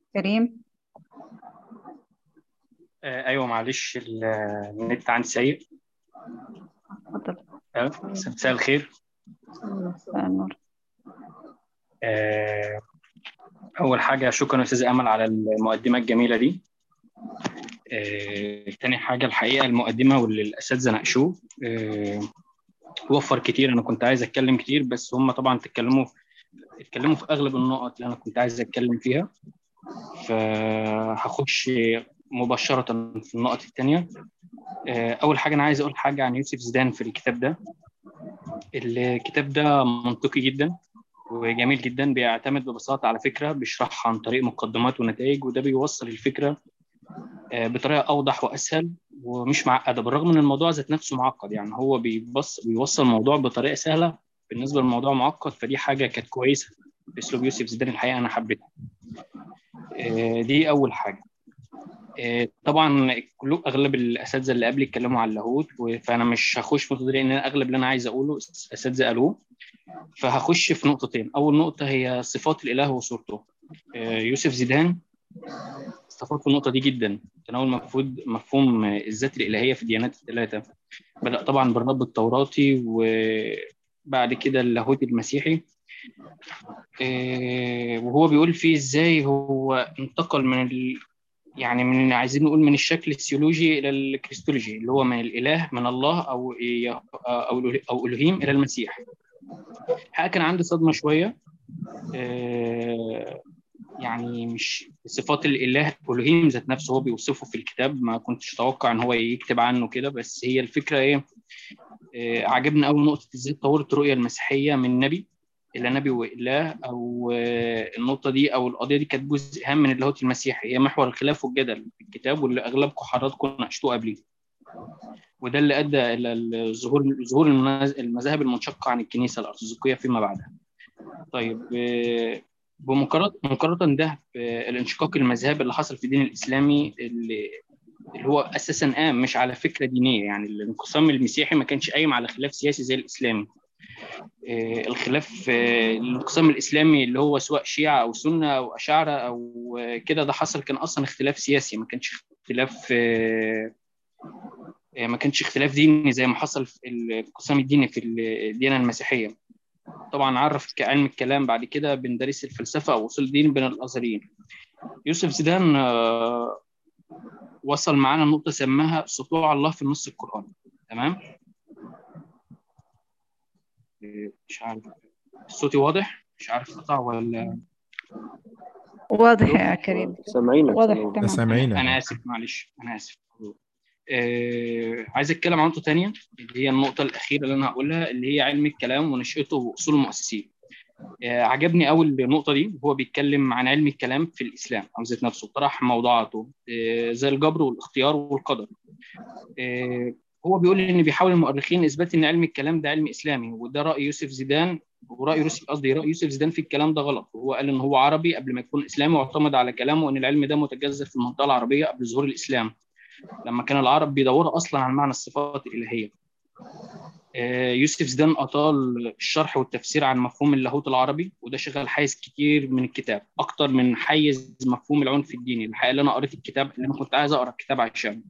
كريم آه، ايوه معلش ال- النت عندي سيء اتفضل آه، مساء الخير مساء النور آه، اول حاجه شكرا استاذ امل على المقدمه الجميله دي آه، تاني حاجه الحقيقه المقدمه واللي الاساتذه ناقشوه آه، وفر كتير انا كنت عايز اتكلم كتير بس هم طبعا تتكلموا اتكلموا في اغلب النقط اللي انا كنت عايز اتكلم فيها فهخش مباشره في النقط التانيه آه، اول حاجه انا عايز اقول حاجه عن يوسف زيدان في الكتاب ده الكتاب ده منطقي جدا وجميل جدا بيعتمد ببساطه على فكره بيشرحها عن طريق مقدمات ونتائج وده بيوصل الفكره آه، بطريقه اوضح واسهل ومش معقده بالرغم ان الموضوع ذات نفسه معقد يعني هو بيبص بيوصل الموضوع بطريقه سهله بالنسبه للموضوع معقد فدي حاجه كانت كويسه في اسلوب يوسف زيدان الحقيقه انا حبيتها آه، دي اول حاجه آه، طبعا كل اغلب الاساتذه اللي قبلي اتكلموا عن اللاهوت و- فانا مش هخش في النقطه دي لان أنا اغلب اللي انا عايز اقوله اساتذه قالوه فهخش في نقطتين اول نقطه هي صفات الاله وصورته آه، يوسف زيدان استفاد في النقطه دي جدا تناول مفهوم مفهوم الذات الالهيه في الديانات الثلاثه بدا طبعا بالرب التوراتي وبعد كده اللاهوت المسيحي آه، وهو بيقول فيه ازاي هو انتقل من ال... يعني من عايزين نقول من الشكل السيولوجي الى الكريستولوجي اللي هو من الاله من الله او او او الوهيم الى المسيح حقيقة كان عندي صدمه شويه آه، يعني مش صفات الاله الوهيم ذات نفسه هو بيوصفه في الكتاب ما كنتش اتوقع ان هو يكتب عنه كده بس هي الفكره ايه آه، عجبني اول نقطه ازاي طورت الرؤيه المسيحيه من نبي الى نبي واله او آه، النقطه دي او القضيه دي كانت جزء هام من اللاهوت المسيحي هي محور الخلاف والجدل في الكتاب واللي اغلبكم حضراتكم ناقشتوه قبليه وده اللي ادى الى ظهور ظهور المناز- المذاهب المنشقه عن الكنيسه الارثوذكيه فيما بعدها طيب آه، بمقارنة مقارنة ده بالانشقاق المذهبي اللي حصل في الدين الإسلامي اللي اللي هو أساسا قام مش على فكرة دينية يعني الانقسام المسيحي ما كانش قايم على خلاف سياسي زي الإسلامي آه، الخلاف آه، الانقسام الإسلامي اللي هو سواء شيعة أو سنة أو أشاعرة أو آه، كده ده حصل كان أصلا اختلاف سياسي ما كانش اختلاف آه، آه، ما كانش اختلاف ديني زي ما حصل في الانقسام الديني في الديانة المسيحية طبعا عرف علم الكلام بعد كده بندرس الفلسفه او اصول الدين بين الازهريين يوسف زيدان آه، وصل معانا نقطه سماها سطوع الله في النص القراني تمام آه، مش عارف صوتي واضح مش عارف قطع ولا واضح يا كريم سامعينك واضح سامعينك. تمام سامعينك انا اسف معلش انا اسف آه، عايز اتكلم عن نقطه تانية اللي هي النقطه الاخيره اللي انا هقولها اللي هي علم الكلام ونشاته واصول المؤسسين آه، عجبني قوي النقطه دي وهو بيتكلم عن علم الكلام في الاسلام او ذات نفسه طرح موضوعاته آه، زي الجبر والاختيار والقدر آه، هو بيقول ان بيحاول المؤرخين اثبات ان علم الكلام ده علم اسلامي وده راي يوسف زيدان وراي يوسف قصدي راي يوسف زيدان في الكلام ده غلط وهو قال ان هو عربي قبل ما يكون اسلامي واعتمد على كلامه ان العلم ده متجذر في المنطقه العربيه قبل ظهور الاسلام لما كان العرب بيدوروا اصلا على معنى الصفات الالهيه آه، يوسف زيدان اطال الشرح والتفسير عن مفهوم اللاهوت العربي وده شغل حيز كتير من الكتاب اكتر من حيز مفهوم العنف الديني الحقيقه اللي انا قريت الكتاب اللي انا كنت عايز اقرا الكتاب عشان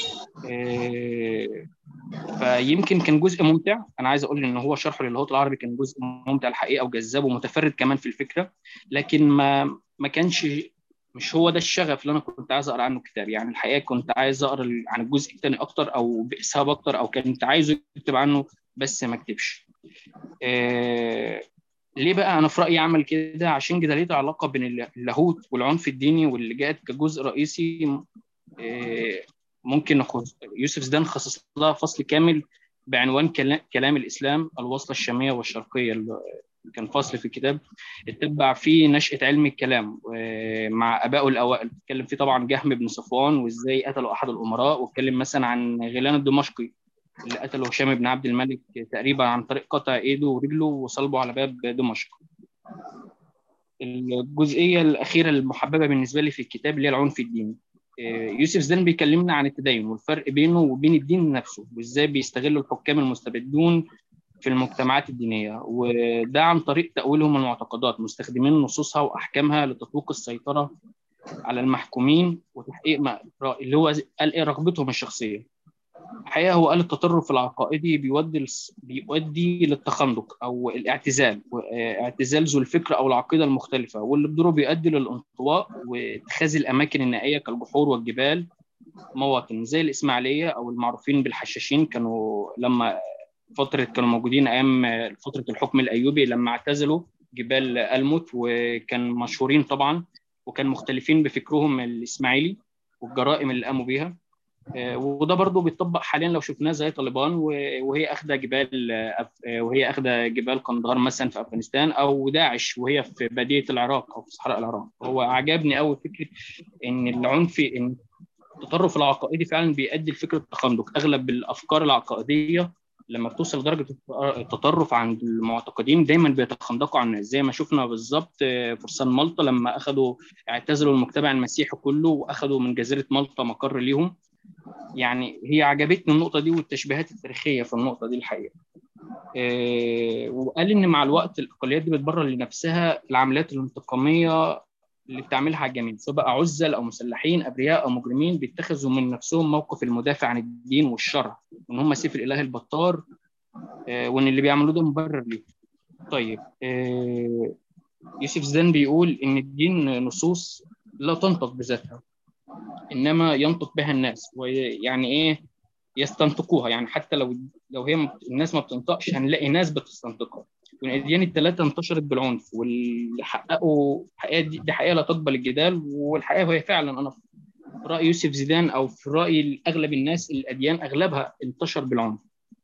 آه، فيمكن كان جزء ممتع انا عايز اقول ان هو شرحه للاهوت العربي كان جزء ممتع الحقيقه وجذاب ومتفرد كمان في الفكره لكن ما ما كانش مش هو ده الشغف اللي انا كنت عايز اقرا عنه الكتاب يعني الحقيقه كنت عايز اقرا عن الجزء الثاني اكتر او باسهاب اكتر او كنت عايزه يكتب عنه بس ما كتبش آه ليه بقى انا في رايي اعمل كده عشان كده ليه علاقه بين اللاهوت والعنف الديني واللي جاءت كجزء رئيسي آه ممكن نخص يوسف زيدان خصص لها فصل كامل بعنوان كلا- كلام الاسلام الوصله الشاميه والشرقيه اللي كان فصل في الكتاب اتبع فيه نشأة علم الكلام آه، مع آبائه الأوائل اتكلم فيه طبعا جهم بن صفوان وإزاي قتلوا أحد الأمراء واتكلم مثلا عن غيلان الدمشقي اللي قتله هشام بن عبد الملك تقريبا عن طريق قطع إيده ورجله وصلبه على باب دمشق الجزئية الأخيرة المحببة بالنسبة لي في الكتاب اللي هي العنف الديني آه، يوسف زين بيكلمنا عن التدين والفرق بينه وبين الدين نفسه وإزاي بيستغلوا الحكام المستبدون في المجتمعات الدينية وده عن طريق تأويلهم المعتقدات مستخدمين نصوصها وأحكامها لتطبيق السيطرة على المحكومين وتحقيق ما اللي هو قال ايه رغبتهم الشخصيه الحقيقه هو قال التطرف العقائدي بيودي بيؤدي للتخندق او الاعتزال اعتزال ذو الفكر او العقيده المختلفه واللي بدوره بيؤدي للانطواء واتخاذ الاماكن النائيه كالبحور والجبال مواطن زي الاسماعيليه او المعروفين بالحشاشين كانوا لما فتره كانوا موجودين ايام فتره الحكم الايوبي لما اعتزلوا جبال الموت وكان مشهورين طبعا وكان مختلفين بفكرهم الاسماعيلي والجرائم اللي قاموا بيها وده برضه بيطبق حاليا لو شفناه زي طالبان وهي اخذه جبال وهي اخذه جبال قندهار مثلا في افغانستان او داعش وهي في باديه العراق او في صحراء العراق هو عجبني قوي فكره ان العنف ان التطرف العقائدي فعلا بيؤدي لفكره التخندق اغلب الافكار العقائديه لما بتوصل لدرجه التطرف عند المعتقدين دايما بيتخندقوا عن الناس زي ما شفنا بالظبط فرسان مالطا لما اخذوا اعتزلوا المجتمع المسيحي كله واخذوا من جزيره مالطا مقر ليهم يعني هي عجبتني النقطه دي والتشبيهات التاريخيه في النقطه دي الحقيقه إيه وقال ان مع الوقت الاقليات دي بتبرر لنفسها العمليات الانتقاميه اللي بتعملها على الجميع سواء بقى عزل او مسلحين ابرياء او مجرمين بيتخذوا من نفسهم موقف المدافع عن الدين والشرع وان هم سيف الاله البطار إيه وان اللي بيعملوه ده مبرر ليه طيب إيه يوسف زيدان بيقول ان الدين نصوص لا تنطق بذاتها انما ينطق بها الناس ويعني ايه يستنطقوها يعني حتى لو لو هي الناس ما بتنطقش هنلاقي ناس بتستنطقها والاديان الثلاثه انتشرت بالعنف واللي حققوا الحقيقه دي, دي حقيقه لا تقبل الجدال والحقيقه هي فعلا انا في راي يوسف زيدان او في راي اغلب الناس الاديان اغلبها انتشر بالعنف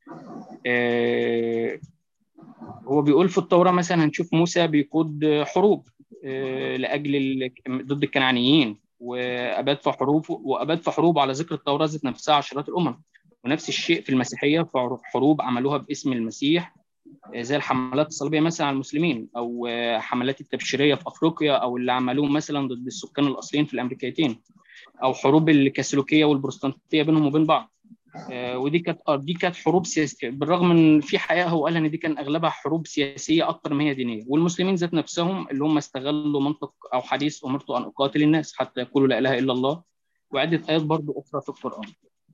آه هو بيقول في التوراه مثلا هنشوف موسى بيقود حروب آه لاجل ضد الكنعانيين واباد في حروب واباد في حروب على ذكر التوراه ذات نفسها عشرات الامم ونفس الشيء في المسيحيه في حروب عملوها باسم المسيح زي الحملات الصليبيه مثلا على المسلمين او حملات التبشيريه في افريقيا او اللي عملوه مثلا ضد السكان الاصليين في الامريكيتين او حروب الكاثوليكيه والبروتستانتيه بينهم وبين بعض ودي كانت دي كانت حروب سياسيه بالرغم ان في حقيقه هو قال ان دي كان اغلبها حروب سياسيه اكتر ما هي دينيه والمسلمين ذات نفسهم اللي هم استغلوا منطق او حديث امرت ان اقاتل الناس حتى يقولوا لا اله الا الله وعده ايات برضو اخرى في القران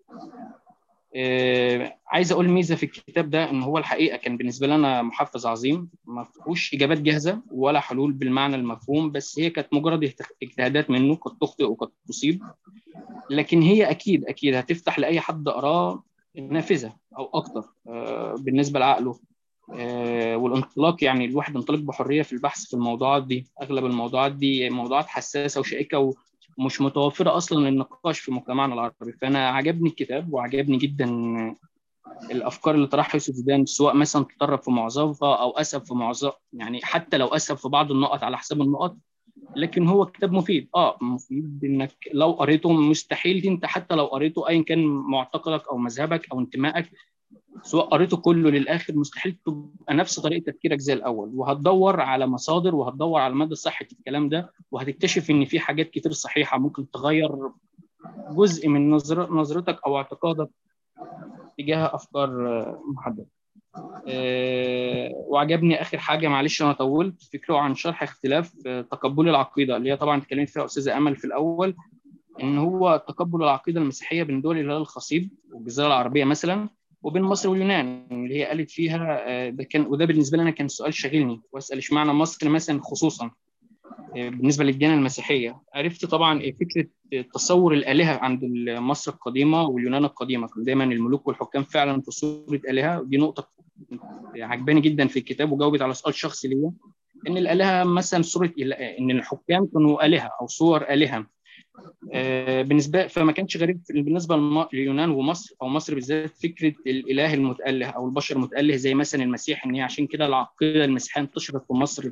آه عايز اقول ميزه في الكتاب ده ان هو الحقيقه كان بالنسبه لي انا محفز عظيم ما فيهوش اجابات جاهزه ولا حلول بالمعنى المفهوم بس هي كانت مجرد اجتهادات منه قد تخطئ وقد تصيب لكن هي اكيد اكيد هتفتح لاي حد قراه نافذه او اكتر آه بالنسبه لعقله آه والانطلاق يعني الواحد ينطلق بحريه في البحث في الموضوعات دي اغلب الموضوعات دي موضوعات حساسه وشائكه ومش متوفره اصلا للنقاش في مجتمعنا العربي فانا عجبني الكتاب وعجبني جدا الافكار اللي طرحها يوسف زيدان سواء مثلا تطرق في معظمها او اسهب في معظم يعني حتى لو اسهب في بعض النقط على حساب النقط لكن هو كتاب مفيد اه مفيد انك لو قريته مستحيل انت حتى لو قريته ايا كان معتقدك او مذهبك او انتمائك سواء قريته كله للاخر مستحيل تبقى نفس طريقه تفكيرك زي الاول وهتدور على مصادر وهتدور على مدى صحه الكلام ده وهتكتشف ان في حاجات كتير صحيحه ممكن تغير جزء من نظر نظرتك او اعتقادك تجاه افكار محدده. أه وعجبني اخر حاجه معلش انا طولت فكره عن شرح اختلاف تقبل العقيده اللي هي طبعا اتكلمت فيها استاذه امل في الاول ان هو تقبل العقيده المسيحيه بين دول الهلال الخصيب والجزيره العربيه مثلا وبين مصر واليونان اللي هي قالت فيها ده كان وده بالنسبه لي انا كان سؤال شاغلني واسال اشمعنى مصر مثلا خصوصا بالنسبه للديانه المسيحيه عرفت طبعا فكره تصور الالهه عند مصر القديمه واليونان القديمه كان دايما الملوك والحكام فعلا في صوره الهه ودي نقطه عجباني جدا في الكتاب وجاوبت على سؤال شخصي ليا ان الالهه مثلا صوره ان الحكام كانوا الهه او صور الهه بالنسبه فما كانش غريب بالنسبه لليونان ومصر او مصر بالذات فكره الاله المتاله او البشر المتاله زي مثلا المسيح ان هي عشان كده العقيده المسيحيه انتشرت في مصر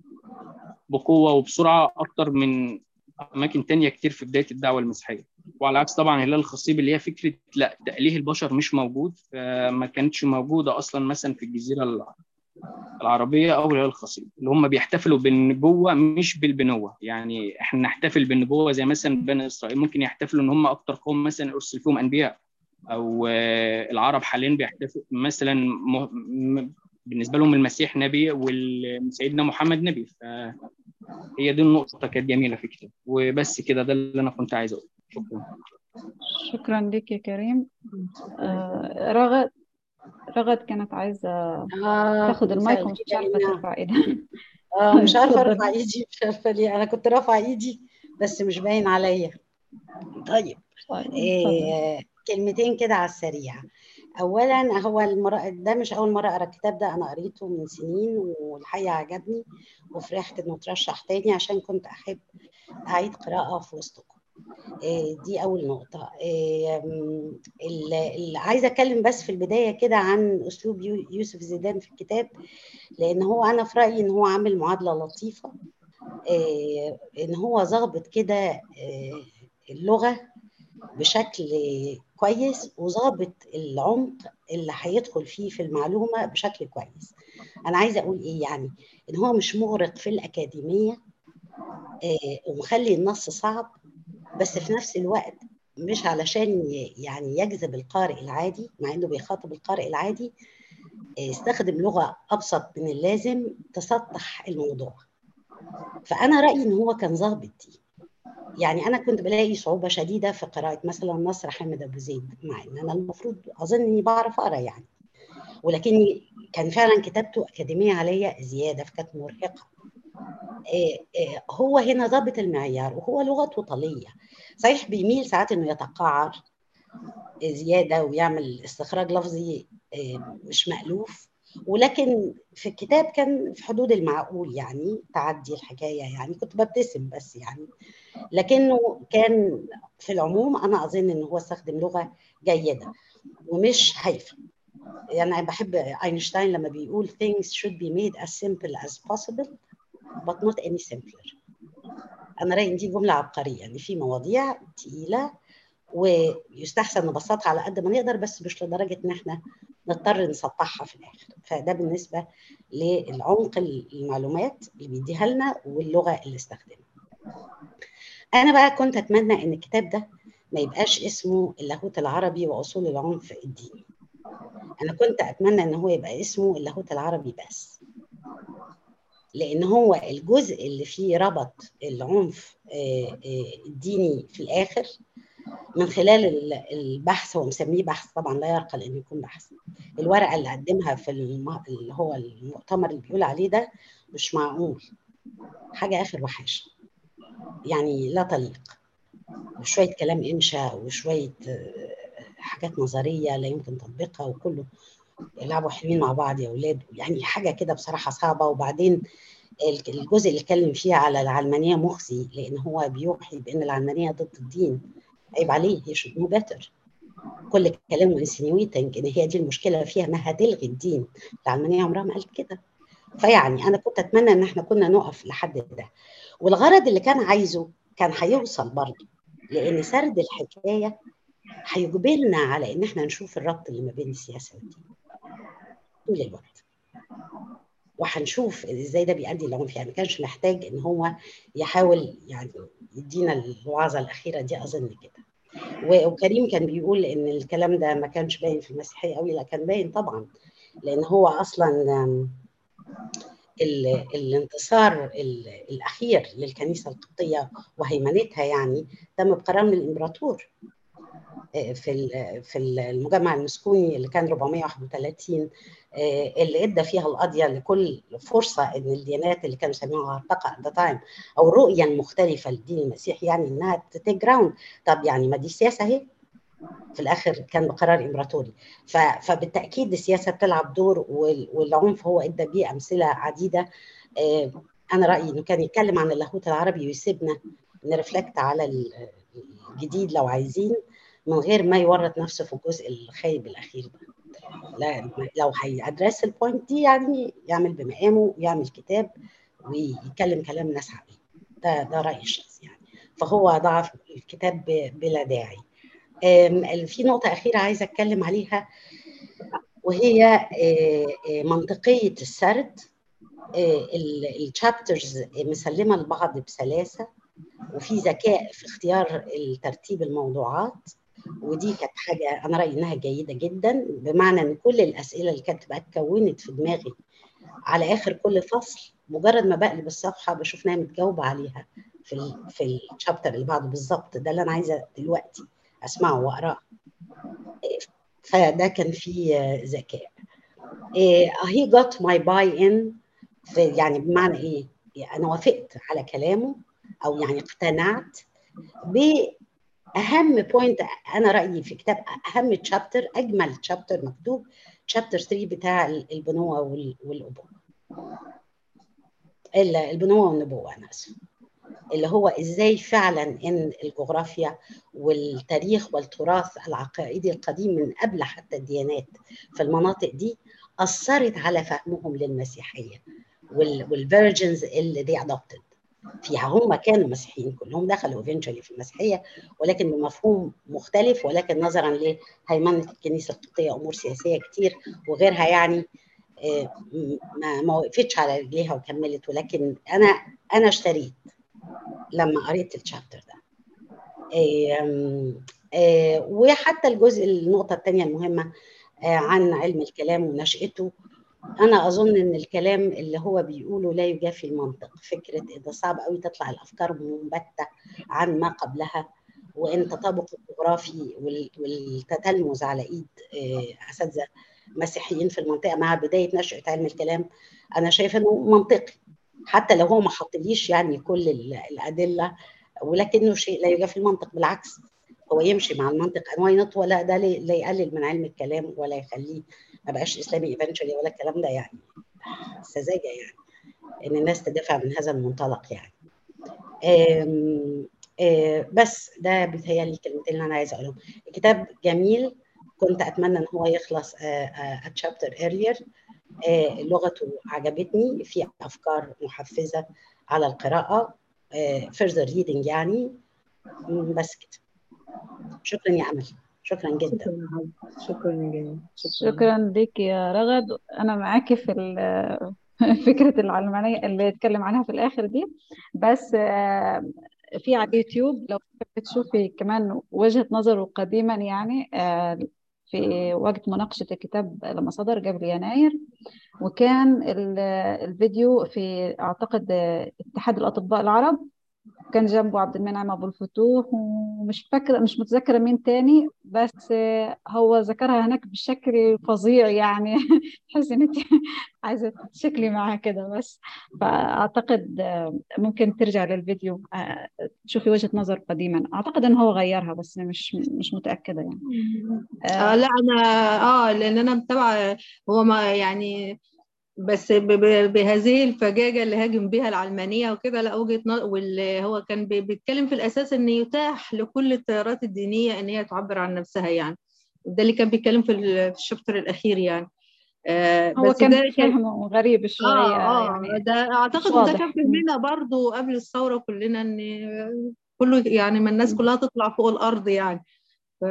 بقوه وبسرعه اكتر من اماكن تانية كتير في بدايه الدعوه المسيحيه وعلى عكس طبعا هلال الخصيب اللي هي فكره لا تاليه البشر مش موجود فما كانتش موجوده اصلا مثلا في الجزيره العربيه او الهلال الخصيب اللي هم بيحتفلوا بالنبوه مش بالبنوه يعني احنا نحتفل بالنبوه زي مثلا بني اسرائيل ممكن يحتفلوا ان هم اكتر قوم مثلا ارسل فيهم انبياء او العرب حاليا بيحتفلوا مثلا بالنسبه لهم المسيح نبي وسيدنا محمد نبي هي دي النقطه كانت جميله في الكتاب وبس كده ده اللي انا كنت عايز اقوله شكرا شكرا لك يا كريم آه رغد رغد كانت عايزة آه تاخد المايك مساء ومش الخير عارفة يا ترفع ايدها اه مش عارفه اتفضلي. ارفع ايدي مش عارفه ليه انا كنت رافعه ايدي بس مش باين عليا طيب طيب اتفضل. إيه كلمتين كده على السريع اولا هو المرة ده مش اول مره اقرا الكتاب ده انا قريته من سنين والحقيقه عجبني وفرحت انه اترشح تاني عشان كنت احب اعيد قراءه في وسطكم إيه دي اول نقطه إيه م، ال- ال- عايزه اتكلم بس في البدايه كده عن اسلوب يو- يوسف زيدان في الكتاب لان هو انا في رايي ان هو عامل معادله لطيفه إيه ان هو ظابط كده إيه اللغه بشكل كويس وظابط العمق اللي هيدخل فيه في المعلومه بشكل كويس انا عايزه اقول ايه يعني ان هو مش مغرق في الاكاديميه إيه ومخلي النص صعب بس في نفس الوقت مش علشان ي- يعني يجذب القارئ العادي مع انه بيخاطب القارئ العادي إيه، استخدم لغه ابسط من اللازم تسطح الموضوع فانا رايي ان هو كان ظابط دي يعني انا كنت بلاقي صعوبه شديده في قراءه مثلا نصر حامد ابو زيد مع ان انا المفروض اظن اني بعرف اقرا يعني ولكني كان فعلا كتابته اكاديميه عليا زياده فكانت مرهقه إيه إيه هو هنا ضابط المعيار وهو لغته طليه صحيح بيميل ساعات انه يتقعر زياده ويعمل استخراج لفظي إيه مش مألوف ولكن في الكتاب كان في حدود المعقول يعني تعدي الحكايه يعني كنت ببتسم بس يعني لكنه كان في العموم انا اظن ان هو استخدم لغه جيده ومش هايفه يعني انا بحب اينشتاين لما بيقول things should be made as simple as possible but not any simpler انا رايي ان دي جمله عبقريه يعني في مواضيع تقيله ويستحسن نبسطها على قد ما نقدر بس مش لدرجه ان احنا نضطر نسطحها في الاخر فده بالنسبه للعمق المعلومات اللي بيديها لنا واللغه اللي استخدمها انا بقى كنت اتمنى ان الكتاب ده ما يبقاش اسمه اللاهوت العربي واصول العنف الديني انا كنت اتمنى ان هو يبقى اسمه اللاهوت العربي بس لان هو الجزء اللي فيه ربط العنف آه، آه، الديني في الاخر من خلال ال- البحث هو مسميه بحث طبعا لا يرقى لانه يكون بحث الورقه اللي قدمها في الم... اللي هو المؤتمر اللي بيقول عليه ده مش معقول حاجه اخر وحاشه يعني لا تليق وشويه كلام انشاء وشويه آه، حاجات نظريه لا يمكن تطبيقها وكله يلعبوا حلوين مع بعض يا اولاد يعني حاجه كده بصراحه صعبه وبعدين الجزء اللي اتكلم فيه على العلمانيه مخزي لان هو بيوحي بان العلمانيه ضد الدين عيب عليه هي should know better كل كلامه انسينيويتنج ان هي دي المشكله فيها ما هتلغي الدين العلمانيه عمرها ما قالت كده فيعني انا كنت اتمنى ان احنا كنا نقف لحد ده والغرض اللي كان عايزه كان هيوصل برضه لان سرد الحكايه هيجبرنا على ان احنا نشوف الربط اللي ما بين السياسه والدين طول الوقت وهنشوف ازاي ده بيؤدي للعنف يعني ما كانش محتاج ان هو يحاول يعني يدينا الوعظه الاخيره دي اظن كده و- وكريم كان بيقول ان الكلام ده ما كانش باين في المسيحيه قوي لا كان باين طبعا لان هو اصلا آم، ال- الانتصار ال- الاخير للكنيسه القبطيه وهيمنتها يعني تم بقرار من الامبراطور آه، في ال- في المجمع المسكوني اللي كان 431 آه، اللي ادى فيها القضيه لكل فرصه ان الديانات اللي كانوا يسموها هرطقه ات تايم او الرؤيه المختلفه للدين المسيحي يعني انها تيك جراوند طب يعني ما دي السياسه اهي في الاخر كان بقرار امبراطوري ف- فبالتاكيد السياسه بتلعب دور وال- والعنف هو ادى بيه امثله عديده آه، انا رايي انه كان يتكلم عن اللاهوت العربي ويسيبنا نرفلكت على ال- الجديد لو عايزين من غير ما يورط نفسه في الجزء الخايب الاخير ده لا لو هيأدرس البوينت دي يعني يعمل بمقامه ويعمل كتاب ويتكلم كلام ناس حقيقي ده ده رأيي الشخصي يعني فهو ضعف الكتاب ب- بلا داعي آم، في نقطة أخيرة عايزة أتكلم عليها وهي آه، آه، منطقية السرد الشابترز مسلمة لبعض بسلاسة وفي ذكاء في اختيار ترتيب الموضوعات ودي كانت حاجة أنا رأيي إنها جيدة جدا بمعنى إن كل الأسئلة اللي كانت بقى اتكونت في دماغي على آخر كل فصل مجرد ما بقلب الصفحه بشوف انها متجاوبه عليها في ال في الشابتر اللي بعده بالظبط ده اللي انا عايزه دلوقتي اسمعه واقراه فده كان فيه ذكاء هي جوت ماي باي ان يعني بمعنى ايه؟ انا وافقت على كلامه او يعني اقتنعت باهم بوينت انا رايي في كتاب اهم تشابتر اجمل تشابتر مكتوب تشابتر 3 بتاع البنوه والابوه البنوه والنبوه انا اسف اللي هو ازاي فعلا ان الجغرافيا والتاريخ والتراث العقائدي القديم من قبل حتى الديانات في المناطق دي اثرت على فهمهم للمسيحيه والفيرجنز اللي دي ادوبتد فيها هم كانوا مسيحيين كلهم دخلوا ايفينشولي في المسيحيه ولكن بمفهوم مختلف ولكن نظرا لهيمنه الكنيسه القبطيه امور سياسيه كتير وغيرها يعني ما ما وقفتش على رجليها وكملت ولكن انا انا اشتريت لما قريت الشابتر ده وحتى الجزء النقطه الثانيه المهمه عن علم الكلام ونشأته أنا أظن إن الكلام اللي هو بيقوله لا يجافي المنطق فكرة إن صعب قوي تطلع الأفكار منبتة عن ما قبلها وإن تطابق الجغرافي والتتلمذ على إيد أساتذة مسيحيين في المنطقة مع بداية نشأة علم الكلام أنا شايفة إنه منطقي حتى لو هو ما حطليش يعني كل الأدلة ولكنه شيء لا يجافي المنطق بالعكس هو يمشي مع المنطق واي نوت ولا ده لا يقلل من علم الكلام ولا يخليه ما بقاش اسلامي ايفنشولي ولا الكلام ده يعني سذاجه يعني ان الناس تدافع من هذا المنطلق يعني آم آم بس ده بيتهيألي الكلمتين اللي انا عايزه اقولهم الكتاب جميل كنت اتمنى ان هو يخلص تشابتر ايرلير لغته عجبتني في افكار محفزه على القراءه further reading يعني بس كده شكرا يا امل شكرا جدا شكرا شكرا جدا شكرا, شكرا لك يا رغد انا معاكي في فكره العلمانيه اللي اتكلم عنها في الاخر دي بس في على اليوتيوب لو بتشوفي كمان وجهه نظره قديما يعني في وقت مناقشه الكتاب لما صدر قبل يناير وكان الفيديو في اعتقد اتحاد الاطباء العرب كان جنبه عبد المنعم ابو الفتوح ومش فاكره مش متذكره مين تاني بس هو ذكرها هناك بشكل فظيع يعني تحس ان انت عايزه تشكلي معاه كده بس فاعتقد ممكن ترجع للفيديو تشوفي وجهه نظر قديما اعتقد ان هو غيرها بس مش مش متاكده يعني آه لا انا اه لان انا متابعه هو ما يعني بس بهذه الفجاجة اللي هاجم بها العلمانية وكده لا وجهة نظر واللي هو كان بيتكلم في الأساس إن يتاح لكل التيارات الدينية إن هي تعبر عن نفسها يعني ده اللي كان بيتكلم في الشابتر الأخير يعني آه هو كان ده فهمه غريب شوية آه آه يعني ده أعتقد ده كان فهمنا برضو قبل الثورة كلنا إن كله يعني ما الناس كلها تطلع فوق الأرض يعني ف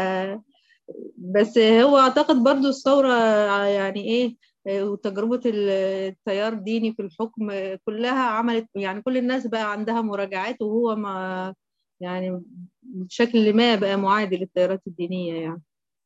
بس هو أعتقد برضو الثورة يعني إيه وتجربة التيار الديني في الحكم كلها عملت يعني كل الناس بقى عندها مراجعات وهو ما يعني بشكل ما بقى معادي للتيارات الدينية يعني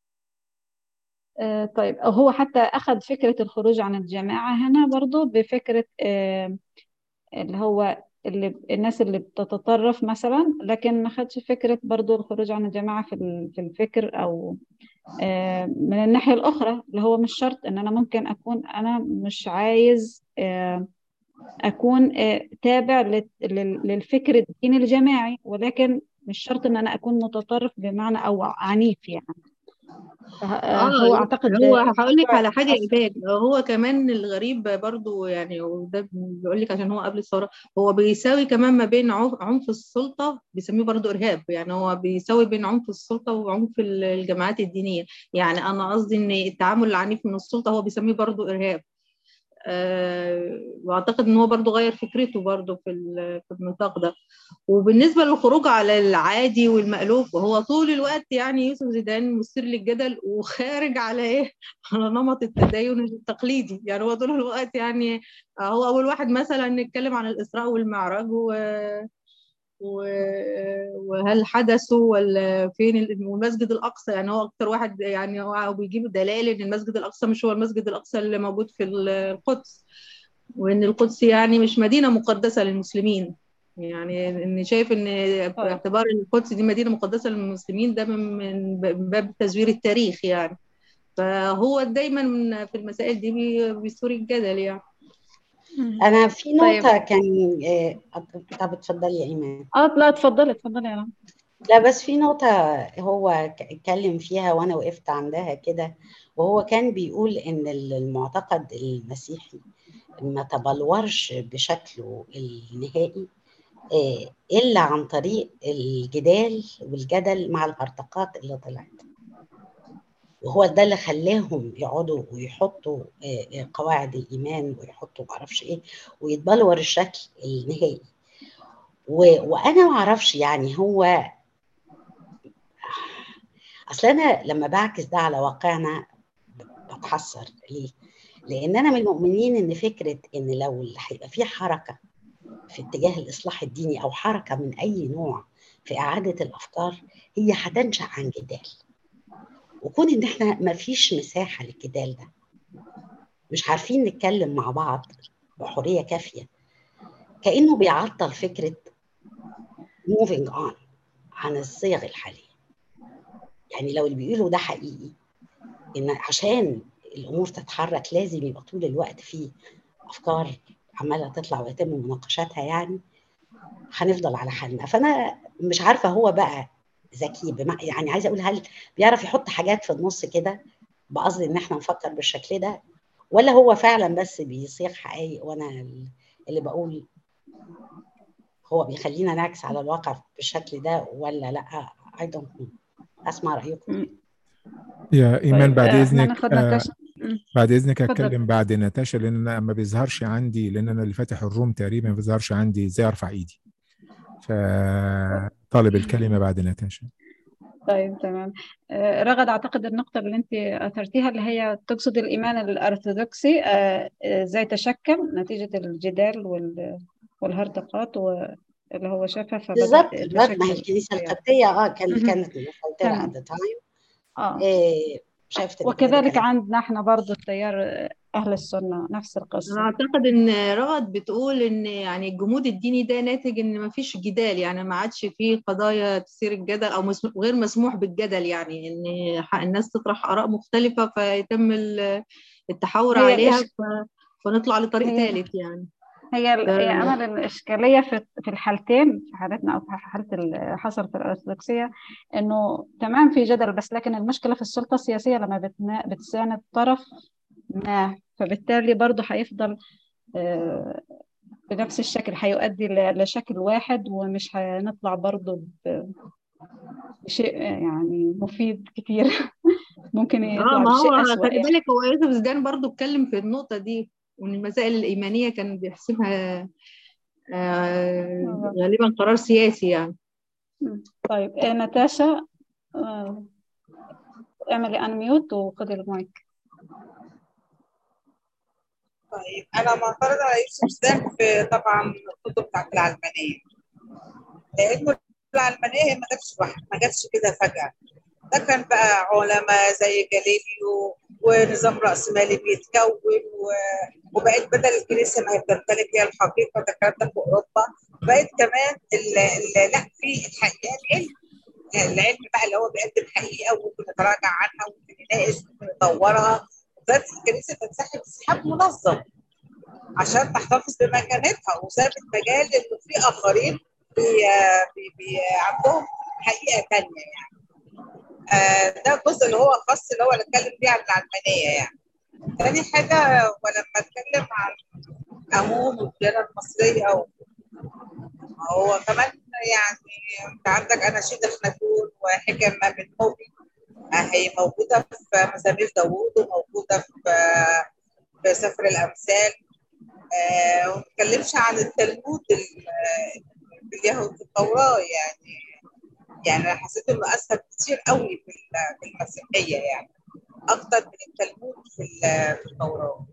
آه طيب هو حتى أخذ فكرة الخروج عن الجماعة هنا برضو بفكرة آه اللي هو اللي الناس اللي بتتطرف مثلا لكن ما خدش فكرة برضو الخروج عن الجماعة في في الفكر أو من الناحية الأخرى اللي هو مش شرط إن أنا ممكن أكون أنا مش عايز أكون تابع للفكر الديني الجماعي ولكن مش شرط إن أنا أكون متطرف بمعنى أو عنيف يعني آه هو اعتقد هو هقول لك على حاجه ايجاد هو كمان الغريب برضو يعني وده بيقول لك عشان هو قبل الثوره هو بيساوي كمان ما بين عنف السلطه بيسميه برضو ارهاب يعني هو بيساوي بين عنف السلطه وعنف الجماعات الدينيه يعني انا قصدي ان التعامل العنيف من السلطه هو بيسميه برضو ارهاب أه واعتقد ان هو برضو غير فكرته برضو في في النطاق ده وبالنسبه للخروج على العادي والمألوف وهو طول الوقت يعني يوسف زيدان مثير للجدل وخارج على ايه على نمط التدين التقليدي يعني هو طول الوقت يعني هو اول واحد مثلا نتكلم عن الاسراء والمعراج و وهل حدثوا ولا فين المسجد الاقصى يعني هو اكتر واحد يعني هو بيجيب دلائل ان المسجد الاقصى مش هو المسجد الاقصى اللي موجود في القدس وان القدس يعني مش مدينه مقدسه للمسلمين يعني ان شايف ان باعتبار ان القدس دي مدينه مقدسه للمسلمين ده من من باب تزوير التاريخ يعني فهو دايما من- في المسائل دي بي- بيثور الجدل يعني انا في طيب. نقطه كان آه، طب اتفضلي يا ايمان اه لا اتفضلي اتفضلي يا رنا لا بس في نقطة هو ك- اتكلم فيها وأنا وقفت عندها كده وهو كان بيقول إن المعتقد المسيحي ما تبلورش بشكله النهائي آه، إلا عن طريق الجدال والجدل مع الهرطقات اللي طلعت وهو ده اللي خلاهم يقعدوا ويحطوا آه، آه، قواعد الإيمان ويحطوا معرفش إيه ويتبلور الشكل النهائي و- وأنا معرفش يعني هو اصل انا لما بعكس ده على واقعنا بتحسر ليه؟ لان انا من المؤمنين ان فكره ان لو اللي هيبقى في حركه في اتجاه الاصلاح الديني او حركه من اي نوع في اعاده الافكار هي هتنشا عن جدال وكون ان احنا ما فيش مساحه للجدال ده مش عارفين نتكلم مع بعض بحريه كافيه كانه بيعطل فكره moving on عن الصيغ الحاليه يعني لو اللي بيقولوا ده حقيقي ان عشان الامور تتحرك لازم يبقى طول الوقت في افكار عماله تطلع ويتم مناقشاتها يعني هنفضل على حالنا فانا مش عارفه هو بقى ذكي بمع... يعني عايزه اقول هل بيعرف يحط حاجات في النص كده بقصد ان احنا نفكر بالشكل ده ولا هو فعلا بس بيصيغ حقائق وانا اللي بقول هو بيخلينا نعكس على الواقع بالشكل ده ولا لا I don't know اسمع رايكم يا ايمان طيب بعد آه، اذنك هناخد آه نتاشا مم. بعد اذنك اتفضل. هتكلم بعد ناتاشا لان انا ما بيظهرش عندي لان انا اللي فاتح الروم تقريبا ما بيظهرش عندي ازاي ارفع ايدي فطالب الكلمه بعد ناتاشا طيب تمام آه، رغد أعتقد النقطة اللي أنت أثرتيها اللي هي تقصد الإيمان الأرثوذكسي آه، آه، إزاي تشكل نتيجة الجدال وال- والهرطقات واللي هو شافها فبدأ بالظبط بالظبط ما هي تشكل الكنيسه تيار. القبطيه اه كان مهم. كانت مسيطره تمام. at the time آه. إيه شافت إن كده وكذلك كان عندنا احنا برضو التيار آه، أهل السنة نفس القصة اعتقد ان رغد بتقول ان يعني الجمود الديني ده ناتج ان ما فيش جدال يعني ما عادش فيه قضايا تثير الجدل او مسمو- غير مسموح بالجدل يعني ان ح- الناس تطرح اراء مختلفه فيتم ال- التحاور هي عليها الإش- ف- فنطلع لطريق هي- ثالث يعني هي ال- ف- هي أمل الإشكالية في في الحالتين في حالتنا أو في حالة اللي حصل في الأرثوذكسية إنه تمام في جدل بس لكن المشكلة في السلطة السياسية لما بتنا- بتساند طرف ما فبالتالي برضه هيفضل آه، بنفس الشكل هيؤدي ل- لشكل واحد ومش هنطلع برضه ب- بشيء آه، يعني مفيد كتير ممكن اه يطلع ما بشيء هو أسوأ خلي يعني بالك هو يوسف زدان برضو اتكلم في النقطه دي وان المسائل الايمانيه كان بيحسبها آه، غالبا قرار سياسي يعني مم. طيب آه، ناتاشا آه، اعملي انميوت وخدي المايك طيب انا معترضه على يوسف زدان في طبعا الكتب بتاعت العلمانيه لانه العلمانيه هي ما جاتش واحد ما جاتش كده فجاه ده كان بقى علماء زي جاليليو ونظام رأسمالي بيتكون و... وبقت بدل الكنيسه ما هي بتمتلك هي الحقيقه ده الكلام ده في اوروبا بقت كمان ال... ال... لا في الحقيقه العلم العلم بقى اللي هو بيقدم حقيقه وممكن نتراجع عنها وممكن نناقش وممكن نطورها وبدات الكنيسه تنسحب انسحاب منظم عشان تحتفظ بمكانتها وسابت مجال انه في اخرين بي بي بي عندهم حقيقه ثانيه يعني آه ده الجزء اللي هو خاص اللي هو اللي اتكلم فيه عن العلمانيه يعني تاني حاجه ولما اتكلم عن امون والديانه المصريه و... هو كمان يعني انت عندك اناشيد اخناتون وحكم من موبي آه هي موجوده في مزامير داوود وموجوده في في سفر الامثال آه وما اتكلمش عن التلمود في اليهود في التوراه يعني يعني انا حسيت انه اسهل كتير قوي في في المسيحيه يعني اكتر من التلمود في في التوراه.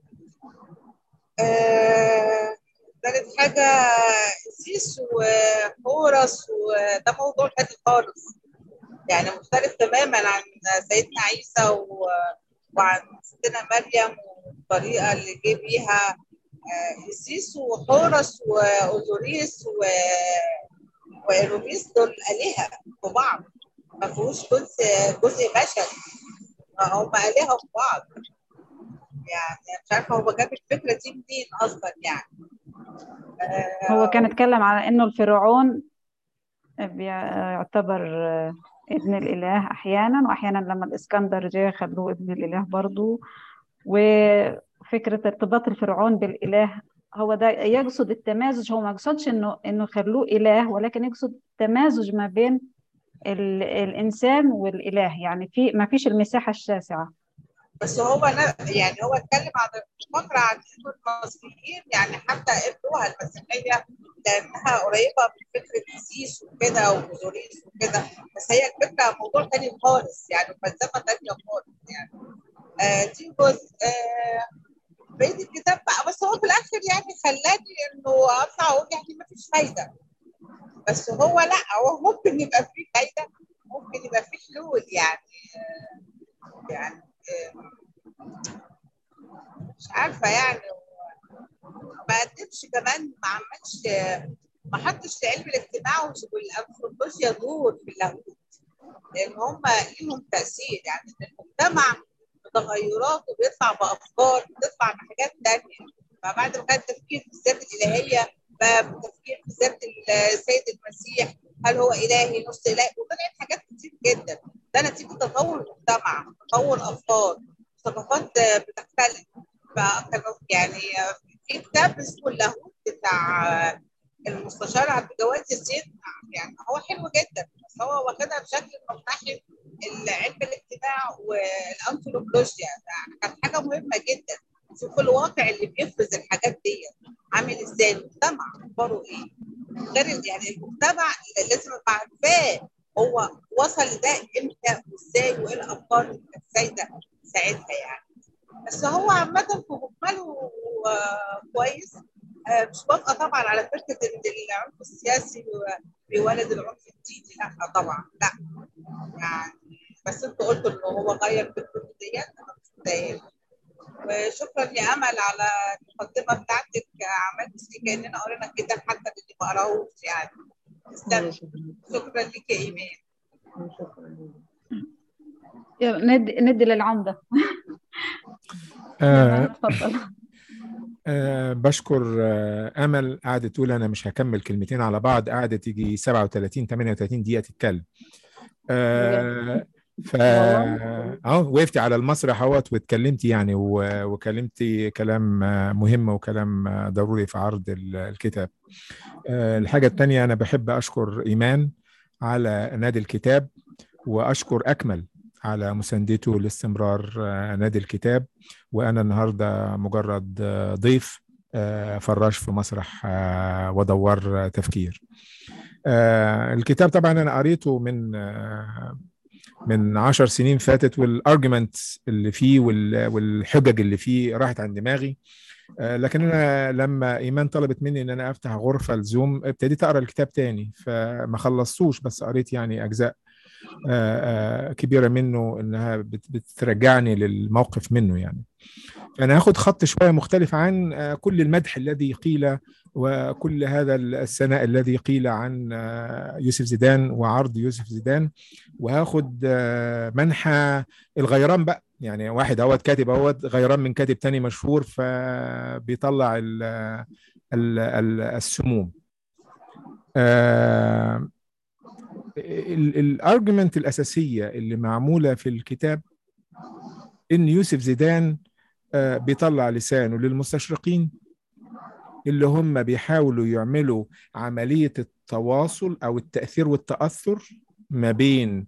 آه ثالث حاجه سيس وهورس وده موضوع تاني خالص يعني مختلف تماما عن سيدنا عيسى و... وعن ستنا مريم والطريقه اللي جه بيها آه، إيسيس وحورس وأوزوريس و... وإيروبيس دول آلهة في بعض ما فيهوش جزء جزء بشري هم آلهة في بعض يعني مش عارفة هو جاب الفكرة دي منين أصلا يعني آه، هو كان اتكلم على انه الفرعون بيعتبر ابن الاله احيانا واحيانا لما الاسكندر جه خلوه ابن الاله برضه وفكره ارتباط الفرعون بالاله هو ده يقصد التمازج هو ما يقصدش انه انه خلوه اله ولكن يقصد التمازج ما بين ال الانسان والاله يعني في ما فيش المساحه الشاسعه بس هو أنا يعني هو اتكلم عن فترة عن إنه المصريين يعني حتى قبلوها المسيحية لأنها قريبة من فكرة إيسيس وكده وأوزوريس وكده بس هي الفكرة موضوع تاني خالص يعني فلسفة تانية خالص يعني آه دي جزء آه بقية الكتاب بقى بس هو في الآخر يعني خلاني إنه أطلع أقول يعني مفيش فايدة بس هو لا هو ممكن يبقى فيه فايدة ممكن يبقى فيه حلول يعني آه يعني آه مش عارفه يعني ما قدمش كمان ما عملش ما حطش لعلم الاجتماع والانثروبولوجيا دور في اللاهوت لان هم ليهم تاثير يعني إن المجتمع بتغيراته بيطلع بافكار بيطلع بحاجات تانية فبعد ما كان التفكير في الذات الالهيه بقى التفكير في ذات السيد المسيح هل هو الهي نص الهي وطلعت حاجات كتير جدا ده نتيجه تطور المجتمع تطور افكار ثقافات بتختلف فكانوا يعني في كتاب اسمه اللاهوت بتاع المستشار عبد الجواد ياسين يعني هو حلو جدا بس هو واخدها بشكل من ناحيه علم الاجتماع والانثروبولوجيا كانت حاجه مهمه جدا شوف الواقع اللي بيفرز الحاجات دي عامل ازاي المجتمع اخباره ايه غير يعني المجتمع لازم ابقى عارفاه هو وصل لده امتى وازاي وايه الافكار اللي كانت سايده ساعتها يعني بس هو عامة في مجمله كويس مش موافقة طبعا على فكرة إن العنف السياسي بيولد العنف الديني لا طبعا لا يعني بس أنت قلت إنه هو غير فكرته ديت أنا مش متهيألي وشكرا يا أمل على المقدمة بتاعتك عملت زي كأننا قرينا الكتاب حتى اللي ما قراهوش يعني تسلمي شكرا لك يا إيمان ندي ندي للعمده آه اتفضل آه بشكر آه امل قعدت تقول انا مش هكمل كلمتين على بعض قعدت تيجي 37 38 دقيقه تتكلم آه ف اه وقفتي على المسرح اهوت واتكلمتي يعني و... وكلمتي كلام مهم وكلام ضروري في عرض الكتاب آه الحاجه الثانيه انا بحب اشكر ايمان على نادي الكتاب واشكر اكمل على مساندته لاستمرار نادي الكتاب وانا النهارده مجرد ضيف فراش في مسرح ودوار تفكير الكتاب طبعا انا قريته من من عشر سنين فاتت والارجيومنت اللي فيه والحجج اللي فيه راحت عن دماغي لكن انا لما ايمان طلبت مني ان انا افتح غرفه الزوم ابتديت اقرا الكتاب تاني فما خلصتوش بس قريت يعني اجزاء كبيره منه انها بترجعني للموقف منه يعني انا هاخد خط شويه مختلف عن كل المدح الذي قيل وكل هذا الثناء الذي قيل عن يوسف زيدان وعرض يوسف زيدان وهاخد منحى الغيران بقى يعني واحد اهوت كاتب اهوت غيران من كاتب تاني مشهور فبيطلع ال ال ال السموم الارجيومنت الاساسيه اللي معموله في الكتاب ان يوسف زيدان بيطلع لسانه للمستشرقين اللي هم بيحاولوا يعملوا عمليه التواصل او التاثير والتاثر ما بين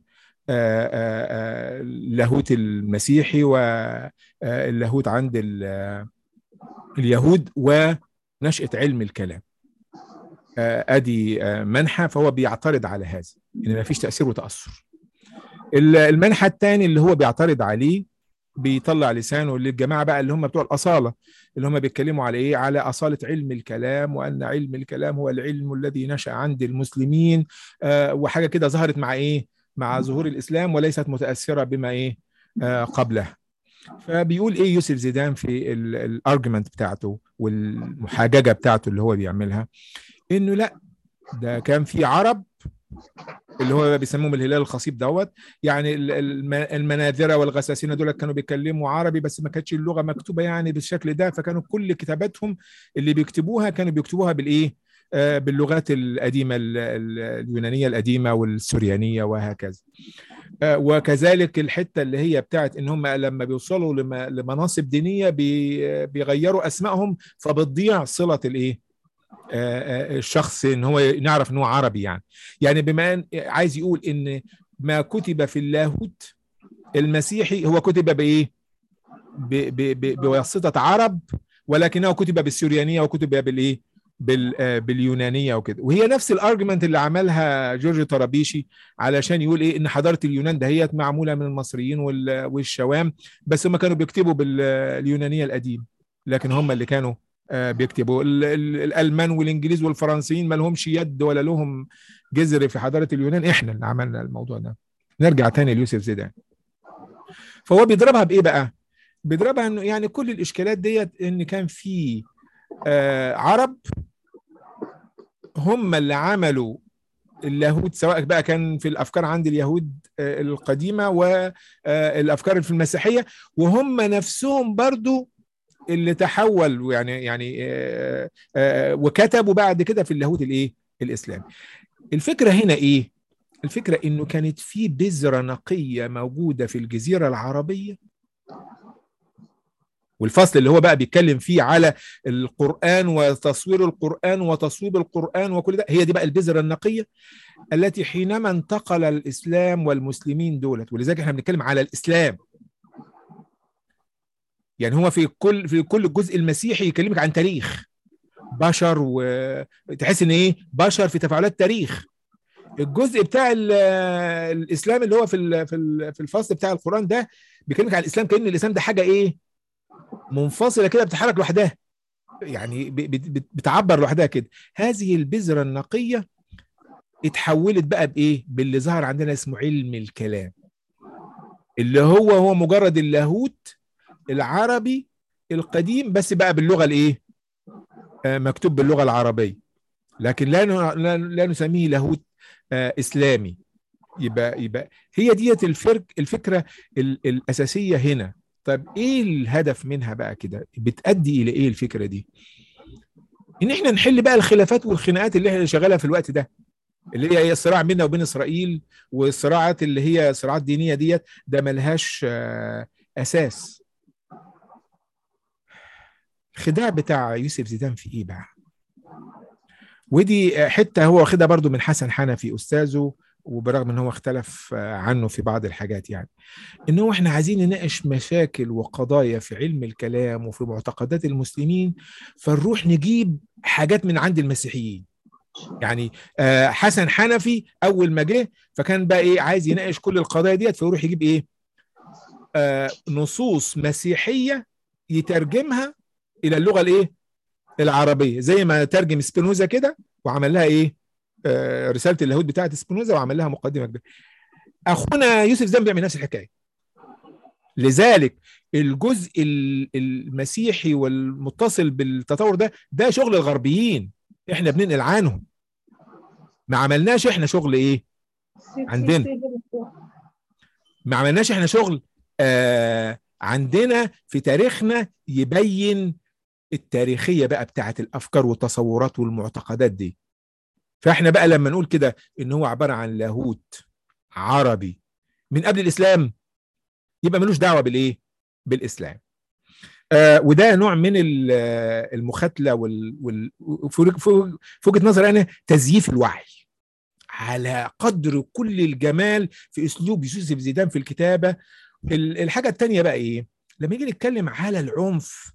اللاهوت المسيحي واللاهوت عند اليهود ونشاه علم الكلام ادي منحى فهو بيعترض على هذا ان ما فيش تاثير وتاثر المنحى الثاني اللي هو بيعترض عليه بيطلع لسانه للجماعه بقى اللي هم بتوع الاصاله اللي هم بيتكلموا على ايه على اصاله علم الكلام وان علم الكلام هو العلم الذي نشا عند المسلمين آه وحاجه كده ظهرت مع ايه مع ظهور الاسلام وليست متاثره بما ايه آه قبله فبيقول ايه يوسف زيدان في الارجيومنت بتاعته والمحاججه بتاعته اللي هو بيعملها انه لا ده كان في عرب اللي هو بيسموهم الهلال الخصيب دوت يعني ال- الم- المناذره والغساسنه دول كانوا بيتكلموا عربي بس ما كانتش اللغه مكتوبه يعني بالشكل ده فكانوا كل كتاباتهم اللي بيكتبوها كانوا بيكتبوها بالايه آه، باللغات القديمه ال- ال- اليونانيه القديمه والسريانيه وهكذا آه، وكذلك الحته اللي هي بتاعت ان هم لما بيوصلوا لم- لمناصب دينيه بي- بيغيروا اسمائهم فبتضيع صله الايه آه، آه، الشخص ان هو نعرف ان هو عربي يعني يعني بما ان عايز يقول ان ما كتب في اللاهوت المسيحي هو كتب بايه ب ب ب بواسطه عرب ولكنه كتب بالسريانيه وكتب بالايه بال آه، باليونانيه وكده وهي نفس الارجيومنت اللي عملها جورج طرابيشي علشان يقول ايه ان حضاره اليونان دهيت معموله من المصريين وال- والشوام بس هم كانوا بيكتبوا باليونانيه القديم لكن هم اللي كانوا آه، بيكتبوا ال- ال- الالمان والانجليز والفرنسيين ما لهمش يد ولا لهم جذر في حضاره اليونان احنا اللي عملنا الموضوع ده نرجع تاني ليوسف زيدان فهو بيضربها بايه بقى بيضربها انه يعني كل الاشكالات ديت ان كان في آه عرب هم اللي عملوا اللاهوت سواء بقى كان في الافكار عند اليهود آه، القديمه والافكار في المسيحيه وهم نفسهم برضو اللي تحول يعني يعني آه، آه، وكتبوا بعد كده في اللاهوت الايه الاسلامي الفكره هنا ايه الفكره انه كانت في بذره نقيه موجوده في الجزيره العربيه والفصل اللي هو بقى بيتكلم فيه على القرآن وتصوير القرآن وتصويب القرآن وكل ده هي دي بقى البذرة النقية التي حينما انتقل الإسلام والمسلمين دولت ولذلك احنا بنتكلم على الإسلام يعني هو في كل في كل الجزء المسيحي يكلمك عن تاريخ بشر وتحس ان ايه بشر في تفاعلات تاريخ الجزء بتاع ال- الاسلام اللي هو في ال- في ال- في الفصل بتاع القران ده بيكلمك عن الاسلام كان الاسلام ده حاجه ايه منفصله كده بتتحرك لوحدها يعني ب- بت- بت- بتعبر لوحدها كده هذه البذره النقيه اتحولت بقى بايه باللي ظهر عندنا اسمه علم الكلام اللي هو هو مجرد اللاهوت العربي القديم بس بقى باللغه الايه آه، مكتوب باللغه العربيه لكن لا ن- لا, لا نسميه لاهوت آه، اسلامي يبقى يبقى هي ديت الفرق الفكره ال- الاساسيه هنا طب ايه الهدف منها بقى كده بتؤدي الى ايه الفكره دي ان احنا نحل بقى الخلافات والخناقات اللي احنا شغالها في الوقت ده اللي هي هي الصراع بيننا وبين اسرائيل والصراعات اللي هي صراعات دينيه ديت ده ملهاش آه، اساس الخداع بتاع يوسف زيدان في ايه بقى ودي حته هو واخدها برضو من حسن حنفي استاذه وبرغم ان هو اختلف عنه في بعض الحاجات يعني ان هو احنا عايزين نناقش مشاكل وقضايا في علم الكلام وفي معتقدات المسلمين فنروح نجيب حاجات من عند المسيحيين يعني آه، حسن حنفي اول ما جه فكان بقى ايه عايز يناقش كل القضايا ديت فيروح يجيب ايه آه، نصوص مسيحيه يترجمها الى اللغه الايه العربيه زي ما ترجم سبينوزا كده وعمل لها ايه آه، رساله اللاهوت بتاعت سبينوزا وعمل لها مقدمه كبيره اخونا يوسف زين بيعمل نفس الحكايه لذلك الجزء ال- المسيحي والمتصل بالتطور ده ده شغل الغربيين احنا بننقل عنهم ما عملناش احنا شغل ايه عندنا ما عملناش احنا شغل آه عندنا في تاريخنا يبين التاريخيه بقى بتاعت الافكار والتصورات والمعتقدات دي فاحنا بقى لما نقول كده ان هو عباره عن لاهوت عربي من قبل الاسلام يبقى ملوش دعوه بالايه بالاسلام آه وده نوع من ال- آه، المخاتله وال, وال... في في- في وجهه نظري انا تزييف الوعي على قدر كل الجمال في اسلوب يوسف زيدان في الكتابه ال- الحاجه الثانيه بقى ايه لما نيجي نتكلم على العنف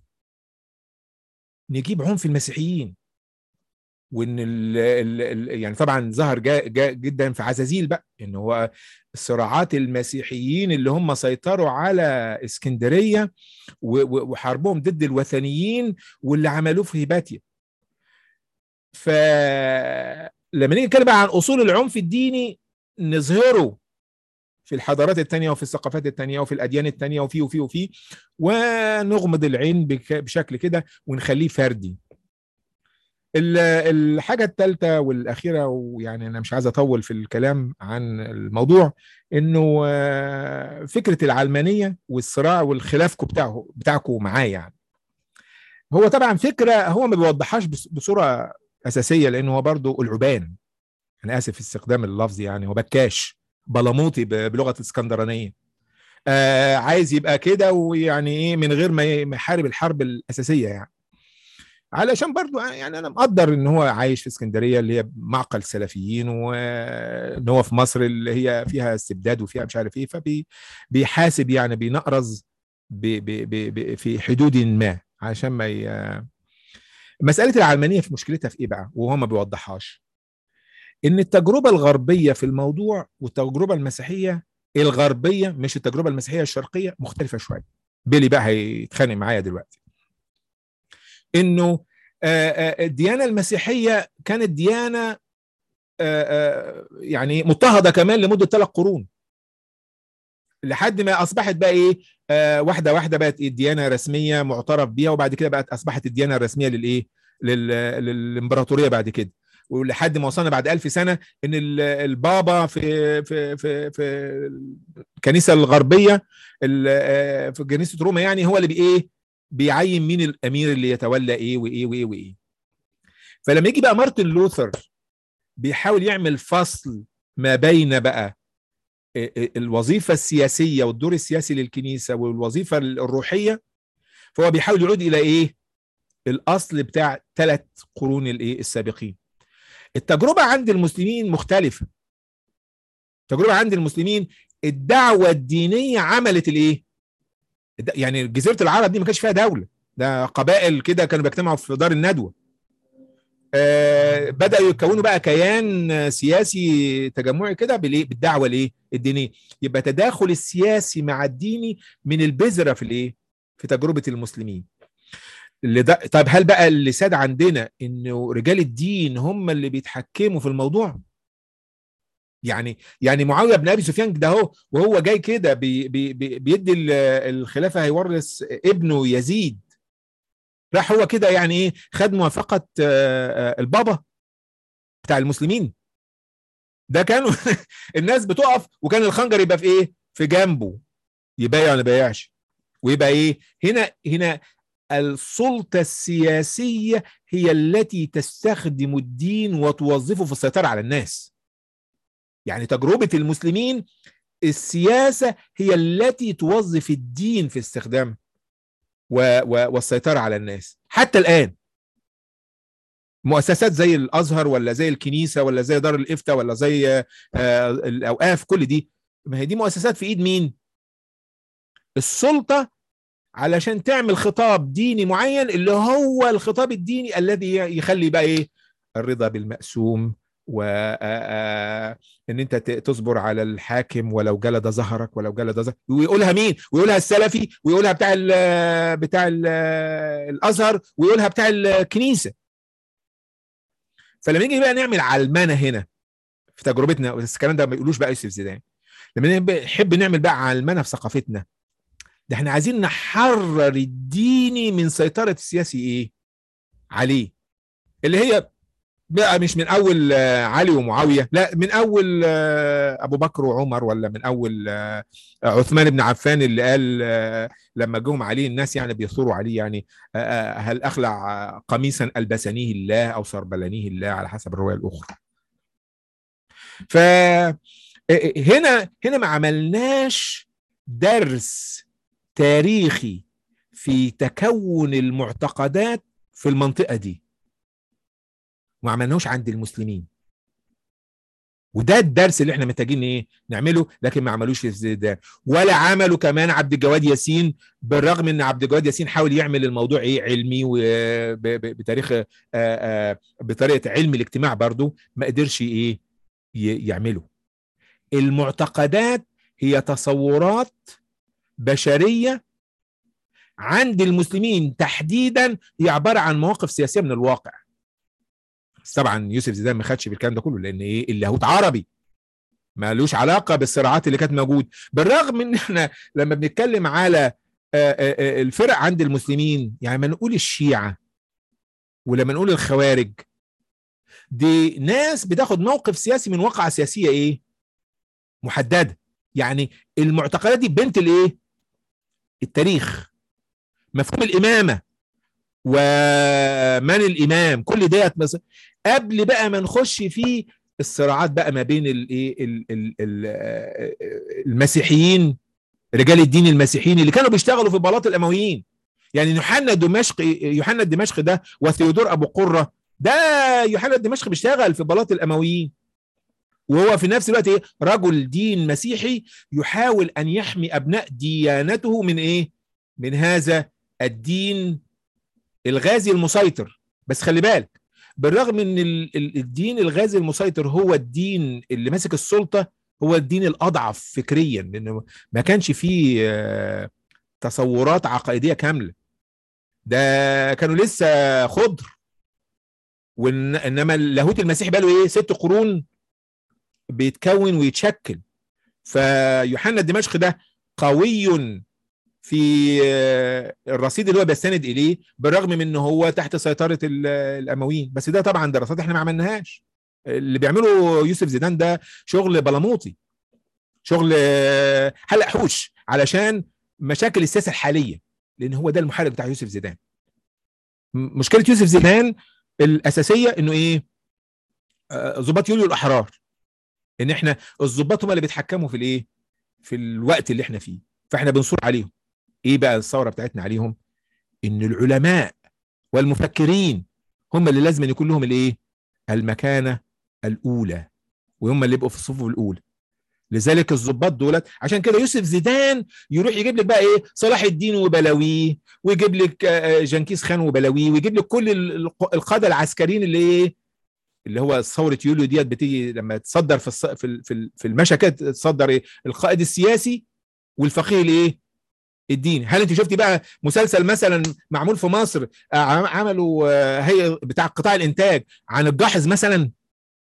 نجيب عنف المسيحيين وان ال ال ال يعني طبعا ظهر جا جا جدا في عزازيل بقى ان هو صراعات المسيحيين اللي هم سيطروا على اسكندريه و- و- وحاربهم ضد الوثنيين واللي عملوه في هيباتيا فلما نيجي نتكلم بقى عن اصول العنف الديني نظهره في الحضارات التانية وفي الثقافات التانية وفي الأديان التانية وفي وفي وفي ونغمض العين بك- بشكل كده ونخليه فردي ال- الحاجة الثالثة والأخيرة ويعني أنا مش عايز أطول في الكلام عن الموضوع إنه آه، فكرة العلمانية والصراع والخلافكم بتاعه بتاعكم معاه يعني هو طبعا فكرة هو ما بيوضحهاش بص- بصورة أساسية لأنه هو برضه العبان أنا آسف في استخدام اللفظ يعني هو بكاش بلموطي ب- بلغة الاسكندرانية آه عايز يبقى كده ويعني ايه من غير ما ي- ما يحارب الحرب الاساسيه يعني علشان برضو يعني انا مقدر ان هو عايش في اسكندريه اللي هي معقل سلفيين وان هو في مصر اللي هي فيها استبداد وفيها مش عارف ايه فبيحاسب يعني بينقرز ب ب ب ب في حدود ما عشان ما ي... مساله العلمانيه في مشكلتها في ايه بقى وهو ما بيوضحهاش ان التجربه الغربيه في الموضوع والتجربه المسيحيه الغربيه مش التجربه المسيحيه الشرقيه مختلفه شويه بيلي بقى هيتخانق معايا دلوقتي انه آه، آه، الديانه المسيحيه كانت ديانه آه، آه، يعني مضطهده كمان لمده ثلاث قرون لحد ما اصبحت بقى ايه آه، واحده واحده بقت إيه ديانه رسميه معترف بيها وبعد كده بقت اصبحت الديانه الرسميه للايه لل- للامبراطوريه بعد كده ولحد ما وصلنا بعد ألف سنة إن ال- البابا في في في في الكنيسة الغربية ال- آه، في كنيسة روما يعني هو اللي بإيه بيعين مين الأمير اللي يتولى إيه وإيه وإيه وإيه فلما يجي بقى مارتن لوثر بيحاول يعمل فصل ما بين بقى ال- ال- الوظيفة السياسية والدور السياسي للكنيسة والوظيفة الروحية فهو بيحاول يعود إلى إيه الأصل بتاع ثلاث قرون الإيه السابقين التجربة عند المسلمين مختلفة التجربة عند المسلمين الدعوة الدينية عملت الايه الد- يعني جزيرة العرب دي ما كانش فيها دولة ده قبائل كده كانوا بيجتمعوا في دار الندوة آه بدأوا يكونوا بقى كيان آه، سياسي تجمعي كده بالايه بالدعوة الايه الدينية يبقى تداخل السياسي مع الديني من البذرة في الايه في تجربة المسلمين اللي ده طب هل بقى اللي ساد عندنا انه رجال الدين هم اللي بيتحكموا في الموضوع يعني يعني معاويه بن ابي سفيان ده اهو وهو جاي كده بي بي بي بيدي ال- الخلافه هيورث ابنه يزيد راح هو كده يعني ايه خد موافقه آه، آه، البابا بتاع المسلمين ده كانوا الناس بتقف وكان الخنجر يبقى في ايه في جنبه يبايع ولا ما يبايعش ويبقى ايه هنا هنا السلطة السياسية هي التي تستخدم الدين وتوظفه في السيطرة على الناس يعني تجربة المسلمين السياسة هي التي توظف الدين في استخدام و و والسيطرة على الناس حتى الآن مؤسسات زي الأزهر ولا زي الكنيسة ولا زي دار الإفتاء ولا زي آه، الأوقاف كل دي ما هي دي مؤسسات في إيد مين السلطة علشان تعمل خطاب ديني معين اللي هو الخطاب الديني الذي يخلي بقى ايه الرضا بالمقسوم و آه، آه، ان انت ت- تصبر على الحاكم ولو جلد ظهرك ولو جلد ظهرك ويقولها مين ويقولها السلفي ويقولها بتاع ال بتاع ال الازهر ويقولها بتاع الكنيسه فلما نيجي بقى نعمل علمنه هنا في تجربتنا بس الكلام ده ما يقولوش بقى يوسف زيدان لما نحب نعمل بقى علمنه في ثقافتنا ده احنا عايزين نحرر الديني من سيطرة السياسي ايه عليه اللي هي بقى مش من اول آه، علي ومعاوية لا من اول آه، ابو بكر وعمر ولا من اول آه، عثمان بن عفان اللي قال آه، لما جم عليه الناس يعني بيثوروا عليه يعني آه، آه، هل اخلع آه، قميصا البسنيه الله او سربلنيه الله على حسب الرواية الاخرى ف آه، هنا هنا ما عملناش درس تاريخي في تكون المعتقدات في المنطقة دي ما عملناهوش عند المسلمين وده الدرس اللي احنا محتاجين ايه نعمله لكن ما عملوش في زيدان ولا عملوا كمان عبد الجواد ياسين بالرغم ان عبد الجواد ياسين حاول يعمل الموضوع ايه علمي وبتاريخ بطريقه علم الاجتماع برضو ما قدرش ايه ي- يعمله المعتقدات هي تصورات بشريه عند المسلمين تحديدا هي عباره عن مواقف سياسيه من الواقع بس طبعا يوسف زيدان ما خدش بالكلام ده كله لان ايه اللاهوت عربي مالوش علاقه بالصراعات اللي كانت موجود بالرغم من احنا لما بنتكلم على آه، آه، آه، الفرق عند المسلمين يعني ما نقول الشيعه ولما نقول الخوارج دي ناس بتاخد موقف سياسي من واقعة سياسية ايه محددة يعني المعتقلات دي بنت الايه التاريخ مفهوم الإمامة ومن الإمام كل ديت مس- قبل بقى ما نخش في الصراعات بقى ما بين الايه ال- ال- ال- آه، المسيحيين رجال الدين المسيحيين اللي كانوا بيشتغلوا في بلاط الامويين يعني يوحنا دمشق يوحنا الدمشق ده وثيودور ابو قره ده يوحنا الدمشق بيشتغل في بلاط الامويين وهو في نفس الوقت ايه رجل دين مسيحي يحاول ان يحمي ابناء ديانته من ايه من هذا الدين الغازي المسيطر بس خلي بالك بالرغم ان ال- ال- الدين الغازي المسيطر هو الدين اللي ماسك السلطه هو الدين الاضعف فكريا لانه ما كانش فيه آه، تصورات عقائديه كامله ده كانوا لسه خضر وإن انما اللاهوت المسيحي بقى له ايه ست قرون بيتكون ويتشكل فيوحنا الدمشق ده قوي في آه، الرصيد اللي هو بيستند اليه بالرغم من ان هو تحت سيطره ال- الامويين بس ده طبعا دراسات احنا ما عملناهاش اللي بيعمله يوسف زيدان ده شغل بلاموطي شغل آه، حلق حوش علشان مشاكل السياسه الحاليه لان هو ده المحرك بتاع يوسف زيدان م- مشكله يوسف زيدان الاساسيه انه ايه آه، ضباط يوليو الاحرار ان احنا الضباط هم اللي بيتحكموا في الايه في الوقت اللي احنا فيه فاحنا بنصور عليهم ايه بقى الثوره بتاعتنا عليهم ان العلماء والمفكرين هم اللي لازم يكون لهم الايه المكانه الاولى وهم اللي يبقوا في الصفوف الاولى لذلك الضباط دولت عشان كده يوسف زيدان يروح يجيب لك بقى ايه صلاح الدين وبلاويه ويجيب لك آه، آه، جنكيز خان وبلاويه ويجيب لك كل ال- الق- القاده العسكريين اللي ايه اللي هو ثوره يوليو ديت بتيجي لما تصدر في الص- في ال- في ال- في المشهد كده تصدر ايه القائد السياسي والفقيه الايه الديني هل انت شفتي بقى مسلسل مثلا معمول في مصر آه، عم- عملوا آه، هي بتاع قطاع الانتاج عن الجاحظ مثلا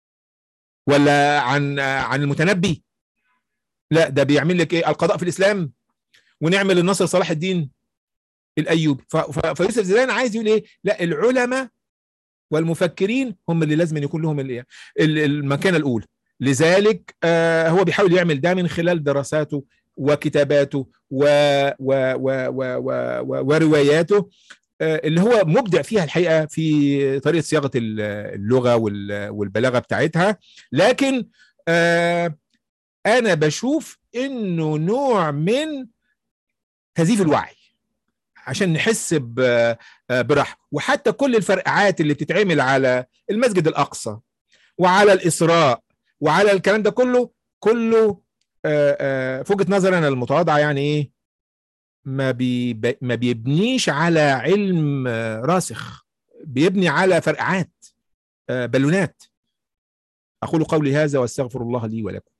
ولا عن آه، عن المتنبي لا ده بيعمل لك ايه القضاء في الاسلام ونعمل الناصر صلاح الدين الايوبي ف- ف- فيوسف زيدان عايز يقول ايه لا العلماء والمفكرين هم اللي لازم يكون لهم الايه ال- المكانه الاولى لذلك آه هو بيحاول يعمل ده من خلال دراساته وكتاباته و و و و و و ورواياته آه اللي هو مبدع فيها الحقيقه في طريقه صياغه ال- اللغه وال- والبلاغه بتاعتها لكن آه انا بشوف انه نوع من تزييف الوعي عشان نحس ب- براحه وحتى كل الفرقعات اللي بتتعمل على المسجد الاقصى وعلى الاسراء وعلى الكلام ده كله كله آه، آه، في وجهه نظري انا المتواضعه يعني ايه ما بي ما بيبنيش على علم آه، راسخ بيبني على فرقعات آه، بالونات اقول قولي هذا واستغفر الله لي ولكم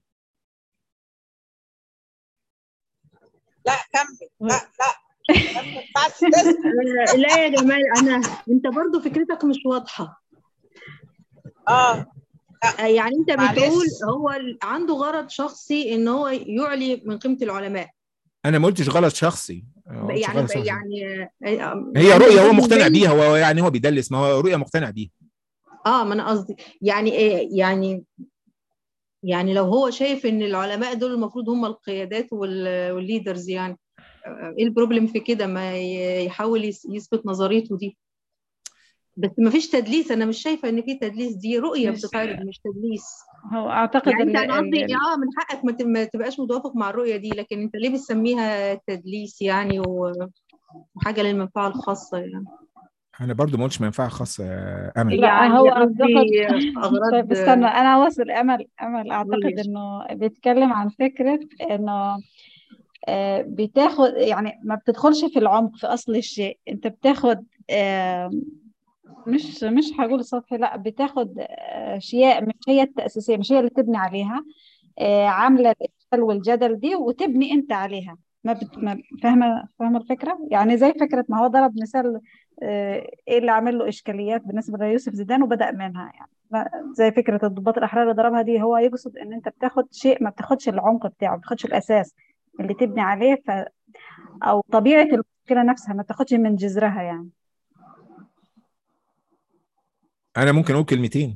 لا كمل لا لا ما ينفعش تسكت. آه، لا يا جمال انا انت برضو فكرتك مش واضحه اه آه، يعني انت معلش. بتقول هو ال- عنده غرض شخصي ان هو يعلي من قيمه العلماء انا ما قلتش غلط شخصي ما قلتش يعني غلط شخصي. يعني آه، هي يعني رؤيه هو برضو مقتنع زي- بيها هو يعني هو بيدلس ما هو رؤيه مقتنع بيها اه ما انا قصدي يعني ايه يعني يعني لو هو شايف ان العلماء دول المفروض هم القيادات وال- والليدرز يعني آه، ايه البروبلم في كده ما ي- يحاول يس- يثبت نظريته دي بس ما فيش تدليس انا مش شايفه ان في تدليس دي رؤيه مش- بتتعرض مش تدليس هو اعتقد يعني انت ال- انا قصدي ال- اه من حقك ما ت- ما تبقاش متوافق مع الرؤيه دي لكن انت ليه بتسميها تدليس يعني و- وحاجه للمنفعه الخاصه يعني انا برضو ما قلتش منفعه خاصه يا امل لا يعني هو قصدي اعتقد اغراض طيب استنى انا واصل امل امل اعتقد قولي. انه بيتكلم عن فكره انه آه، بتاخد يعني ما بتدخلش في العمق في اصل الشيء انت بتاخد آه، مش مش هقول سطحي لا بتاخد آه، اشياء مش هي التاسيسيه مش هي اللي تبني عليها آه، عامله الاشكال والجدل دي وتبني انت عليها ما بت... ما فاهمه فاهمه الفكره يعني زي فكره ما هو ضرب مثال آه، ايه اللي عامل له اشكاليات بالنسبه ليوسف زيدان وبدا منها يعني لا زي فكرة الضباط الأحرار اللي ضربها دي هو يقصد إن أنت بتاخد شيء ما بتاخدش العمق بتاعه ما بتاخدش الأساس اللي تبني عليه ف... أو طبيعة المشكلة نفسها ما تاخدش من جذرها يعني انا ممكن اقول كلمتين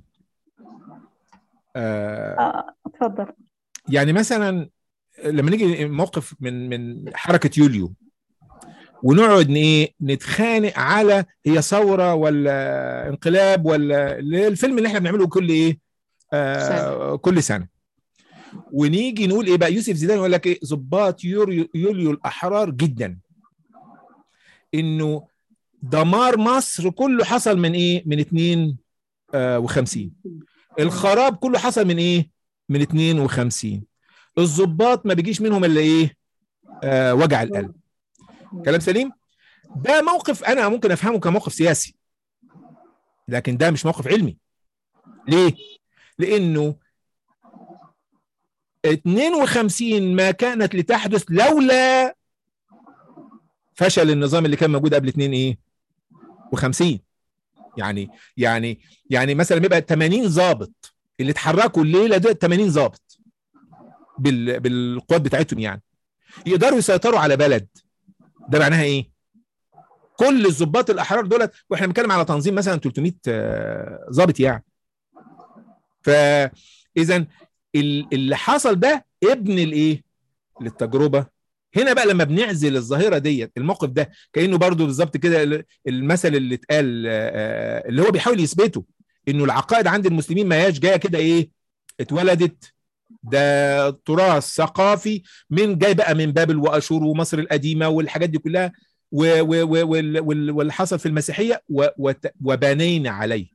آه آه اتفضل يعني مثلا لما نيجي موقف من من حركه يوليو ونقعد ن- ايه نتخانق على هي ثوره ولا انقلاب ولا الفيلم اللي احنا بنعمله كل ايه آه كل سنه ونيجي نقول ايه بقى يوسف زيدان يقول لك ايه ضباط يوريو- يوليو الاحرار جدا انه دمار مصر كله حصل من ايه من 52 الخراب كله حصل من ايه من 52 الضباط ما بيجيش منهم الا ايه آه وجع القلب كلام سليم ده موقف انا ممكن افهمه كموقف سياسي لكن ده مش موقف علمي ليه لانه 52 ما كانت لتحدث لولا فشل النظام اللي كان موجود قبل 2 ايه و50 يعني يعني يعني مثلا بيبقى 80 ضابط اللي اتحركوا الليله دول 80 ضابط بال بالقوات بتاعتهم يعني يقدروا يسيطروا على بلد ده معناها ايه كل الضباط الاحرار دولت واحنا بنتكلم على تنظيم مثلا 300 آه، ضابط يعني فاذا ال- اللي حصل ده ابن الايه للتجربه هنا بقى لما بنعزل الظاهره ديت الموقف ده كانه برضو بالظبط كده ال- المثل اللي اتقال آه، اللي هو بيحاول يثبته انه العقائد عند المسلمين ما هياش جايه كده ايه اتولدت ده تراث ثقافي من جاي بقى من بابل واشور ومصر القديمه والحاجات دي كلها و- و- و- وال- وال- واللي حصل في المسيحيه و- وت- وبنينا عليه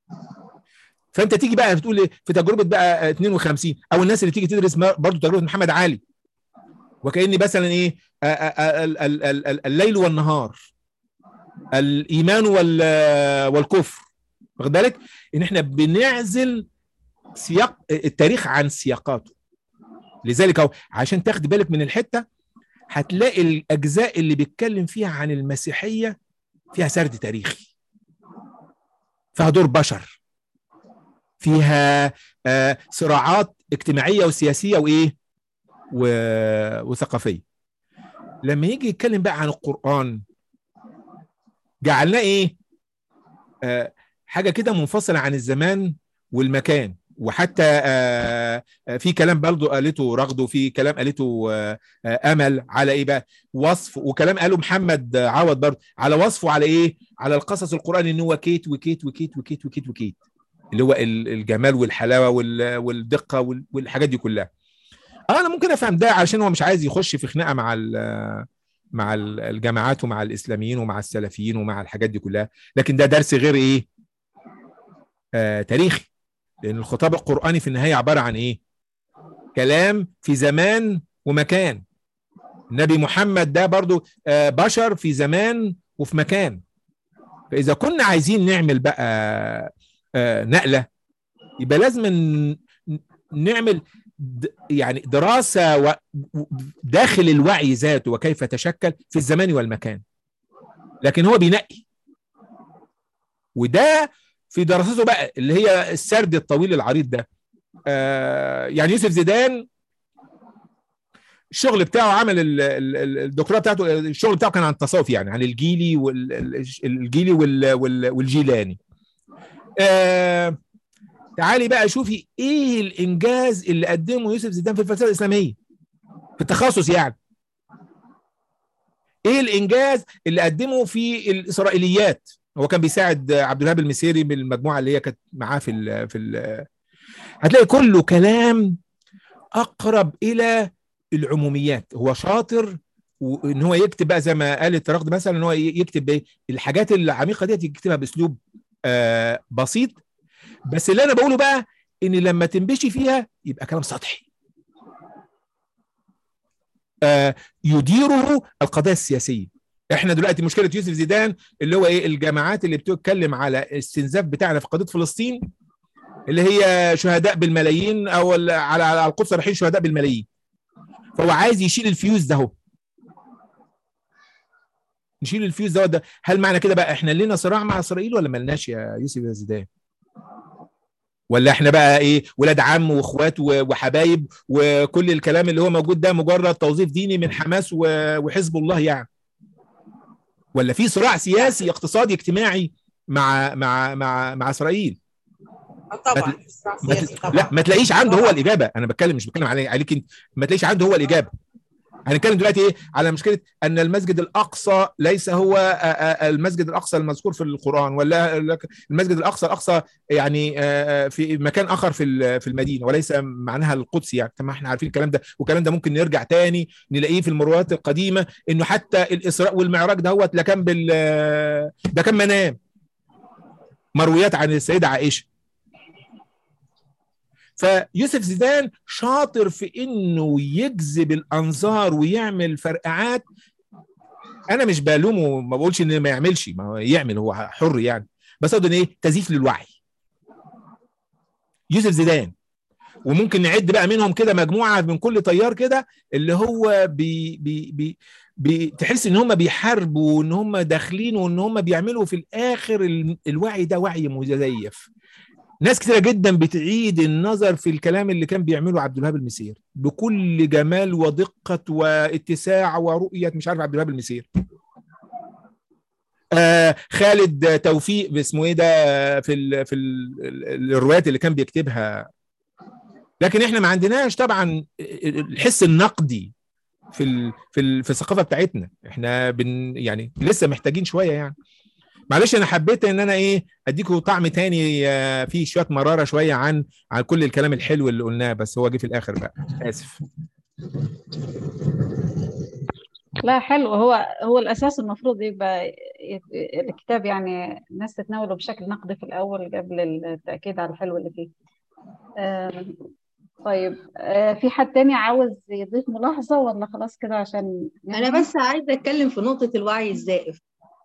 فانت تيجي بقى بتقول إيه في تجربه بقى 52 او الناس اللي تيجي تدرس ما- برضو تجربه محمد علي وكاني مثلا ايه آه، آه، آه، ال- ال- ال- ال- الليل والنهار الايمان وال- والكفر واخد بالك ان احنا بنعزل سياق التاريخ عن سياقاته لذلك أهو عشان تاخد بالك من الحته هتلاقي الاجزاء اللي بيتكلم فيها عن المسيحيه فيها سرد تاريخي فيها دور بشر فيها آه، صراعات اجتماعيه وسياسيه وايه و- وثقافيه لما يجي يتكلم بقى عن القران جعلناه ايه آه، حاجه كده منفصله عن الزمان والمكان وحتى آه، آه، في كلام برضه قالته رغد وفي كلام قالته آه، آه، امل على ايه بقى وصف وكلام قاله محمد آه، عوض برضه على وصفه على ايه على القصص القراني ان هو كيت وكيت وكيت وكيت وكيت وكيت اللي هو ال- الجمال والحلاوه وال- والدقه وال- والحاجات دي كلها آه، انا ممكن افهم ده عشان هو مش عايز يخش في خناقه مع ال- مع ال- الجماعات ومع الاسلاميين ومع السلفيين ومع الحاجات دي كلها لكن ده درس غير ايه آه تاريخي لان الخطاب القراني في النهايه عباره عن ايه كلام في زمان ومكان النبي محمد ده برضو آه بشر في زمان وفي مكان فاذا كنا عايزين نعمل بقى آه نقله يبقى لازم ن- نعمل د- يعني دراسه و- و- داخل الوعي ذاته وكيف تشكل في الزمان والمكان لكن هو بينقي وده في دراسته بقى اللي هي السرد الطويل العريض ده آه يعني يوسف زيدان الشغل بتاعه عمل ال- ال- ال- الدكتوراه بتاعته الشغل بتاعه كان عن التصوف يعني عن الجيلي والجيلي والجيلاني آه تعالي بقى شوفي ايه الانجاز اللي قدمه يوسف زيدان في الفلسفه الاسلاميه في التخصص يعني ايه الانجاز اللي قدمه في الاسرائيليات هو كان بيساعد عبد الوهاب المسيري بالمجموعه اللي هي كانت معاه في ال في ال هتلاقي كله كلام اقرب الى العموميات هو شاطر وان هو يكتب بقى زي ما قالت رغد مثلا ان هو يكتب ايه الحاجات العميقه ديت يكتبها باسلوب آه بسيط بس اللي انا بقوله بقى ان لما تنبشي فيها يبقى كلام سطحي آه يديره القضايا السياسيه احنا دلوقتي مشكله يوسف زيدان اللي هو ايه الجماعات اللي بتتكلم على الاستنزاف بتاعنا في قضيه فلسطين اللي هي شهداء بالملايين او ال- على على القدس رايحين شهداء بالملايين فهو عايز يشيل الفيوز ده هو نشيل الفيوز ده, ده هل معنى كده بقى احنا لنا صراع مع اسرائيل ولا ملناش يا يوسف يا زيدان ولا احنا بقى ايه ولاد عم واخوات و- وحبايب وكل الكلام اللي هو موجود ده مجرد توظيف ديني من حماس و- وحزب الله يعني ولا في صراع سياسي اقتصادي اجتماعي مع مع مع مع اسرائيل آه طبعا ما صراع ما سياسي تل... طبعا لا ما تلاقيش عنده هو طبعا الاجابه انا بتكلم مش بتكلم علي... عليك انت ما تلاقيش عنده هو الاجابه هنتكلم دلوقتي ايه على مشكله ان المسجد الاقصى ليس هو آه، آه، المسجد الاقصى المذكور في القران ولا لك- المسجد الاقصى الاقصى يعني آه، آه، في مكان اخر في ال- في المدينه وليس معناها القدس يعني طب ما احنا عارفين الكلام ده والكلام ده ممكن نرجع تاني نلاقيه في المرويات القديمه انه حتى الاسراء والمعراج دهوت لا كان بال ده كان منام مرويات عن السيده عائشه فيوسف زيدان شاطر في انه يجذب الانظار ويعمل فرقعات انا مش بلومه ما بقولش ان ما يعملش ما هو يعمل هو حر يعني بس اقصد ان ايه تزييف للوعي يوسف زيدان وممكن نعد بقى منهم كده مجموعه من كل طيار كده اللي هو بي بي بي بي تحس ان هم بيحاربوا وان هم داخلين وان هم بيعملوا في الاخر ال- الوعي ده وعي مزيف ناس كتيرة جدا بتعيد النظر في الكلام اللي كان بيعمله عبد الوهاب المسير بكل جمال ودقة واتساع ورؤية مش عارف عبد الوهاب المسير آه خالد توفيق اسمه ايه ده في ال في ال الروايات اللي كان بيكتبها لكن احنا ما عندناش طبعا الحس النقدي في ال في ال في الثقافه بتاعتنا احنا بن يعني لسه محتاجين شويه يعني معلش انا حبيت ان انا ايه اديكم طعم تاني آه، فيه شويه مراره شويه عن عن كل الكلام الحلو اللي قلناه بس هو جه في الاخر بقى اسف لا حلو هو هو الأساس المفروض يبقى ي- الكتاب يعني الناس تتناوله بشكل نقدي في الأول قبل التأكيد على الحلو اللي فيه آه، طيب آه، في حد تاني عاوز يضيف ملاحظة ولا خلاص كده عشان انا ننهي؟ بس عايزه اتكلم في نقطه الوعي الزائف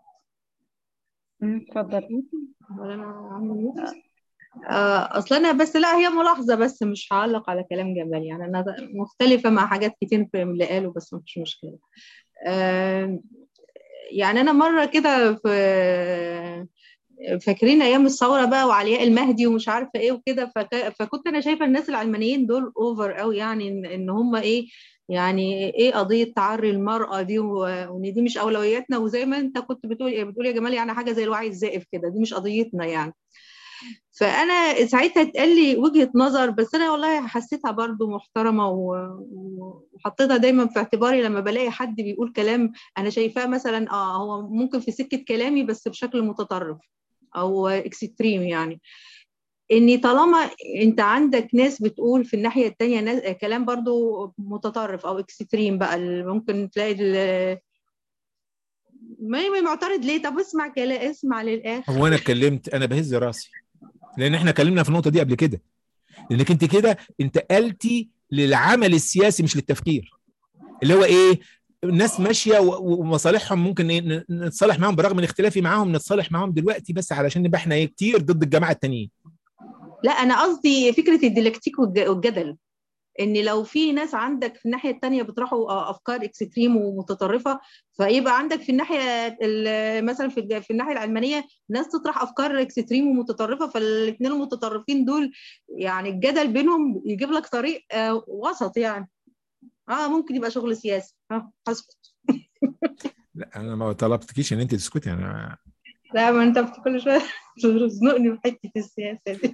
مم، اتفضل ولا انا عامل ميوت؟ آه، اصل انا بس لا هي ملاحظه بس مش هعلق على كلام جمال يعني انا مختلفه مع حاجات كتير في اللي قاله بس مفيش مشكله آه، يعني انا مره كده في فاكرين ايام الثوره بقى وعلياء المهدي ومش عارفه ايه وكده فك... فكنت انا شايفه الناس العلمانيين دول اوفر قوي يعني ان, إن هم ايه يعني ايه قضيه تعري المراه دي و- وان دي مش اولوياتنا وزي ما انت كنت بتقول بتقول يا جمال يعني حاجه زي الوعي الزائف كده دي مش قضيتنا يعني فانا ساعتها اتقال لي وجهه نظر بس انا والله حسيتها برضو محترمه و- و- وحطيتها دايما في اعتباري لما بلاقي حد بيقول كلام انا شايفاه مثلا اه هو ممكن في سكه كلامي بس بشكل متطرف او اكستريم يعني اني طالما انت عندك ناس بتقول في الناحيه التانية ناس كلام برضو متطرف او اكستريم بقى ال- ممكن تلاقي ال- ما ما معترض ليه طب اسمع كلام اسمع للاخر هو انا اتكلمت انا بهز راسي لان احنا اتكلمنا في النقطه دي قبل كده لانك انت كده انتقلتي للعمل السياسي مش للتفكير اللي هو ايه الناس ماشيه و- ومصالحهم ممكن ايه ن- نتصالح معاهم برغم من اختلافي معاهم نتصالح معاهم دلوقتي بس علشان نبقى احنا ايه كتير ضد الجماعه التانيين لا انا قصدي فكره الديالكتيك والج- والجدل ان لو في ناس عندك في الناحيه الثانيه بيطرحوا افكار اكستريم ومتطرفه فيبقى عندك في الناحيه ال- مثلا في الج- في الناحيه العلمانيه ناس تطرح افكار اكستريم ومتطرفه فالاثنين المتطرفين دول يعني الجدل بينهم يجيب لك طريق آه، وسط يعني اه ممكن يبقى شغل سياسي اه هسكت لا انا ما طلبتكيش ان انت تسكتي انا لا ما انت كل شويه تزنقني في حته السياسه دي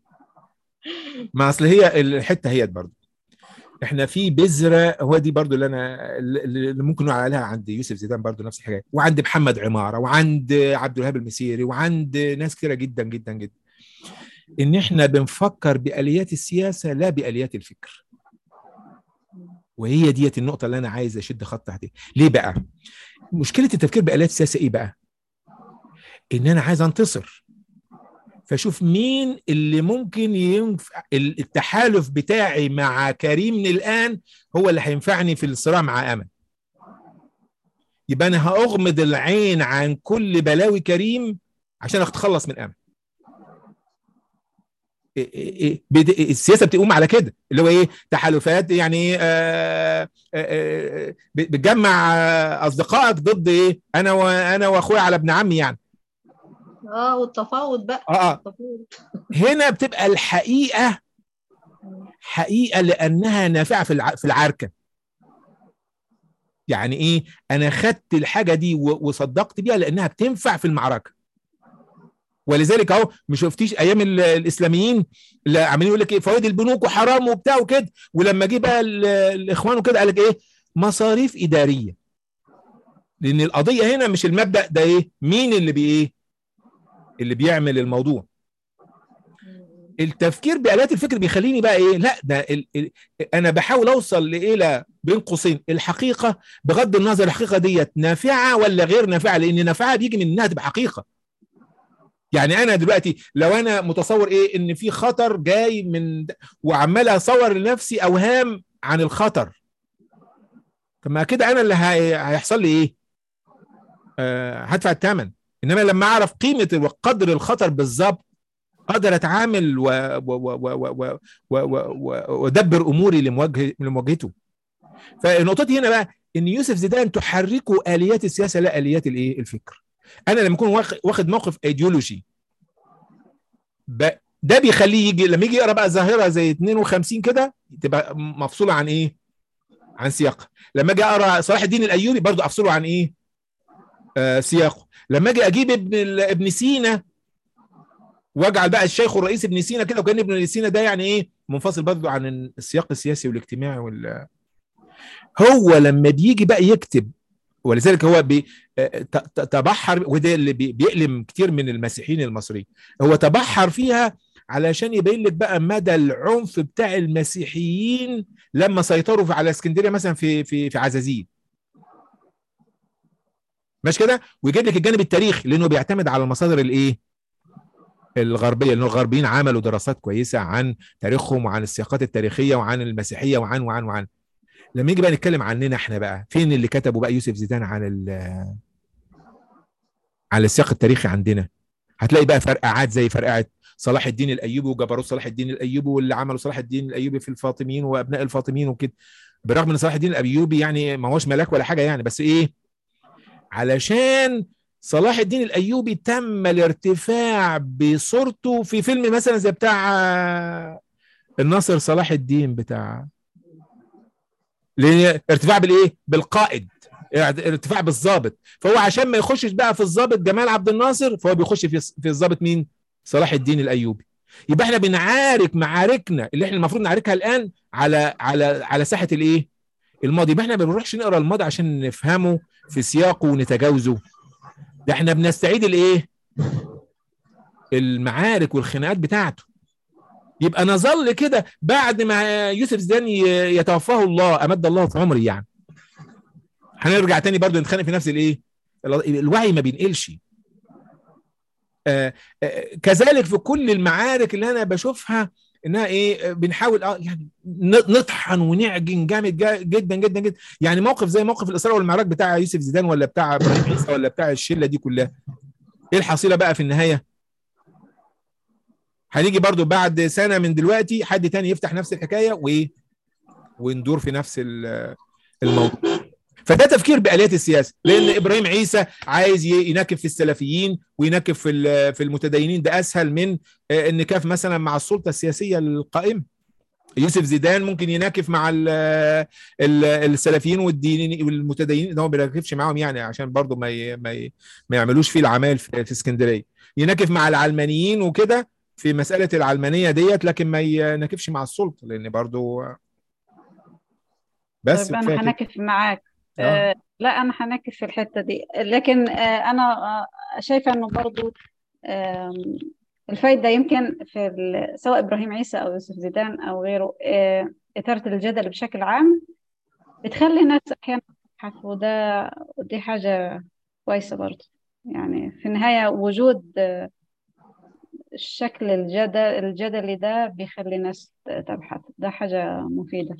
ما اصل هي الحته هي برضه احنا في بذره هو دي برضو اللي انا اللي ممكن نقول عليها عند يوسف زيدان برضو نفس الحاجه وعند محمد عماره وعند عبد الوهاب المسيري وعند ناس كتيره جدا جدا جدا ان احنا بنفكر باليات السياسه لا باليات الفكر وهي ديت النقطه اللي انا عايز اشد خط تحتها ليه بقى مشكله التفكير باليات السياسه ايه بقى ان انا عايز انتصر فشوف مين اللي ممكن ينفع التحالف بتاعي مع كريم من الان هو اللي هينفعني في الصراع مع امل يبقى انا هاغمض العين عن كل بلاوي كريم عشان اتخلص من امل السياسه بتقوم على كده اللي هو ايه تحالفات يعني آه آه بتجمع اصدقائك ضد ايه انا وانا واخويا على ابن عمي يعني اه والتفاوض بقى اه اه التفاوض. هنا بتبقى الحقيقه حقيقه لانها نافعه في الع- في العركه يعني ايه انا خدت الحاجه دي و- وصدقت بيها لانها بتنفع في المعركه ولذلك اهو ما شفتيش ايام ال- الاسلاميين اللي عمالين يقول لك ايه فوائد البنوك وحرام وبتاع وكده ولما جه بقى ال- الاخوان وكده قال لك ايه مصاريف اداريه لان القضيه هنا مش المبدا ده ايه مين اللي بي ايه اللي بيعمل الموضوع التفكير بآلات الفكر بيخليني بقى ايه لا ده ال ال انا بحاول اوصل لايه بين قوسين الحقيقه بغض النظر الحقيقه ديت نافعه ولا غير نافعه لان نافعه بيجي من انها تبقى حقيقه يعني انا دلوقتي لو انا متصور ايه ان في خطر جاي من د- وعمال اصور لنفسي اوهام عن الخطر طب ما كده انا اللي هي- هيحصل لي ايه آه هدفع الثمن انما لما اعرف قيمه وقدر الخطر بالظبط اقدر اتعامل و- و- و- و- و- و- و- و- و- وادبر اموري لمواجهه لمواجهته فنقطتي هنا بقى ان يوسف زيدان تحركه اليات السياسه لا اليات الايه الفكر انا لما اكون واخ- واخد موقف ايديولوجي ب- ده بيخليه يجي لما يجي يقرا بقى ظاهره زي 52 كده تبقى مفصوله عن ايه عن سياقها لما اجي اقرا صلاح الدين الايوبي برضو افصله عن ايه آه سياقه لما اجي اجيب ابن ال- ابن سينا واجعل بقى الشيخ الرئيس ابن سينا كده وكان ابن سينا ده يعني ايه منفصل برضه عن السياق السياسي والاجتماعي وال هو لما بيجي بقى يكتب ولذلك هو بي ت- ت- تبحر وده اللي بي- بيألم كتير من المسيحيين المصريين هو تبحر فيها علشان يبين لك بقى مدى العنف بتاع المسيحيين لما سيطروا على اسكندريه مثلا في في في عزازيل مش كده ويجيب لك الجانب التاريخي لانه بيعتمد على المصادر الايه الغربيه لان الغربيين عملوا دراسات كويسه عن تاريخهم وعن السياقات التاريخيه وعن المسيحيه وعن وعن وعن لما يجي بقى نتكلم عننا احنا بقى فين اللي كتبوا بقى يوسف زيدان عن ال- على السياق التاريخي عندنا هتلاقي بقى فرقعات زي فرقعه صلاح الدين الايوبي وجبروت صلاح الدين الايوبي واللي عملوا صلاح الدين الايوبي في الفاطميين وابناء الفاطميين وكده برغم ان صلاح الدين الايوبي يعني ما هوش ملاك ولا حاجه يعني بس ايه علشان صلاح الدين الايوبي تم الارتفاع بصورته في فيلم مثلا زي بتاع آه، الناصر صلاح الدين بتاع لان ارتفاع بالايه بالقائد ارتفاع بالضابط فهو عشان ما يخشش بقى في الضابط جمال عبد الناصر فهو بيخش في في الضابط مين صلاح الدين الايوبي يبقى احنا بنعارك معاركنا اللي احنا المفروض نعاركها الان على على على ساحه الايه الماضي يبقى احنا ما بنروحش نقرا الماضي عشان نفهمه في سياقه ونتجاوزه ده احنا بنستعيد الايه المعارك والخناقات بتاعته يبقى نظل كده بعد ما يوسف زيدان ي- يتوفاه الله امد الله في عمري يعني هنرجع تاني برضو نتخانق في نفس الايه ال- الوعي ما بينقلش آه آه كذلك في كل المعارك اللي انا بشوفها انها ايه آه، بنحاول اه يعني ن- نطحن ونعجن جامد جا- جدا جدا جدا يعني موقف زي موقف الاسراء والمعراج بتاع يوسف زيدان ولا بتاع ابراهيم عيسى ولا بتاع الشله دي كلها ايه الحصيله بقى في النهايه هنيجي برضو بعد سنه من دلوقتي حد تاني يفتح نفس الحكايه وايه وندور في نفس ال- الموضوع فده تفكير بآليات السياسه لان ابراهيم عيسى عايز ي- ينكف في السلفيين وينكف في ال- في المتدينين ده اسهل من آه، النكاف مثلا مع السلطه السياسيه القائمه يوسف زيدان ممكن يناكف مع ال ال السلفيين والدينين والمتدينين ده هو ما بيناكفش معاهم يعني عشان برضه ما ي ما, ي ما يعملوش فيه العمايل في, في اسكندريه يناكف مع العلمانيين وكده في مساله العلمانيه ديت لكن ما يناكفش مع السلطه لان برضه بس طيب انا كفاية كده. هنكف معاك آه. آه لا انا هنكف في الحته دي لكن آه انا آه شايفه انه برضو آم، الفايده يمكن في ال- سواء ابراهيم عيسى او يوسف زيدان او غيره آه اثاره الجدل بشكل عام بتخلي الناس احيانا تضحك وده ودي حاجه كويسه برضو يعني في النهايه وجود آه، الشكل الجدل الجدلي ده بيخلي الناس تبحث ده حاجه مفيده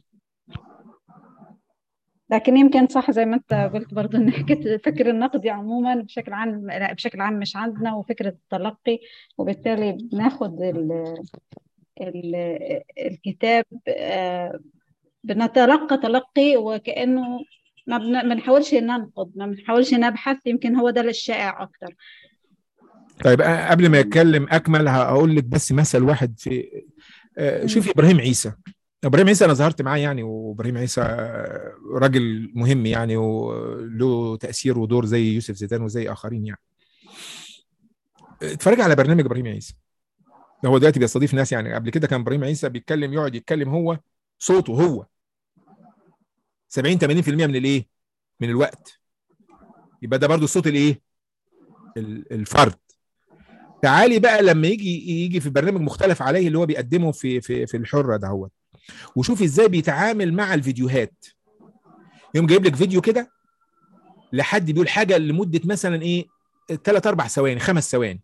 لكن يمكن صح زي ما انت قلت برضو ان حكايه فكر النقدي عموما بشكل عام لا بشكل عام مش عندنا وفكره التلقي وبالتالي بناخد ال ال الكتاب آه، بنتلقى تلقي وكانه ما بن- بنحاولش ننقد ما بنحاولش نبحث يمكن هو ده الشائع اكتر طيب أ- قبل ما يتكلم اكمل هقول لك بس مثل واحد في آه، شوفي ابراهيم عيسى ابراهيم عيسى انا ظهرت معاه يعني وابراهيم عيسى آه، راجل مهم يعني وله تاثير ودور زي يوسف زيدان وزي اخرين يعني اتفرج على برنامج ابراهيم عيسى هو دلوقتي بيستضيف ناس يعني قبل كده كان ابراهيم عيسى بيتكلم يقعد يتكلم هو صوته هو 70 80% من الايه من الوقت يبقى ده برضو الصوت الايه ال- الفرد تعالي بقى لما يجي يجي في برنامج مختلف عليه اللي هو بيقدمه في في في الحره ده هو وشوفي ازاي بيتعامل مع الفيديوهات يوم جايب لك فيديو كده لحد بيقول حاجه لمده مثلا ايه ثلاث اربع ثواني خمس ثواني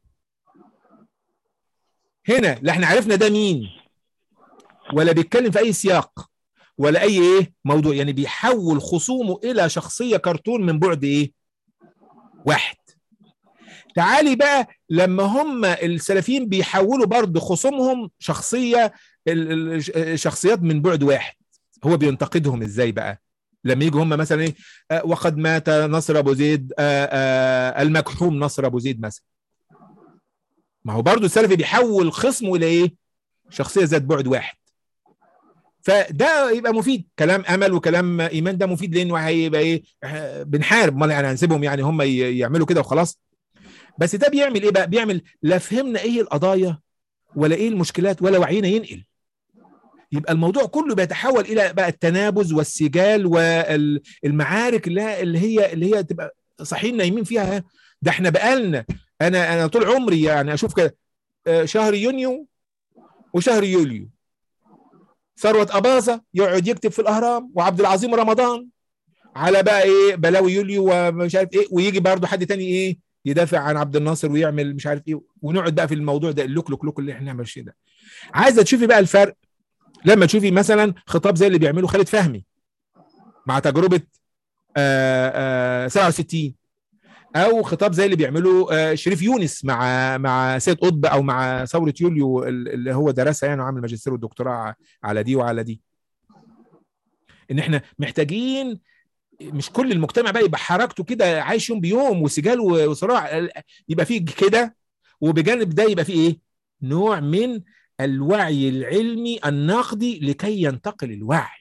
هنا لا احنا عرفنا ده مين ولا بيتكلم في اي سياق ولا اي ايه موضوع يعني بيحول خصومه الى شخصيه كرتون من بعد ايه واحد تعالي بقى لما هم السلفيين بيحولوا برضه خصومهم شخصيه ال- ال- الشخصيات من بعد واحد هو بينتقدهم ازاي بقى لما يجوا هم مثلا ايه آه، وقد مات نصر ابو زيد آه، آه، المكحوم نصر ابو زيد مثلا ما هو برضه السلفي بيحول خصمه الى ايه شخصيه ذات بعد واحد فده يبقى مفيد كلام امل وكلام ايمان ده مفيد لانه هيبقى ايه آه، بنحارب امال يعني هنسيبهم يعني هم ي- يعملوا كده وخلاص بس ده بيعمل ايه بقى بيعمل لا فهمنا ايه القضايا ولا ايه المشكلات ولا وعينا ينقل يبقى الموضوع كله بيتحول الى بقى التنابز والسجال والمعارك اللي هي اللي هي اللي هي تبقى صاحيين نايمين فيها ده احنا بقالنا انا انا طول عمري يعني اشوف كده آه، شهر يونيو وشهر يوليو ثروت أباظة يقعد يكتب في الأهرام وعبد العظيم رمضان على بقى إيه بلاوي يوليو ومش عارف إيه ويجي برضه حد تاني إيه يدافع عن عبد الناصر ويعمل مش عارف إيه ونقعد بقى في الموضوع ده اللوك لوك لوك اللي إحنا نعمل شيء ده عايزة تشوفي بقى الفرق لما تشوفي مثلا خطاب زي اللي بيعمله خالد فهمي مع تجربة آآ آآ 67 او خطاب زي اللي بيعمله آه، شريف يونس مع مع سيد قطب او مع ثوره يوليو اللي هو درسها يعني وعامل ماجستير ودكتوراه على دي وعلى دي ان احنا محتاجين مش كل المجتمع بقى يبقى حركته كده عايش يوم بيوم وسجال وصراع يبقى فيه كده وبجانب ده يبقى فيه ايه نوع من الوعي العلمي النقدي لكي ينتقل الوعي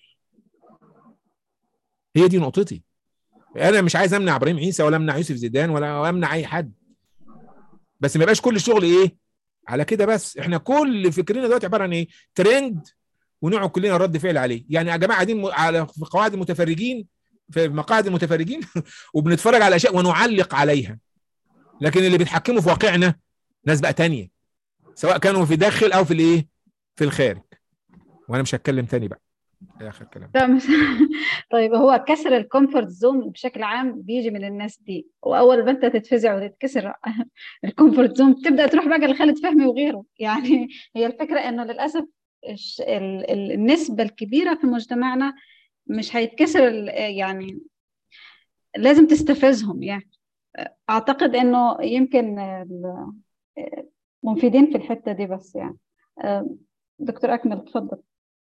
هي دي نقطتي انا مش عايز امنع ابراهيم عيسى ولا امنع يوسف زيدان ولا امنع اي حد بس ما يبقاش كل الشغل ايه على كده بس احنا كل فكرنا دلوقتي عباره عن ايه ترند ونقعد كلنا رد فعل عليه يعني يا جماعه قاعدين م- على في قواعد المتفرجين في مقاعد المتفرجين وبنتفرج على اشياء ونعلق عليها لكن اللي بيتحكموا في واقعنا ناس بقى تانية سواء كانوا في داخل او في الايه في الخارج وانا مش هتكلم تاني بقى ده اخر كلام لا مش طيب هو كسر الكومفورت زون بشكل عام بيجي من الناس دي واول ما انت تتفزع وتتكسر الكومفورت زون تبدا تروح بقى لخالد فهمي وغيره يعني هي الفكره انه للاسف الش- ال- ال- النسبه الكبيره في مجتمعنا مش هيتكسر ال- يعني لازم تستفزهم يعني اعتقد انه يمكن ال- مفيدين في الحته دي بس يعني دكتور اكمل اتفضل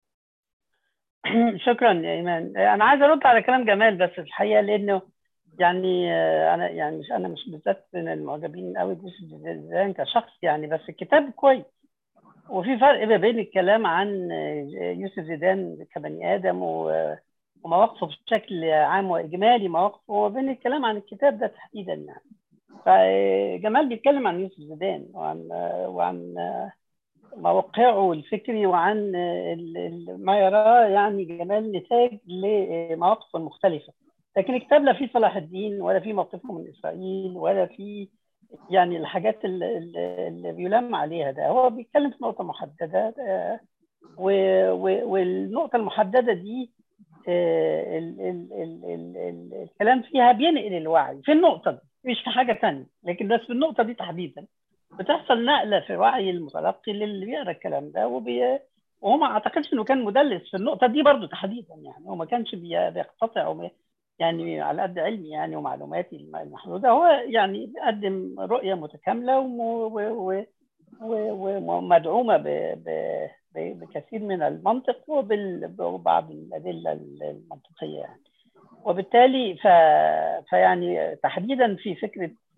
شكرا يا ايمان انا عايز ارد على كلام جمال بس في الحقيقه لانه يعني آه، انا يعني مش انا مش بالذات من المعجبين قوي بيوسف زيدان كشخص يعني بس الكتاب كويس وفي فرق ما بين الكلام عن آه، يوسف زيدان كبني ادم و- ومواقفه بشكل عام واجمالي مواقفه وما بين الكلام عن الكتاب ده تحديدا يعني فجمال بيتكلم عن يوسف زيدان وعن آه، وعن آه، موقعه الفكري وعن ال- ال- ما يراه يعني جمال نتاج لمواقفه المختلفة لكن الكتاب لا فيه صلاح الدين ولا فيه موقفه من إسرائيل ولا فيه يعني الحاجات ال- ال- اللي بيلام عليها ده هو بيتكلم في نقطة محددة آه، و- و- والنقطة المحددة دي آه، ال- ال- ال- ال- ال- الكلام فيها بينقل الوعي في النقطة دي مش في حاجة تانية لكن بس في النقطة دي تحديدا بتحصل نقله في وعي المتلقي للي بيقرا الكلام ده وبي... وهو ما اعتقدش انه كان مدلس في النقطه دي برضو تحديدا يعني هو ما كانش بي- بيقتطع وما- يعني على قد علمي يعني ومعلوماتي الم- المحدوده هو يعني بيقدم رؤيه متكامله وم- و- و- و- ومدعومه ب... ب... ب- بكثير من المنطق وبال... وبعض الادله المنطقيه يعني وبالتالي ف... فيعني تحديدا في فكره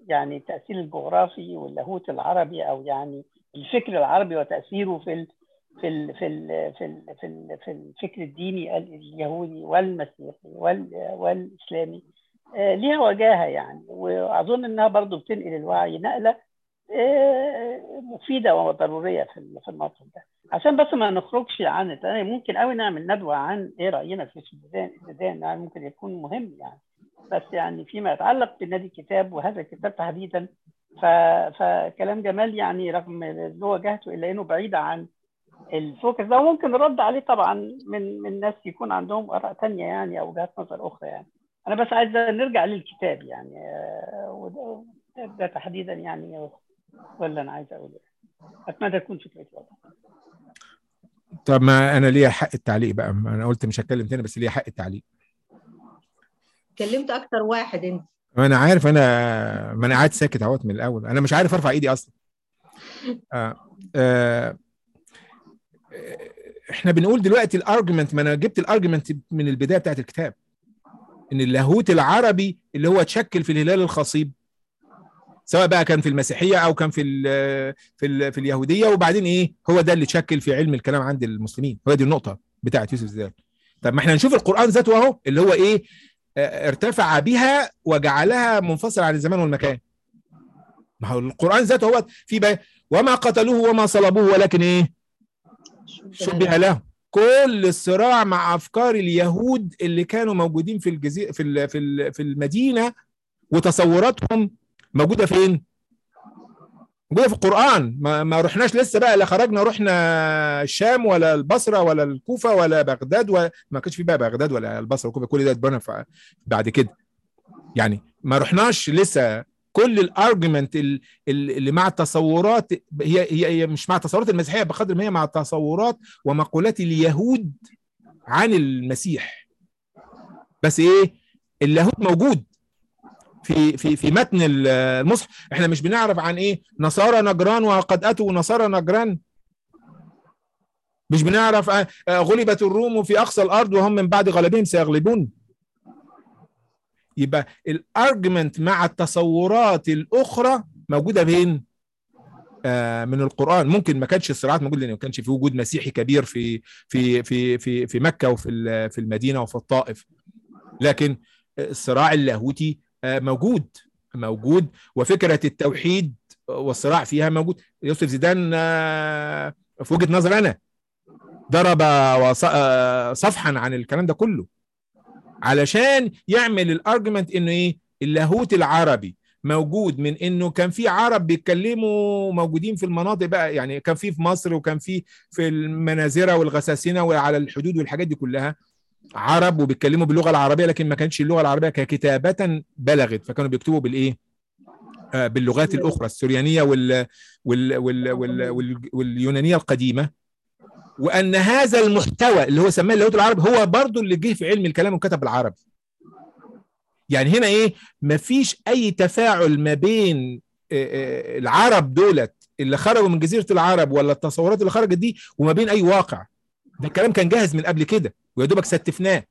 يعني التاثير الجغرافي واللاهوت العربي او يعني الفكر العربي وتاثيره في ال في ال في ال في ال في, ال في الفكر الديني اليهودي والمسيحي وال والاسلامي آه، ليها وجاهه يعني واظن انها برضو بتنقل الوعي نقله آه، مفيده وضروريه في ال- في الموطن ده عشان بس ما نخرجش عن التاني ممكن قوي نعمل ندوه عن ايه راينا في السودان السودان يعني ممكن يكون مهم يعني بس يعني فيما يتعلق بنادي الكتاب وهذا الكتاب تحديدا ف... فكلام جمال يعني رغم اللي هو جهته الا انه بعيد عن الفوكس ده وممكن نرد عليه طبعا من من ناس يكون عندهم اراء تانية يعني او وجهات نظر اخرى يعني انا بس عايز نرجع للكتاب يعني آه، وده ده تحديدا يعني ولا انا عايز اقول إيه. اتمنى تكون فكرتي واضحه طب ما انا ليا حق التعليق بقى ما انا قلت مش هتكلم تاني بس ليا حق التعليق كلمت اكتر واحد انت ما انا عارف انا ما انا قاعد ساكت اهوت من الاول انا مش عارف ارفع ايدي اصلا آه. آه. احنا بنقول دلوقتي الارجيومنت ما انا جبت الارجيومنت من البدايه بتاعت الكتاب ان اللاهوت العربي اللي هو اتشكل في الهلال الخصيب سواء بقى كان في المسيحيه او كان في ال في ال في اليهوديه وبعدين ايه هو ده اللي اتشكل في علم الكلام عند المسلمين هو دي النقطه بتاعت يوسف زيدان طب ما احنا نشوف القران ذاته اهو اللي هو ايه آه، ارتفع بها وجعلها منفصل عن الزمان والمكان ما هو القران ذاته هو في بقى وما قتلوه وما صلبوه ولكن ايه شبه له كل الصراع مع افكار اليهود اللي كانوا موجودين في الجزيره في ال- في ال- في المدينه وتصوراتهم موجوده فين؟ موجوده في القران ما, ما رحناش لسه بقى لا خرجنا رحنا الشام ولا البصره ولا الكوفه ولا بغداد ولا ما كانش في بقى بغداد ولا البصره والكوفه كل ده اتبنى ف- بعد كده يعني ما رحناش لسه كل الارجيومنت اللي مع التصورات هي هي هي مش مع التصورات المسيحيه بقدر ما هي مع تصورات ومقولات اليهود عن المسيح بس ايه اللاهوت موجود في في في متن المصحف احنا مش بنعرف عن ايه نصارى نجران وقد اتوا نصارى نجران مش بنعرف آه، آه، غلبت الروم في اقصى الارض وهم من بعد غلبهم سيغلبون يبقى الارجمنت مع التصورات الاخرى موجوده فين؟ آه من القران ممكن ما كانش الصراعات موجود لان ما كانش في وجود مسيحي كبير في في في في في مكه وفي ال- في المدينه وفي الطائف لكن الصراع اللاهوتي آه موجود موجود وفكره التوحيد والصراع فيها موجود يوسف زيدان آه في وجهه نظر انا ضرب وص- آه، صفحا عن الكلام ده كله علشان يعمل الارجيومنت انه ايه اللاهوت العربي موجود من انه كان في عرب بيتكلموا موجودين في المناطق بقى يعني كان في في مصر وكان في في المنازره والغساسنه وعلى الحدود والحاجات دي كلها عرب وبيتكلموا باللغه العربيه لكن ما كانش اللغه العربيه ككتابه بلغت فكانوا بيكتبوا بالايه؟ آه، باللغات الاخرى السريانيه وال وال وال وال وال واليونانيه القديمه وان هذا المحتوى اللي هو سماه اللاهوت العربي هو برضو اللي جه في علم الكلام وكتب بالعربي يعني هنا ايه مفيش اي تفاعل ما بين آه، آه، العرب دولت اللي خرجوا من جزيره العرب ولا التصورات اللي خرجت دي وما بين اي واقع ده الكلام كان جاهز من قبل كده ويا دوبك ستفناه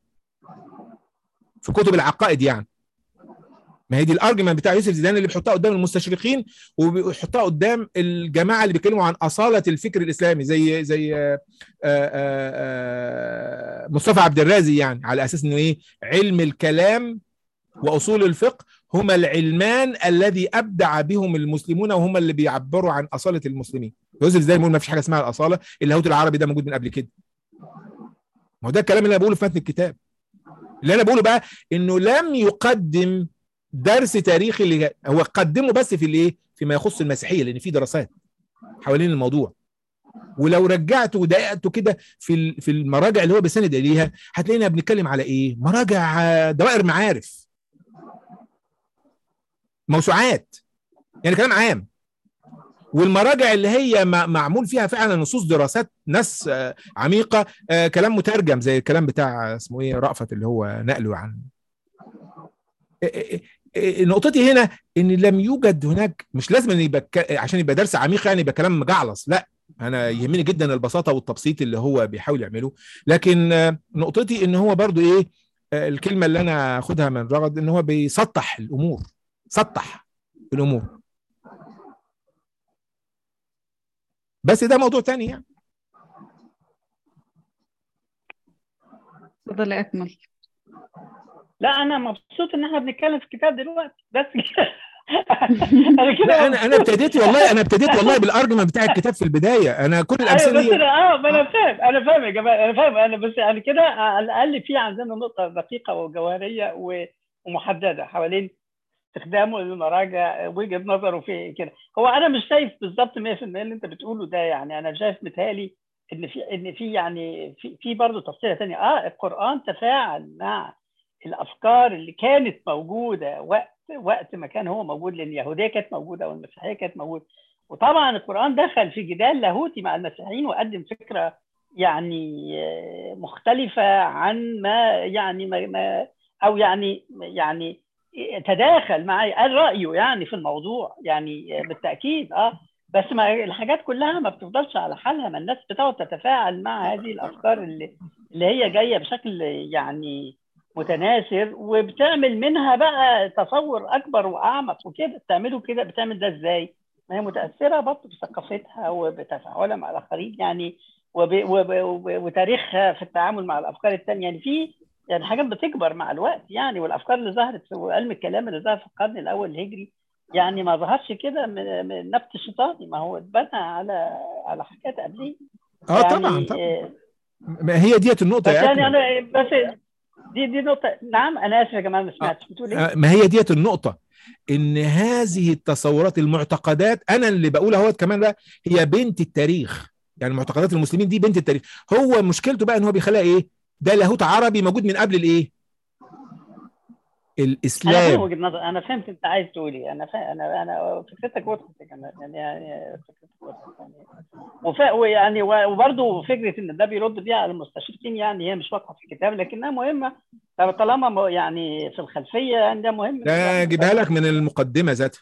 في كتب العقائد يعني ما هي دي الارجيومنت بتاع يوسف زيدان اللي بيحطها قدام المستشرقين وبيحطها قدام الجماعه اللي بيتكلموا عن اصاله الفكر الاسلامي زي زي آه، آه، آه، مصطفى عبد الرازي يعني على اساس انه ايه علم الكلام واصول الفقه هما العلمان الذي ابدع بهم المسلمون وهم اللي بيعبروا عن اصاله المسلمين يوسف زيدان بيقول ما فيش حاجه اسمها الاصاله اللاهوت العربي ده موجود من قبل كده ما هو ده الكلام اللي انا بقوله في متن الكتاب اللي انا بقوله بقى انه لم يقدم درس تاريخي اللي هو قدمه بس في الايه فيما يخص المسيحيه لان في دراسات حوالين الموضوع ولو رجعت ودققت كده في ال- في المراجع اللي هو بيسند اليها هتلاقينا بنتكلم على ايه مراجع آه، دوائر معارف موسوعات يعني كلام عام والمراجع اللي هي مع- معمول فيها فعلا نصوص دراسات ناس آه، عميقه آه، كلام مترجم زي الكلام بتاع اسمه ايه رأفت اللي هو نقله عن نقطتي هنا ان لم يوجد هناك مش لازم ان يبقى ك- عشان يبقى درس عميق يعني يبقى كلام مجعلص لا انا يهمني جدا البساطه والتبسيط اللي هو بيحاول يعمله لكن آه، نقطتي ان هو برضو ايه آه، الكلمه اللي انا اخدها من رغد ان هو بيسطح الامور سطح الامور بس ده موضوع تاني يعني تفضل اكمل لا انا مبسوط ان احنا بنتكلم في الكتاب دلوقتي بس كده انا كده لا انا انا ابتديت والله انا ابتديت والله بالارجمنت بتاع الكتاب في البدايه انا كل ايوه الامثله بس دي انا اه ما انا فاهم انا فاهم يا جماعه انا فاهم انا بس يعني كده على الاقل في عندنا نقطه دقيقه وجوهريه و- ومحدده حوالين استخدامه للمراجع وجهه نظره في كده هو انا مش شايف بالظبط 100% اللي انت بتقوله ده يعني انا شايف متهيألي ان في ان في يعني في في برضه تفصيله ثانيه اه القران تفاعل مع الافكار اللي كانت موجوده وقت وقت ما كان هو موجود لان اليهوديه كانت موجوده والمسيحيه كانت موجوده وطبعا القران دخل في جدال لاهوتي مع المسيحيين وقدم فكره يعني آه، مختلفه عن ما يعني ما ما او يعني يعني تداخل معي قال رايه يعني في الموضوع يعني آه، بالتاكيد اه بس ما الحاجات كلها ما بتفضلش على حالها ما الناس بتقعد تتفاعل مع هذه الافكار اللي اللي هي جايه بشكل يعني متناثر وبتعمل منها بقى تصور اكبر واعمق وكده بتعمله كده بتعمل ده ازاي؟ ما هي متاثره برضه بثقافتها وبتفاعلها مع الاخرين يعني وب... وب... وب... وتاريخها في التعامل مع الافكار الثانيه يعني في يعني حاجات بتكبر مع الوقت يعني والافكار اللي ظهرت في علم الكلام اللي ظهر في القرن الاول الهجري يعني ما ظهرش كده من, من نبت الشيطاني ما هو اتبنى على على حاجات قبليه اه يعني طبعا طبعا آه، ما هي ديت النقطه بس يا يعني اكمل انا بس دي دي نقطه نعم انا اسف يا جماعه ما سمعتش بتقول ايه؟ آه، ما هي ديت النقطة إن هذه التصورات المعتقدات أنا اللي بقول أهوت كمان بقى هي بنت التاريخ يعني معتقدات المسلمين دي بنت التاريخ هو مشكلته بقى إن هو بيخليها إيه ده لاهوت عربي موجود من قبل الإيه انا فاهم الإسلام وجهه نظر انا فهمت انت عايز تقول ايه انا فاهم انا انا فكرتك وضحت يا جماعه يعني يعني فكرتك وضحت يعني وف... ويعني وبرضه فكره ان ده بيرد بيها على المستشرقين يعني هي مش واضحه في الكتاب لكنها مهمه طب طالما م- يعني في الخلفيه يعني ده مهم ده أجيبها لك من المقدمة ذاتها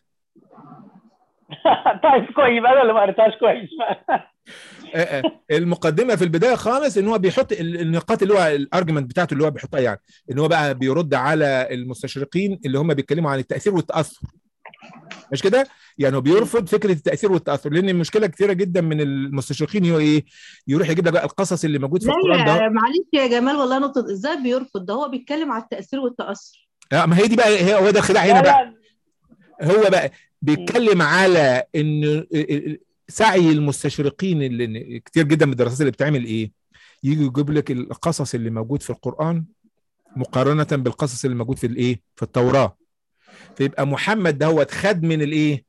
طيب كويس يبقى انا اللي ما قريتهاش كويس آه، آه، المقدمه في البدايه خالص ان هو بيحط ال- النقاط اللي هو الارجمنت بتاعته اللي هو بيحطها يعني ان هو بقى بيرد على المستشرقين اللي هم بيتكلموا عن التاثير والتاثر مش كده؟ يعني هو بيرفض فكره التاثير والتاثر لان مشكله كثيره جدا من المستشرقين هو ايه؟ يروح يجيب لك بقى القصص اللي موجود في لا القران يا ده معلش يا جمال والله نقطة ازاي بيرفض ده هو بيتكلم على التأثير والتأثر لا ما هي دي بقى هي هو ده الخداع هنا لا بقى لا هو بقى بيتكلم على ان سعي المستشرقين اللي كتير جدا من الدراسات اللي بتعمل ايه يجي يجيب لك القصص اللي موجود في القرآن مقارنة بالقصص اللي موجود في الايه في التوراة فيبقى محمد ده هو خد من الايه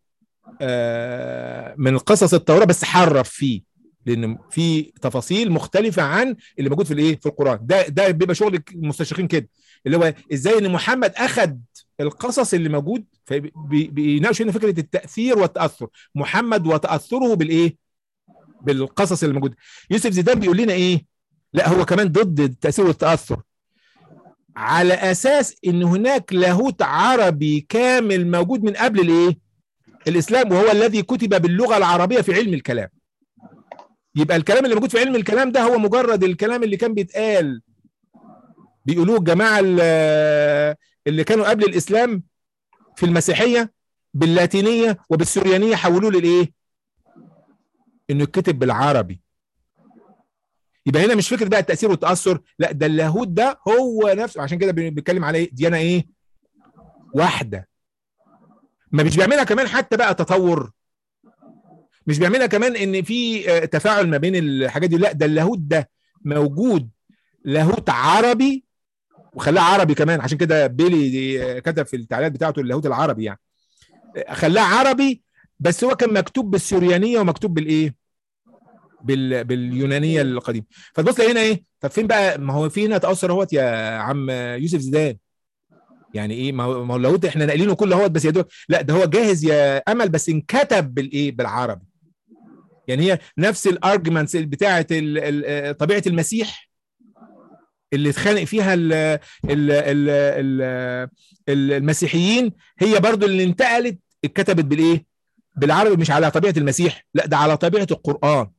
آه من قصص التوراة بس حرف فيه لان في تفاصيل مختلفة عن اللي موجود في الايه في القرآن ده ده بيبقى شغل المستشرقين كده اللي هو ازاي ان محمد اخد القصص اللي موجود فبيناقش هنا فكره التاثير والتاثر محمد وتاثره بالايه بالقصص اللي موجوده يوسف زيدان بيقول لنا ايه لا هو كمان ضد التاثير والتاثر على اساس ان هناك لاهوت عربي كامل موجود من قبل الايه الاسلام وهو الذي كتب باللغه العربيه في علم الكلام يبقى الكلام اللي موجود في علم الكلام ده هو مجرد الكلام اللي كان بيتقال بيقولوه الجماعه اللي اللي كانوا قبل الاسلام في المسيحيه باللاتينيه وبالسريانيه حولوه للايه؟ انه يتكتب بالعربي يبقى هنا مش فكره بقى التاثير والتاثر لا ده اللاهوت ده هو نفسه عشان كده بيتكلم على ايه؟ ديانه ايه؟ واحده ما مش بيعملها كمان حتى بقى تطور مش بيعملها كمان ان في آه، تفاعل ما بين الحاجات دي لا ده اللاهوت ده موجود لاهوت عربي وخلاه عربي كمان عشان كده بيلي دي كتب في التعليقات بتاعته اللاهوت العربي يعني خلاه عربي بس هو كان مكتوب بالسريانيه ومكتوب بالايه؟ بال... باليونانيه القديمه فتبص لي هنا ايه؟ طب فين بقى ما هو في هنا تاثر اهوت يا عم يوسف زيدان يعني ايه ما هو ما هو اللاهوت احنا ناقلينه كله اهوت بس يا دوب لا ده هو جاهز يا امل بس انكتب بالايه؟ بالعربي يعني هي نفس الارجمنتس بتاعه ال... ال... طبيعه المسيح اللي اتخانق فيها ال ال ال ال المسيحيين هي برضو اللي انتقلت اتكتبت بالايه بالعربي مش على طبيعه المسيح لا ده على طبيعه القران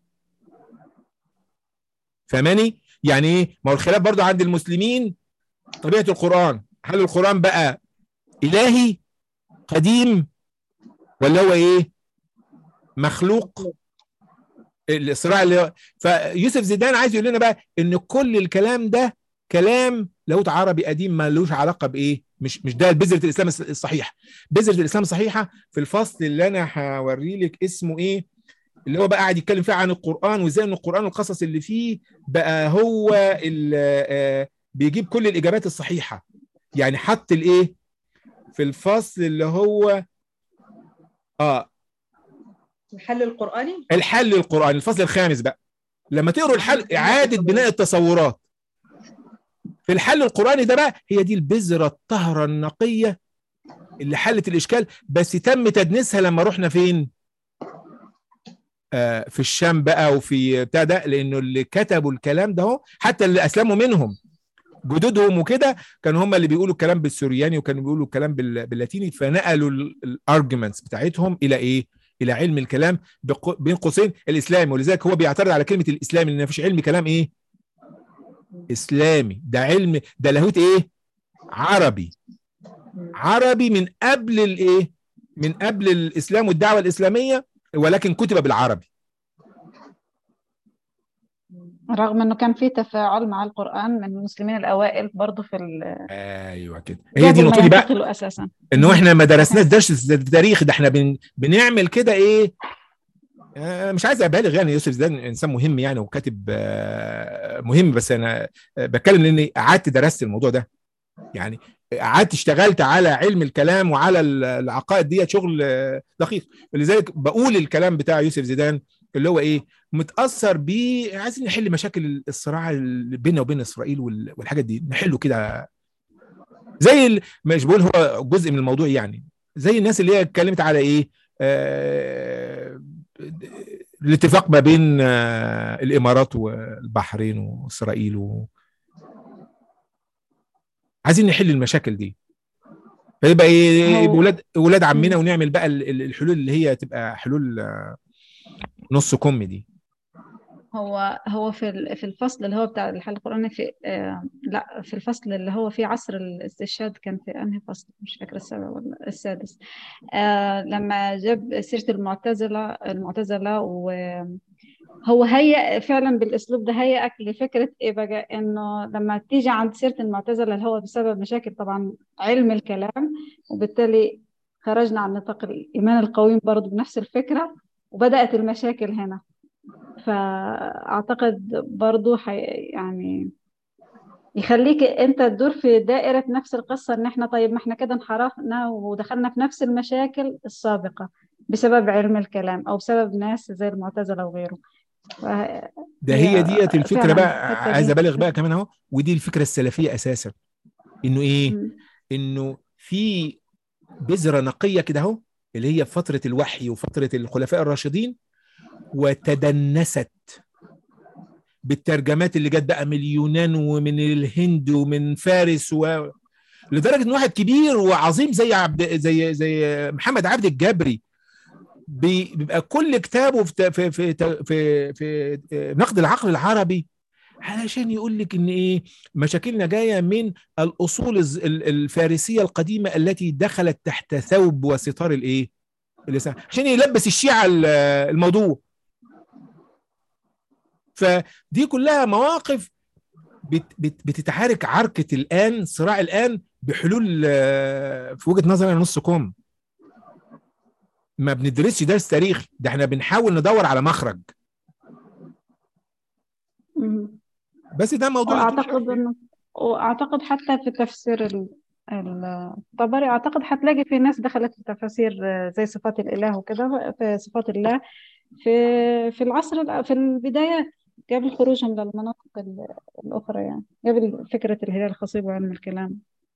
فاهماني يعني ايه ما هو الخلاف برضو عند المسلمين طبيعه القران هل القران بقى الهي قديم ولا هو ايه مخلوق الصراع اللي هو فيوسف زيدان عايز يقول لنا بقى ان كل الكلام ده كلام لاهوت عربي قديم ملوش علاقه بايه مش مش ده بذره الاسلام الصحيحه بذره الاسلام الصحيحه في الفصل اللي انا هوري لك اسمه ايه اللي هو بقى قاعد يتكلم فيه عن القران وازاي ان القران والقصص اللي فيه بقى هو ال- بيجيب كل الاجابات الصحيحه يعني حط الايه في الفصل اللي هو اه الحل القرآني الحل القرآني الفصل الخامس بقى لما تقروا الحل إعادة بناء التصورات في الحل القرآني ده بقى هي دي البذرة الطهرة النقية اللي حلت الإشكال بس تم تدنيسها لما رحنا فين آه في الشام بقى وفي بتاع ده لأنه اللي كتبوا الكلام ده هو حتى اللي أسلموا منهم جدودهم وكده كانوا هم اللي بيقولوا الكلام بالسورياني وكانوا بيقولوا الكلام بال- باللاتيني فنقلوا الارجيومنتس بتاعتهم الى ايه؟ الى علم الكلام بق- بين قوسين الاسلامي ولذلك هو بيعترض على كلمه الاسلامي لان مفيش علم كلام ايه؟ اسلامي ده علم ده لاهوت ايه؟ عربي عربي من قبل الايه؟ من قبل الاسلام والدعوه الاسلاميه ولكن كتب بالعربي رغم انه كان في تفاعل مع القرآن من المسلمين الاوائل برضه في ال- ايوه كده هي دي قبل ما النقطه دي بقى ينتقلوا اساسا انه احنا ما درسناش درس التاريخ ده احنا بن... بنعمل كده ايه آه، مش عايز ابالغ يعني يوسف زيدان انسان مهم يعني وكاتب آه، مهم بس انا آه، بتكلم لاني قعدت درست الموضوع ده يعني قعدت اشتغلت على علم الكلام وعلى ال- العقائد ديت شغل آه، دقيق لذلك بقول الكلام بتاع يوسف زيدان اللي هو ايه متاثر بيه عايزين نحل مشاكل الصراع اللي بيننا وبين اسرائيل وال- والحاجات دي نحله كده زي ال- مش بقول هو جزء من الموضوع يعني زي الناس اللي هي اتكلمت على ايه آه الاتفاق ما بين آه الامارات والبحرين واسرائيل و... عايزين نحل المشاكل دي فيبقى ايه هو- ولاد ولاد عمنا ونعمل بقى ال- ال- الحلول اللي هي تبقى حلول آه، نص كم دي هو هو في ال- في الفصل اللي هو بتاع الحل القرآني في آه لا في الفصل اللي هو في عصر الاستشهاد كان في انهي فصل مش فاكرة السابع ولا السادس آه لما جاب سيرة المعتزلة المعتزلة وهو هيأ فعلا بالاسلوب ده هيأك لفكرة ايه بقى انه لما تيجي عند سيرة المعتزلة اللي هو بسبب مشاكل طبعا علم الكلام وبالتالي خرجنا عن نطاق الإيمان القويم برضه بنفس الفكرة وبدأت المشاكل هنا فأعتقد برضو حي يعني يخليك أنت تدور في دائرة نفس القصة إن إحنا طيب ما إحنا كده انحرفنا ودخلنا في نفس المشاكل السابقة بسبب علم الكلام أو بسبب ناس زي المعتزلة وغيره ف... ده هي ديت الفكره فعلاً بقى الحتة عايز دي. ابالغ بقى كمان اهو ودي الفكره السلفيه اساسا انه ايه مم. انه في بذره نقيه كده اهو اللي هي في فتره الوحي وفتره الخلفاء الراشدين وتدنست بالترجمات اللي جت بقى من اليونان ومن الهند ومن فارس و... لدرجه ان واحد كبير وعظيم زي عبد زي زي محمد عبد الجبري بي- بيبقى كل كتابه في في في في, في نقد العقل العربي علشان يقول لك ان ايه مشاكلنا جايه من الاصول الز- ال- الفارسيه القديمه التي دخلت تحت ثوب وستار الايه اللسان عشان يلبس الشيعه ال- الموضوع فدي كلها مواقف بت بت بتتعارك عركه الان صراع الان بحلول آه، في وجهه نظري أنا نص كم ما بندرسش درس تاريخ ده احنا بنحاول ندور على مخرج مم. بس ده موضوع يطول وأعتقد إنه وأعتقد حتى في تفسير ال- ال- الطبري أعتقد هتلاقي في ناس دخلت في تفاسير آه، زي صفات الإله وكده في صفات الله في في العصر الأ- في البدايات قبل خروجهم للمناطق ال- الأخرى يعني قبل فكرة الهلال الخصيب وعلم الكلام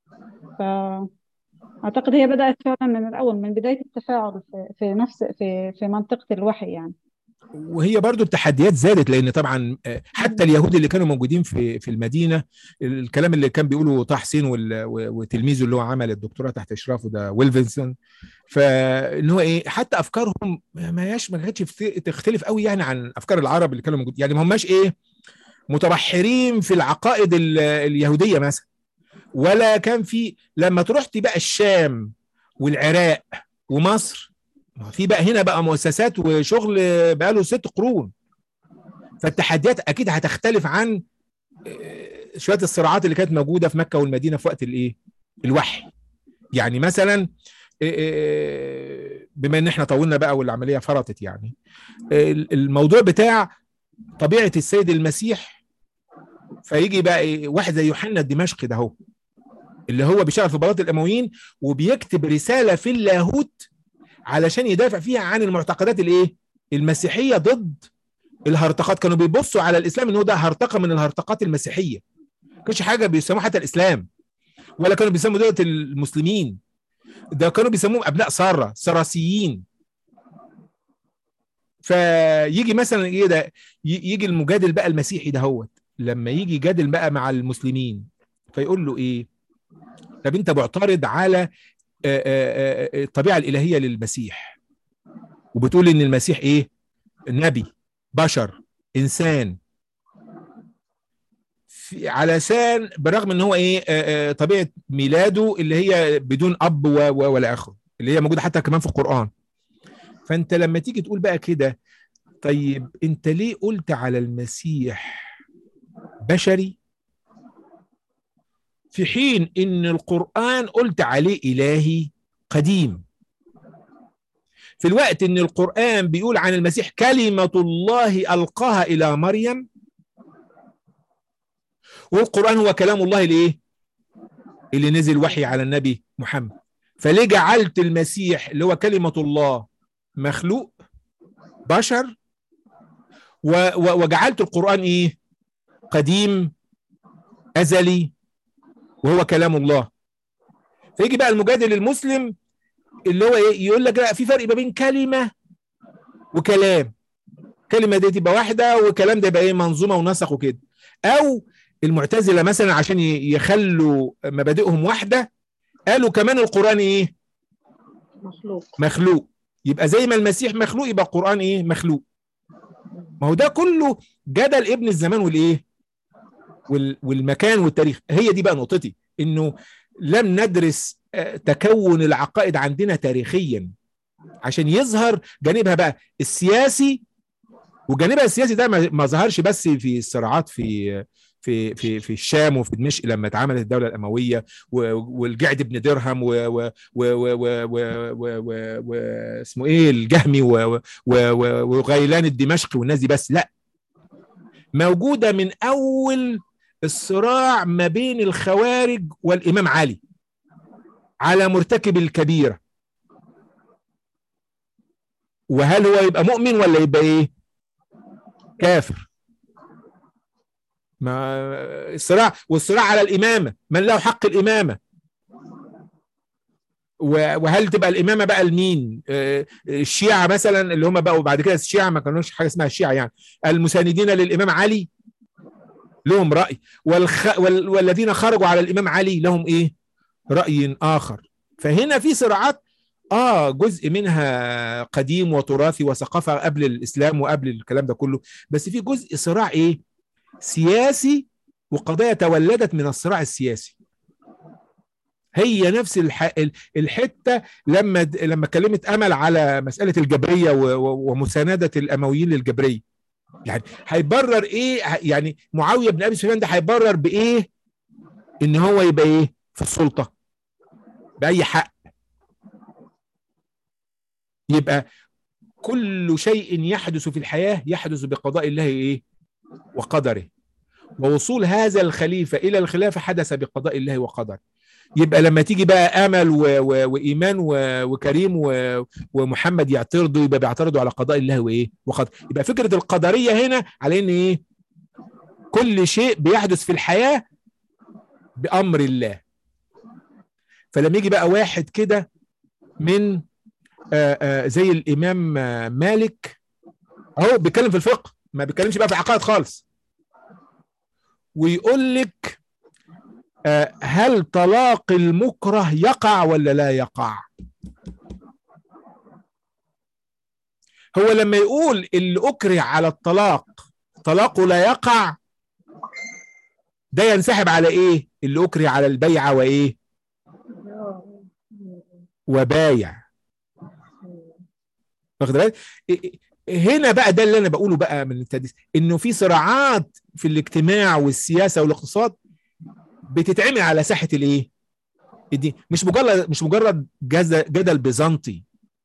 فأعتقد هي بدأت فعلا من الأول من بداية التفاعل في, في نفس في في منطقة الوحي يعني وهي برضو التحديات زادت لان طبعا آه، حتى اليهود اللي كانوا موجودين في في المدينه الكلام اللي كان بيقوله طه حسين وال- و- وتلميذه اللي هو عمل الدكتوراه تحت اشرافه ده ويلفنسون فان هو ايه حتى افكارهم ما هياش ما كانتش فت- تختلف قوي يعني عن افكار العرب اللي كانوا موجودين يعني ما هماش ايه متبحرين في العقائد ال- اليهوديه مثلا ولا كان في لما تروح بقى الشام والعراق ومصر ما في بقى هنا بقى مؤسسات وشغل بقى له ست قرون فالتحديات اكيد هتختلف عن آه، شويه الصراعات اللي كانت موجوده في مكه والمدينه في وقت الايه الوحي يعني مثلا آه، آه، بما ان احنا طولنا بقى والعمليه فرطت يعني آه، الموضوع بتاع طبيعه السيد المسيح فيجي بقى إيه، واحد زي يوحنا الدمشقي ده هو اللي هو بيشتغل في بلاط الامويين وبيكتب رساله في اللاهوت علشان يدافع فيها عن المعتقدات الايه المسيحيه ضد الهرطقات كانوا بيبصوا على الاسلام ان هو ده هرطقه من الهرطقات المسيحيه ما كانش حاجه بيسموها حتى الاسلام ولا كانوا بيسموا دولة المسلمين ده كانوا بيسموهم ابناء ساره سراسيين فيجي مثلا ايه ده ي- يجي المجادل بقى المسيحي ده هو لما يجي يجادل بقى مع المسلمين فيقول له ايه طب انت معترض على آه، آه، آه، الطبيعه الالهيه للمسيح وبتقول ان المسيح ايه نبي بشر انسان في علشان برغم ان هو ايه آه، آه، طبيعه ميلاده اللي هي بدون اب و- و- ولا اخره اللي هي موجوده حتى كمان في القران فانت لما تيجي تقول بقى كده طيب انت ليه قلت على المسيح بشري في حين ان القران قلت عليه الهي قديم في الوقت ان القران بيقول عن المسيح كلمه الله القاها الى مريم والقران هو كلام الله الايه اللي نزل وحي على النبي محمد فليه جعلت المسيح اللي هو كلمه الله مخلوق بشر و و وجعلت القران ايه قديم ازلي وهو كلام الله فيجي بقى المجادل المسلم اللي هو ايه يقول لك لا في فرق ما بين كلمه وكلام كلمه دي تبقى واحده وكلام ده يبقى ايه منظومه ونسق وكده او المعتزله مثلا عشان ي- يخلوا مبادئهم واحده قالوا كمان القران ايه مخلوق مخلوق يبقى زي ما المسيح مخلوق يبقى القران ايه مخلوق ما هو ده كله جدل ابن الزمان والايه وال- والمكان والتاريخ هي دي بقى نقطتي انه لم ندرس آه، تكون العقائد عندنا تاريخيا عشان يظهر جانبها بقى السياسي وجانبها السياسي ده ما ما ظهرش بس في الصراعات في في في في الشام وفي دمشق لما اتعملت الدوله الامويه و- والجعد بن درهم و و و و و و و و و اسمه ايه الجهمي و- و- و- وغيلان الدمشقي والناس دي بس لا موجوده من اول الصراع ما بين الخوارج والامام علي على مرتكب الكبيره وهل هو يبقى مؤمن ولا يبقى ايه كافر ما الصراع والصراع على الامامه من له حق الامامه و- وهل تبقى الامامه بقى لمين آه، الشيعه مثلا اللي هم بقوا بعد كده الشيعه ما كانوش حاجه اسمها الشيعه يعني المساندين للامام علي لهم راي والخ... وال... والذين خرجوا على الامام علي لهم ايه راي اخر فهنا في صراعات اه جزء منها قديم وتراثي وثقافه قبل الاسلام وقبل الكلام ده كله بس في جزء صراع ايه سياسي وقضايا تولدت من الصراع السياسي هي نفس الح... الحته لما لما اتكلمت امل على مساله الجبريه و... و... ومسانده الامويين للجبريه يعني هيبرر ايه يعني معاويه بن ابي سفيان ده هيبرر بايه ان هو يبقى ايه في السلطه باي حق يبقى كل شيء يحدث في الحياه يحدث بقضاء الله ايه وقدره ووصول هذا الخليفه الى الخلافه حدث بقضاء الله وقدره يبقى لما تيجي بقى امل و... و... وايمان و... وكريم و... ومحمد يعترضوا يبقى بيعترضوا على قضاء الله وايه وقدر يبقى فكره القدريه هنا على ان ايه كل شيء بيحدث في الحياه بامر الله فلما يجي بقى واحد كده من آآ آآ زي الامام آآ مالك اهو بيتكلم في الفقه ما بيتكلمش بقى في عقائد خالص ويقول لك هل طلاق المكره يقع ولا لا يقع هو لما يقول اللي اكره على الطلاق طلاقه لا يقع ده ينسحب على ايه اللي اكره على البيعه وايه وبايع واخد بالك هنا بقى ده اللي انا بقوله بقى من التدريس انه في صراعات في الاجتماع والسياسه والاقتصاد بتتعمل على ساحه الايه؟ الدين مش مجرد مش مجرد جدل بيزنطي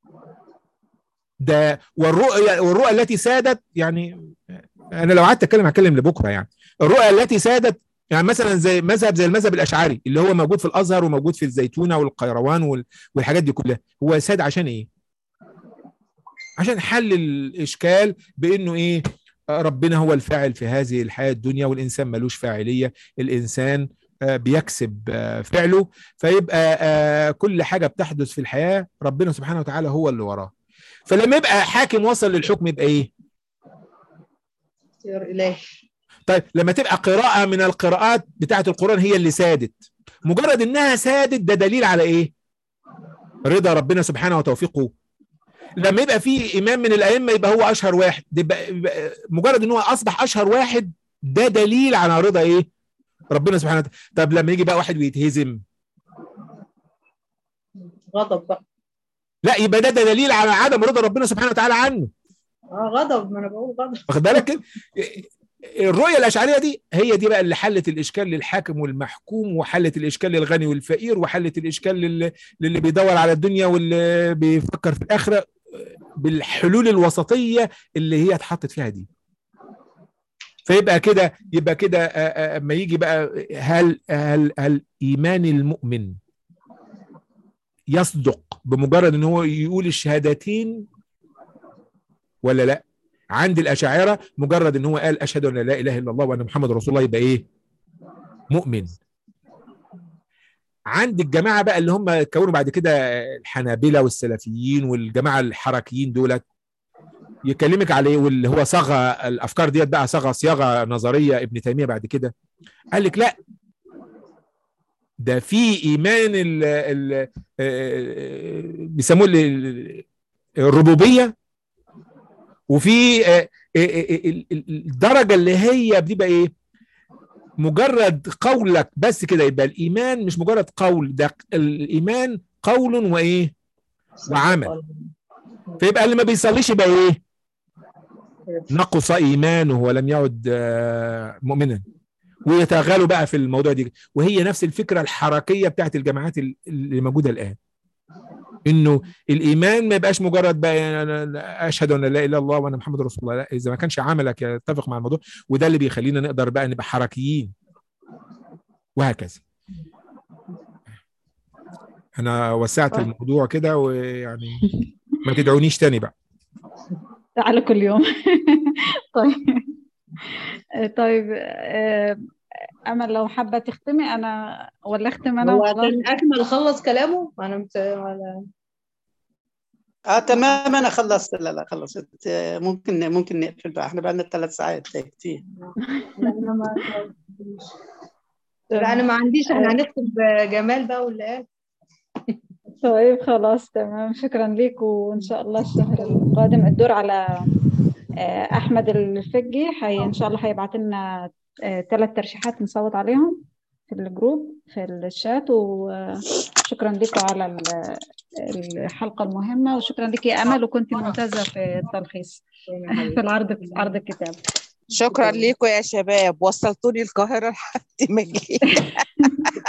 ده والرؤية والرؤى التي سادت يعني انا لو قعدت اتكلم هتكلم لبكره يعني الرؤى التي سادت يعني مثلا زي مذهب زي المذهب الاشعري اللي هو موجود في الازهر وموجود في الزيتونه والقيروان والحاجات دي كلها هو ساد عشان ايه؟ عشان حل الاشكال بانه ايه؟ ربنا هو الفاعل في هذه الحياه الدنيا والانسان ملوش فاعليه الانسان بيكسب فعله فيبقى كل حاجه بتحدث في الحياه ربنا سبحانه وتعالى هو اللي وراه فلما يبقى حاكم وصل للحكم يبقى ايه؟ اختيار الهي طيب لما تبقى قراءة من القراءات بتاعة القرآن هي اللي سادت مجرد انها سادت ده دليل على ايه؟ رضا ربنا سبحانه وتوفيقه لما يبقى في امام من الائمه يبقى هو اشهر واحد يبقى, يبقى مجرد ان هو اصبح اشهر واحد ده دليل على رضا ايه؟ ربنا سبحانه وتعالى طب لما يجي بقى واحد ويتهزم غضب بقى لا يبقى ده, ده دليل على عدم رضا ربنا سبحانه وتعالى عنه اه غضب ما انا بقول غضب واخد بالك الرؤيه الاشعريه دي هي دي بقى اللي حلت الاشكال للحاكم والمحكوم وحلت الاشكال للغني والفقير وحلت الاشكال للي, للي بيدور على الدنيا واللي بيفكر في الاخره بالحلول الوسطيه اللي هي اتحطت فيها دي فيبقى كده يبقى كده اما يجي بقى هل هل هل ايمان المؤمن يصدق بمجرد ان هو يقول الشهادتين ولا لا عند الاشاعره مجرد ان هو قال اشهد ان لا اله الا الله وان محمد رسول الله يبقى ايه مؤمن عند الجماعه بقى اللي هم كونوا بعد كده الحنابله والسلفيين والجماعه الحركيين دولت يكلمك عليه واللي هو صاغه الافكار ديت بقى صاغه صياغه نظريه ابن تيميه بعد كده قال لك لا ده في ايمان ال ال بيسموه الربوبيه وفي الدرجه اللي هي بتبقى ايه مجرد قولك بس كده يبقى الايمان مش مجرد قول ده الايمان قول وايه وعمل فيبقى اللي ما بيصليش يبقى ايه نقص ايمانه ولم يعد مؤمنا ويتغالوا بقى في الموضوع دي وهي نفس الفكره الحركيه بتاعت الجماعات اللي موجوده الان انه الايمان ما يبقاش مجرد بقى أنا اشهد ان لا اله الا الله وان محمد رسول الله لا اذا ما كانش عملك يتفق مع الموضوع وده اللي بيخلينا نقدر بقى نبقى حركيين وهكذا انا وسعت الموضوع كده ويعني ما تدعونيش تاني بقى على كل يوم طيب طيب امل لو حابه تختمي انا ولا اختم انا هو كان اكمل خلص كلامه انا مت... ولا اه تمام انا خلصت لا لا خلصت ممكن ممكن نقفل بقى احنا بقى لنا ثلاث ساعات كتير لا انا ما لا انا ما عنديش احنا هنختم بجمال بقى ولا ايه طيب خلاص تمام شكرا لك وان شاء الله الشهر القادم الدور على احمد الفجي حي ان شاء الله هيبعت لنا ثلاث ترشيحات نصوت عليهم في الجروب في الشات وشكرا لكم على الحلقة المهمة وشكرا لك يا أمل وكنت ممتازة في التلخيص في العرض في عرض الكتاب شكرا لكم يا شباب وصلتوني القاهرة لحد ما جيت